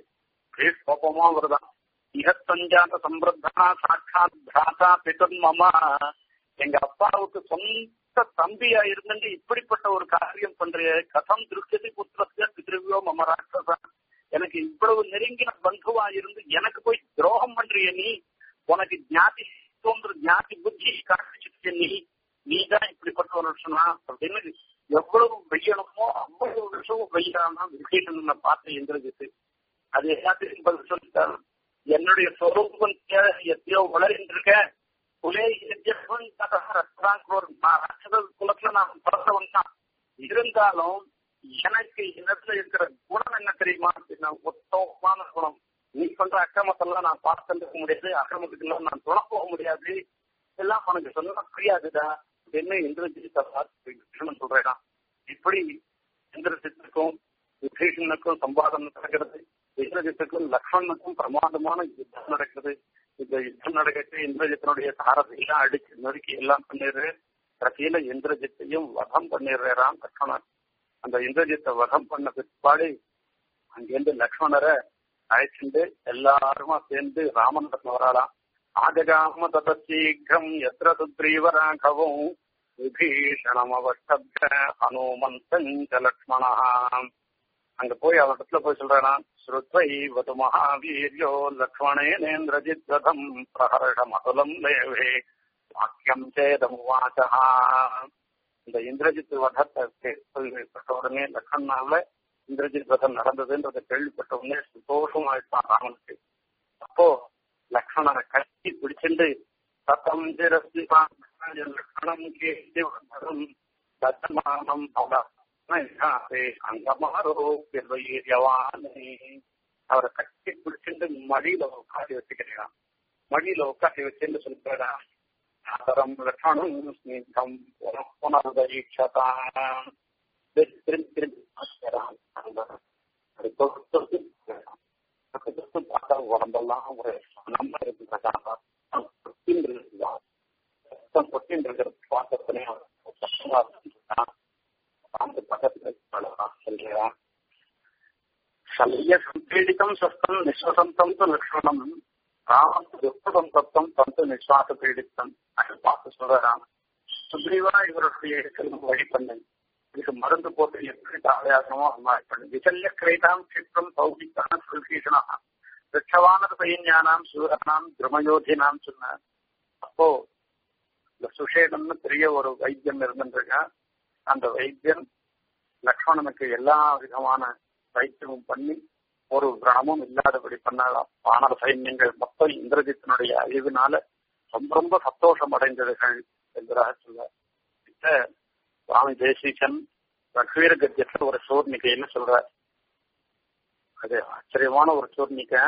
கோபமா வருதான் இகத்தஞ்சாத சம்பிரத்தா சாட்சாத் பிராதா பிதன் மமா எங்க அப்பாவுக்கு சொந்த பெத்த தம்பியா இருந்துட்டு இப்படிப்பட்ட ஒரு காரியம் பண்றிய கதம் திருஷ்டி புத்திரஸ்ய பிதிருவியோ மம ராட்சசா எனக்கு இவ்வளவு நெருங்கின பந்துவா இருந்து எனக்கு போய் துரோகம் பண்றிய நீ உனக்கு ஞாதி தோன்ற ஞாதி புத்தி காட்டிச்சிருக்க நீ நீ தான் இப்படிப்பட்ட ஒரு விஷயமா அப்படின்னு எவ்வளவு வெய்யணுமோ அவ்வளவு விஷயம் வெய்யானா விசேஷன் பார்த்த இந்திரஜித்து அது எல்லாத்தையும் பதில் சொல்லிட்டாரு என்னுடைய சொரூபம் எத்தையோ வளர்ந்துருக்க குலே ராட்சத குலத்துல நான் பிறந்தவன் தான் இருந்தாலும் எனக்கு இடத்துல இருக்கிற குணம் என்ன தெரியுமா அப்படின்னா உத்தமமான குணம் நீ சொல்ற அக்கிரமத்தெல்லாம் நான் பார்த்துருக்க முடியாது அக்கிரமத்துக்கு எல்லாம் நான் துணை போக முடியாது எல்லாம் உனக்கு சொன்னா புரியாதுடா என்ன இந்திரஜித்தை பார்த்து கிருஷ்ணன் சொல்றேன் இப்படி இந்திரஜித்துக்கும் விபீஷனுக்கும் சம்பாதம் நடக்கிறது இந்திரஜித்துக்கும் லக்ஷ்மணுக்கும் பிரமாதமான யுத்தம் நடக்குது இந்த யுத்தம் நடக்கச்சு இந்திரஜித்தனுடைய சாரதையெல்லாம் அடிச்சு நொறுக்கி எல்லாம் பண்ணிடுற கடைசியில இந்திரஜித்தையும் வதம் பண்ணிடுறான் லக்ஷ்மணன் அந்த இந்திரஜித்தை வதம் பண்ண பிற்பாடு அங்கிருந்து லக்ஷ்மணரை அழைச்சிட்டு எல்லாருமா சேர்ந்து ராமனிடத்துல வராளாம் ஆஜகாம தத சீக்கிரம் எத்திர சுக்ரீவராகவும் விபீஷணம் அவஷ்டப்த ஹனுமந்தஞ்ச லக்ஷ்மணா அங்க போய் அவரிடத்துல போய் சொல்றான் ஸ்ருத்வை வது மகாவீரியோ லக்ஷ்மணேனேந்திரஜித் வதம் பிரஹர்ஷ மதுலம் தேவே வாக்கியம் சேதமுவாச்சா இந்த இந்திரஜித் வதத்தை கேள்விப்பட்ட உடனே லக்ஷ்மணால இந்திரஜித் வதம் நடந்ததுன்றதை கேள்விப்பட்ட உடனே சந்தோஷமாயிட்டான் ராமனுக்கு அப்போ லக்ஷ்மணனை கட்டி பிடிச்சிட்டு சத்தம் சிரஸ்தி லக்ஷ்மணம் கேட்டு தத்தமானம் அங்கமாரோப்பியவானே அவரை கட்டி பிடிச்சிட்டு மடியில உட்காட்டி வச்சுக்கிறான் மடியில உட்காட்டி வச்சுன்னு சொல்லிட்டா அதரம் லட்சணம் ஸ்னீகம் புனருதீட்சதான் திரும்பி திரும்பி பார்க்கிறான் அது தொட்டு தொட்டு பார்த்தா உடம்பெல்லாம் ஒரு நம்ம இருக்கிறதா பொட்டின் இருக்கிறான் ரத்தம் பொட்டின் இருக்கிற பார்த்ததுனே கஷ்டமா இருக்கான் அந்த பக்கத்துல சொல்றான் சல்ய சம்பீடிதம் சஸ்தம் நிஸ்வசந்தம் து லக்ஷ்மணம் ராமம் துஷ்பதம் தத்துவம் தந்து நிஸ்வாச பீடித்தம் அது பார்த்து சொல்றான் சுக்ரீவா இவருடைய செல்வம் வழி பண்ணு இதுக்கு மருந்து போட்டு எப்படி தாவையாகணுமோ அம்மா பண்ணு விசல்ய கிரேதாம் சிற்றம் சௌகித்தான் சுல்கீஷனா ரிட்சவானர் சைன்யானாம் சூரனாம் திருமயோதினாம் சொன்ன அப்போ இந்த சுஷேடம்னு பெரிய ஒரு வைத்தியம் இருந்துருக்கா அந்த வைத்தியன் லக்ஷ்மணனுக்கு எல்லா விதமான வைத்தியமும் பண்ணி ஒரு கிராமம் இல்லாதபடி பண்ணாலாம் வானர சைன்யங்கள் மொத்தம் இந்திரஜித்தினுடைய அழிவினால ரொம்ப ரொம்ப சந்தோஷம் அடைந்ததுகள் என்பதாக சொல்றார் சுவாமி தேசிகன் ரகுவீர கத்தியத்துல ஒரு சூர்ணிகைன்னு சொல்றார் அது ஆச்சரியமான ஒரு சூர்ணிகை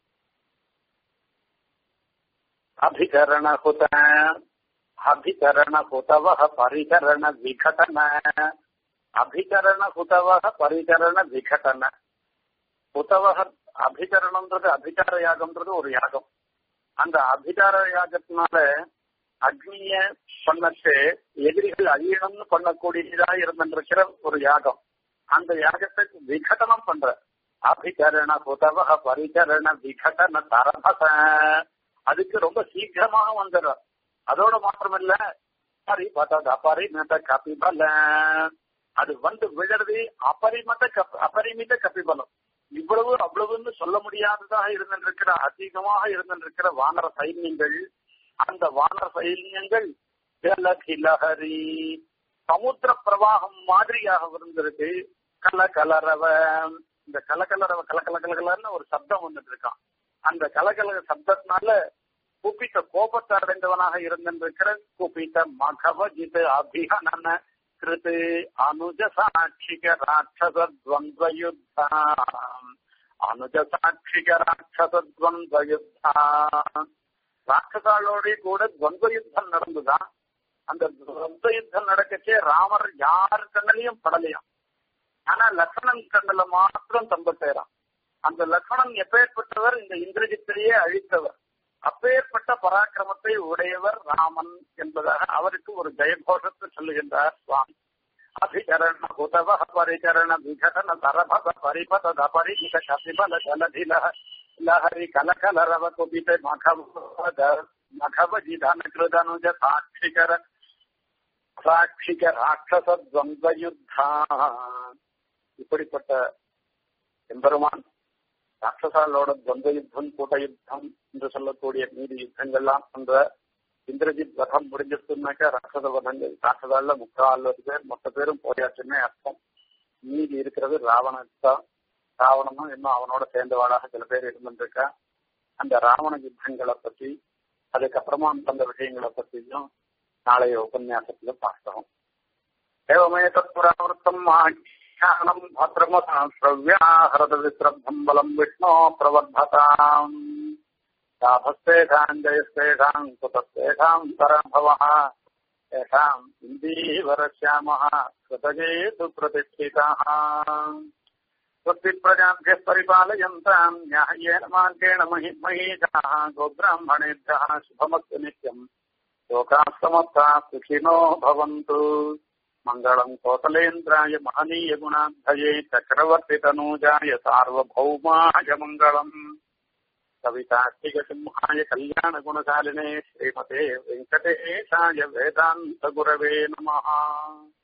அபிகரணகுத அபிகரணகுதவ பரிகரண விகடன அபிகரணகுதவ பரிகரண விகடன குதவக அபிகரணம்ன்றது அபிகார யாகம்ன்றது ஒரு யாகம் அந்த அபிகார யாகத்தினால அக்னிய பண்ணச்சு எதிரிகள் அழியணும்னு பண்ணக்கூடியதா இருந்திருக்கிற ஒரு யாகம் அந்த யாகத்துக்கு விகடனம் பண்ற அபிகரண குதவக பரிகரண விகடன தரபச அதுக்கு ரொம்ப சீக்கிரமாக வந்துடும் அதோட மாத்திரமில்ல பரிபத அபரிமித கபிபல அது வந்து விழறது அபரிமத கப் அபரிமித கபிபலம் இவ்வளவு அவ்வளவுன்னு சொல்ல முடியாததாக இருந்திருக்கிற அதிகமாக இருந்திருக்கிற வானர சைன்யங்கள் அந்த வானர சைன்யங்கள் ஜலகிலஹரி சமுத்திர பிரவாகம் மாதிரியாக இருந்திருக்கு கல கலரவ இந்த கலகலரவ கலகல கலகலன்னு ஒரு சப்தம் வந்துட்டு இருக்கான் அந்த கலகல சப்தத்தினால குப்பித்த கோபத்தை அடைந்தவனாக இருந்திருக்கிற குப்பித்த மகவஜித் அபிகனன கிருத்து அனுஜ சாட்சிக ராட்சச துவந்த யுத்தா அனுஜ சாட்சிக ராட்சச துவந்த யுத்தா ராட்சசாளோட கூட துவந்த யுத்தம் நடந்துதான் அந்த துவந்த யுத்தம் நடக்கச்சே ராமர் யார் கண்ணிலையும் படலையாம் ஆனா லக்ஷ்மணன் கண்ணுல மாத்திரம் தம்பட்டேறான் அந்த லக்ஷ்மணன் எப்பேற்பட்டவர் இந்த இந்திரஜித்திலேயே அழித்தவர் அப்பேற்பட்ட பராக்கிரமத்தை உடையவர் ராமன் என்பதாக அவருக்கு ஒரு ஜெயகோஷத்தை சொல்லுகின்றார் சுவாமி அபிகரண குதவ பரிகரண விகடன தரபத பரிபத பரிமித கபிபல ஜலதில லஹரி கலகலரவ குபித மகவ மகவ ஜிதன கிருதனுஜ சாட்சிகர சாட்சிக ராட்சச துவந்த யுத்தா இப்படிப்பட்ட எம்பெருமான் ராட்சசாலோட துவந்த யுத்தம் கூட்ட யுத்தம் என்று சொல்லக்கூடிய மீதி யுத்தங்கள்லாம் அந்த இந்திரஜித் வதம் முடிஞ்சிருச்சுனாக்கா ராட்சத வதங்கள் ராட்சதால முக்கால் பேர் மொத்த பேரும் போயாச்சுன்னே அர்த்தம் மீதி இருக்கிறது ராவணத்தான் ராவணனும் இன்னும் அவனோட சேர்ந்தவாளாக சில பேர் இருந்திருக்கா அந்த ராவண யுத்தங்களை பத்தி அதுக்கப்புறமா அந்த விஷயங்களை பத்தியும் நாளைய உபன்யாசத்துல பார்க்கிறோம் ஏவமே தத்புராவர்த்தம் ஆख्यानम् भद्रमसाश्रव्याहरद विश्रब्धम् बलम् विष्णो प्रवर्धताम् लाभस्तेषाम् जयस्तेषाम् कुतस्तेषाम् पराभवः तेषाम् इन्दीवरश्यामः कृतजेतु प्रतिष्ठिताः स्वस्तिप्रजाभ्यः परिपालयन्ताम् न्याय्येन मार्गेण महि महीषाः गोब्राह्मणेभ्यः शुभमस्तु नित्यम् लोकाः समस्ताः सुखिनो भवन्तु मङ्गलम् कोसलेन्द्राय महनीयगुणाध्वये चक्रवर्तितनूजाय सार्वभौमाय मङ्गलम् कवितार्थिकसिंहाय कल्याणगुणशालिने श्रीमते वेङ्कटेशाय वेदान्तगुरवे नमः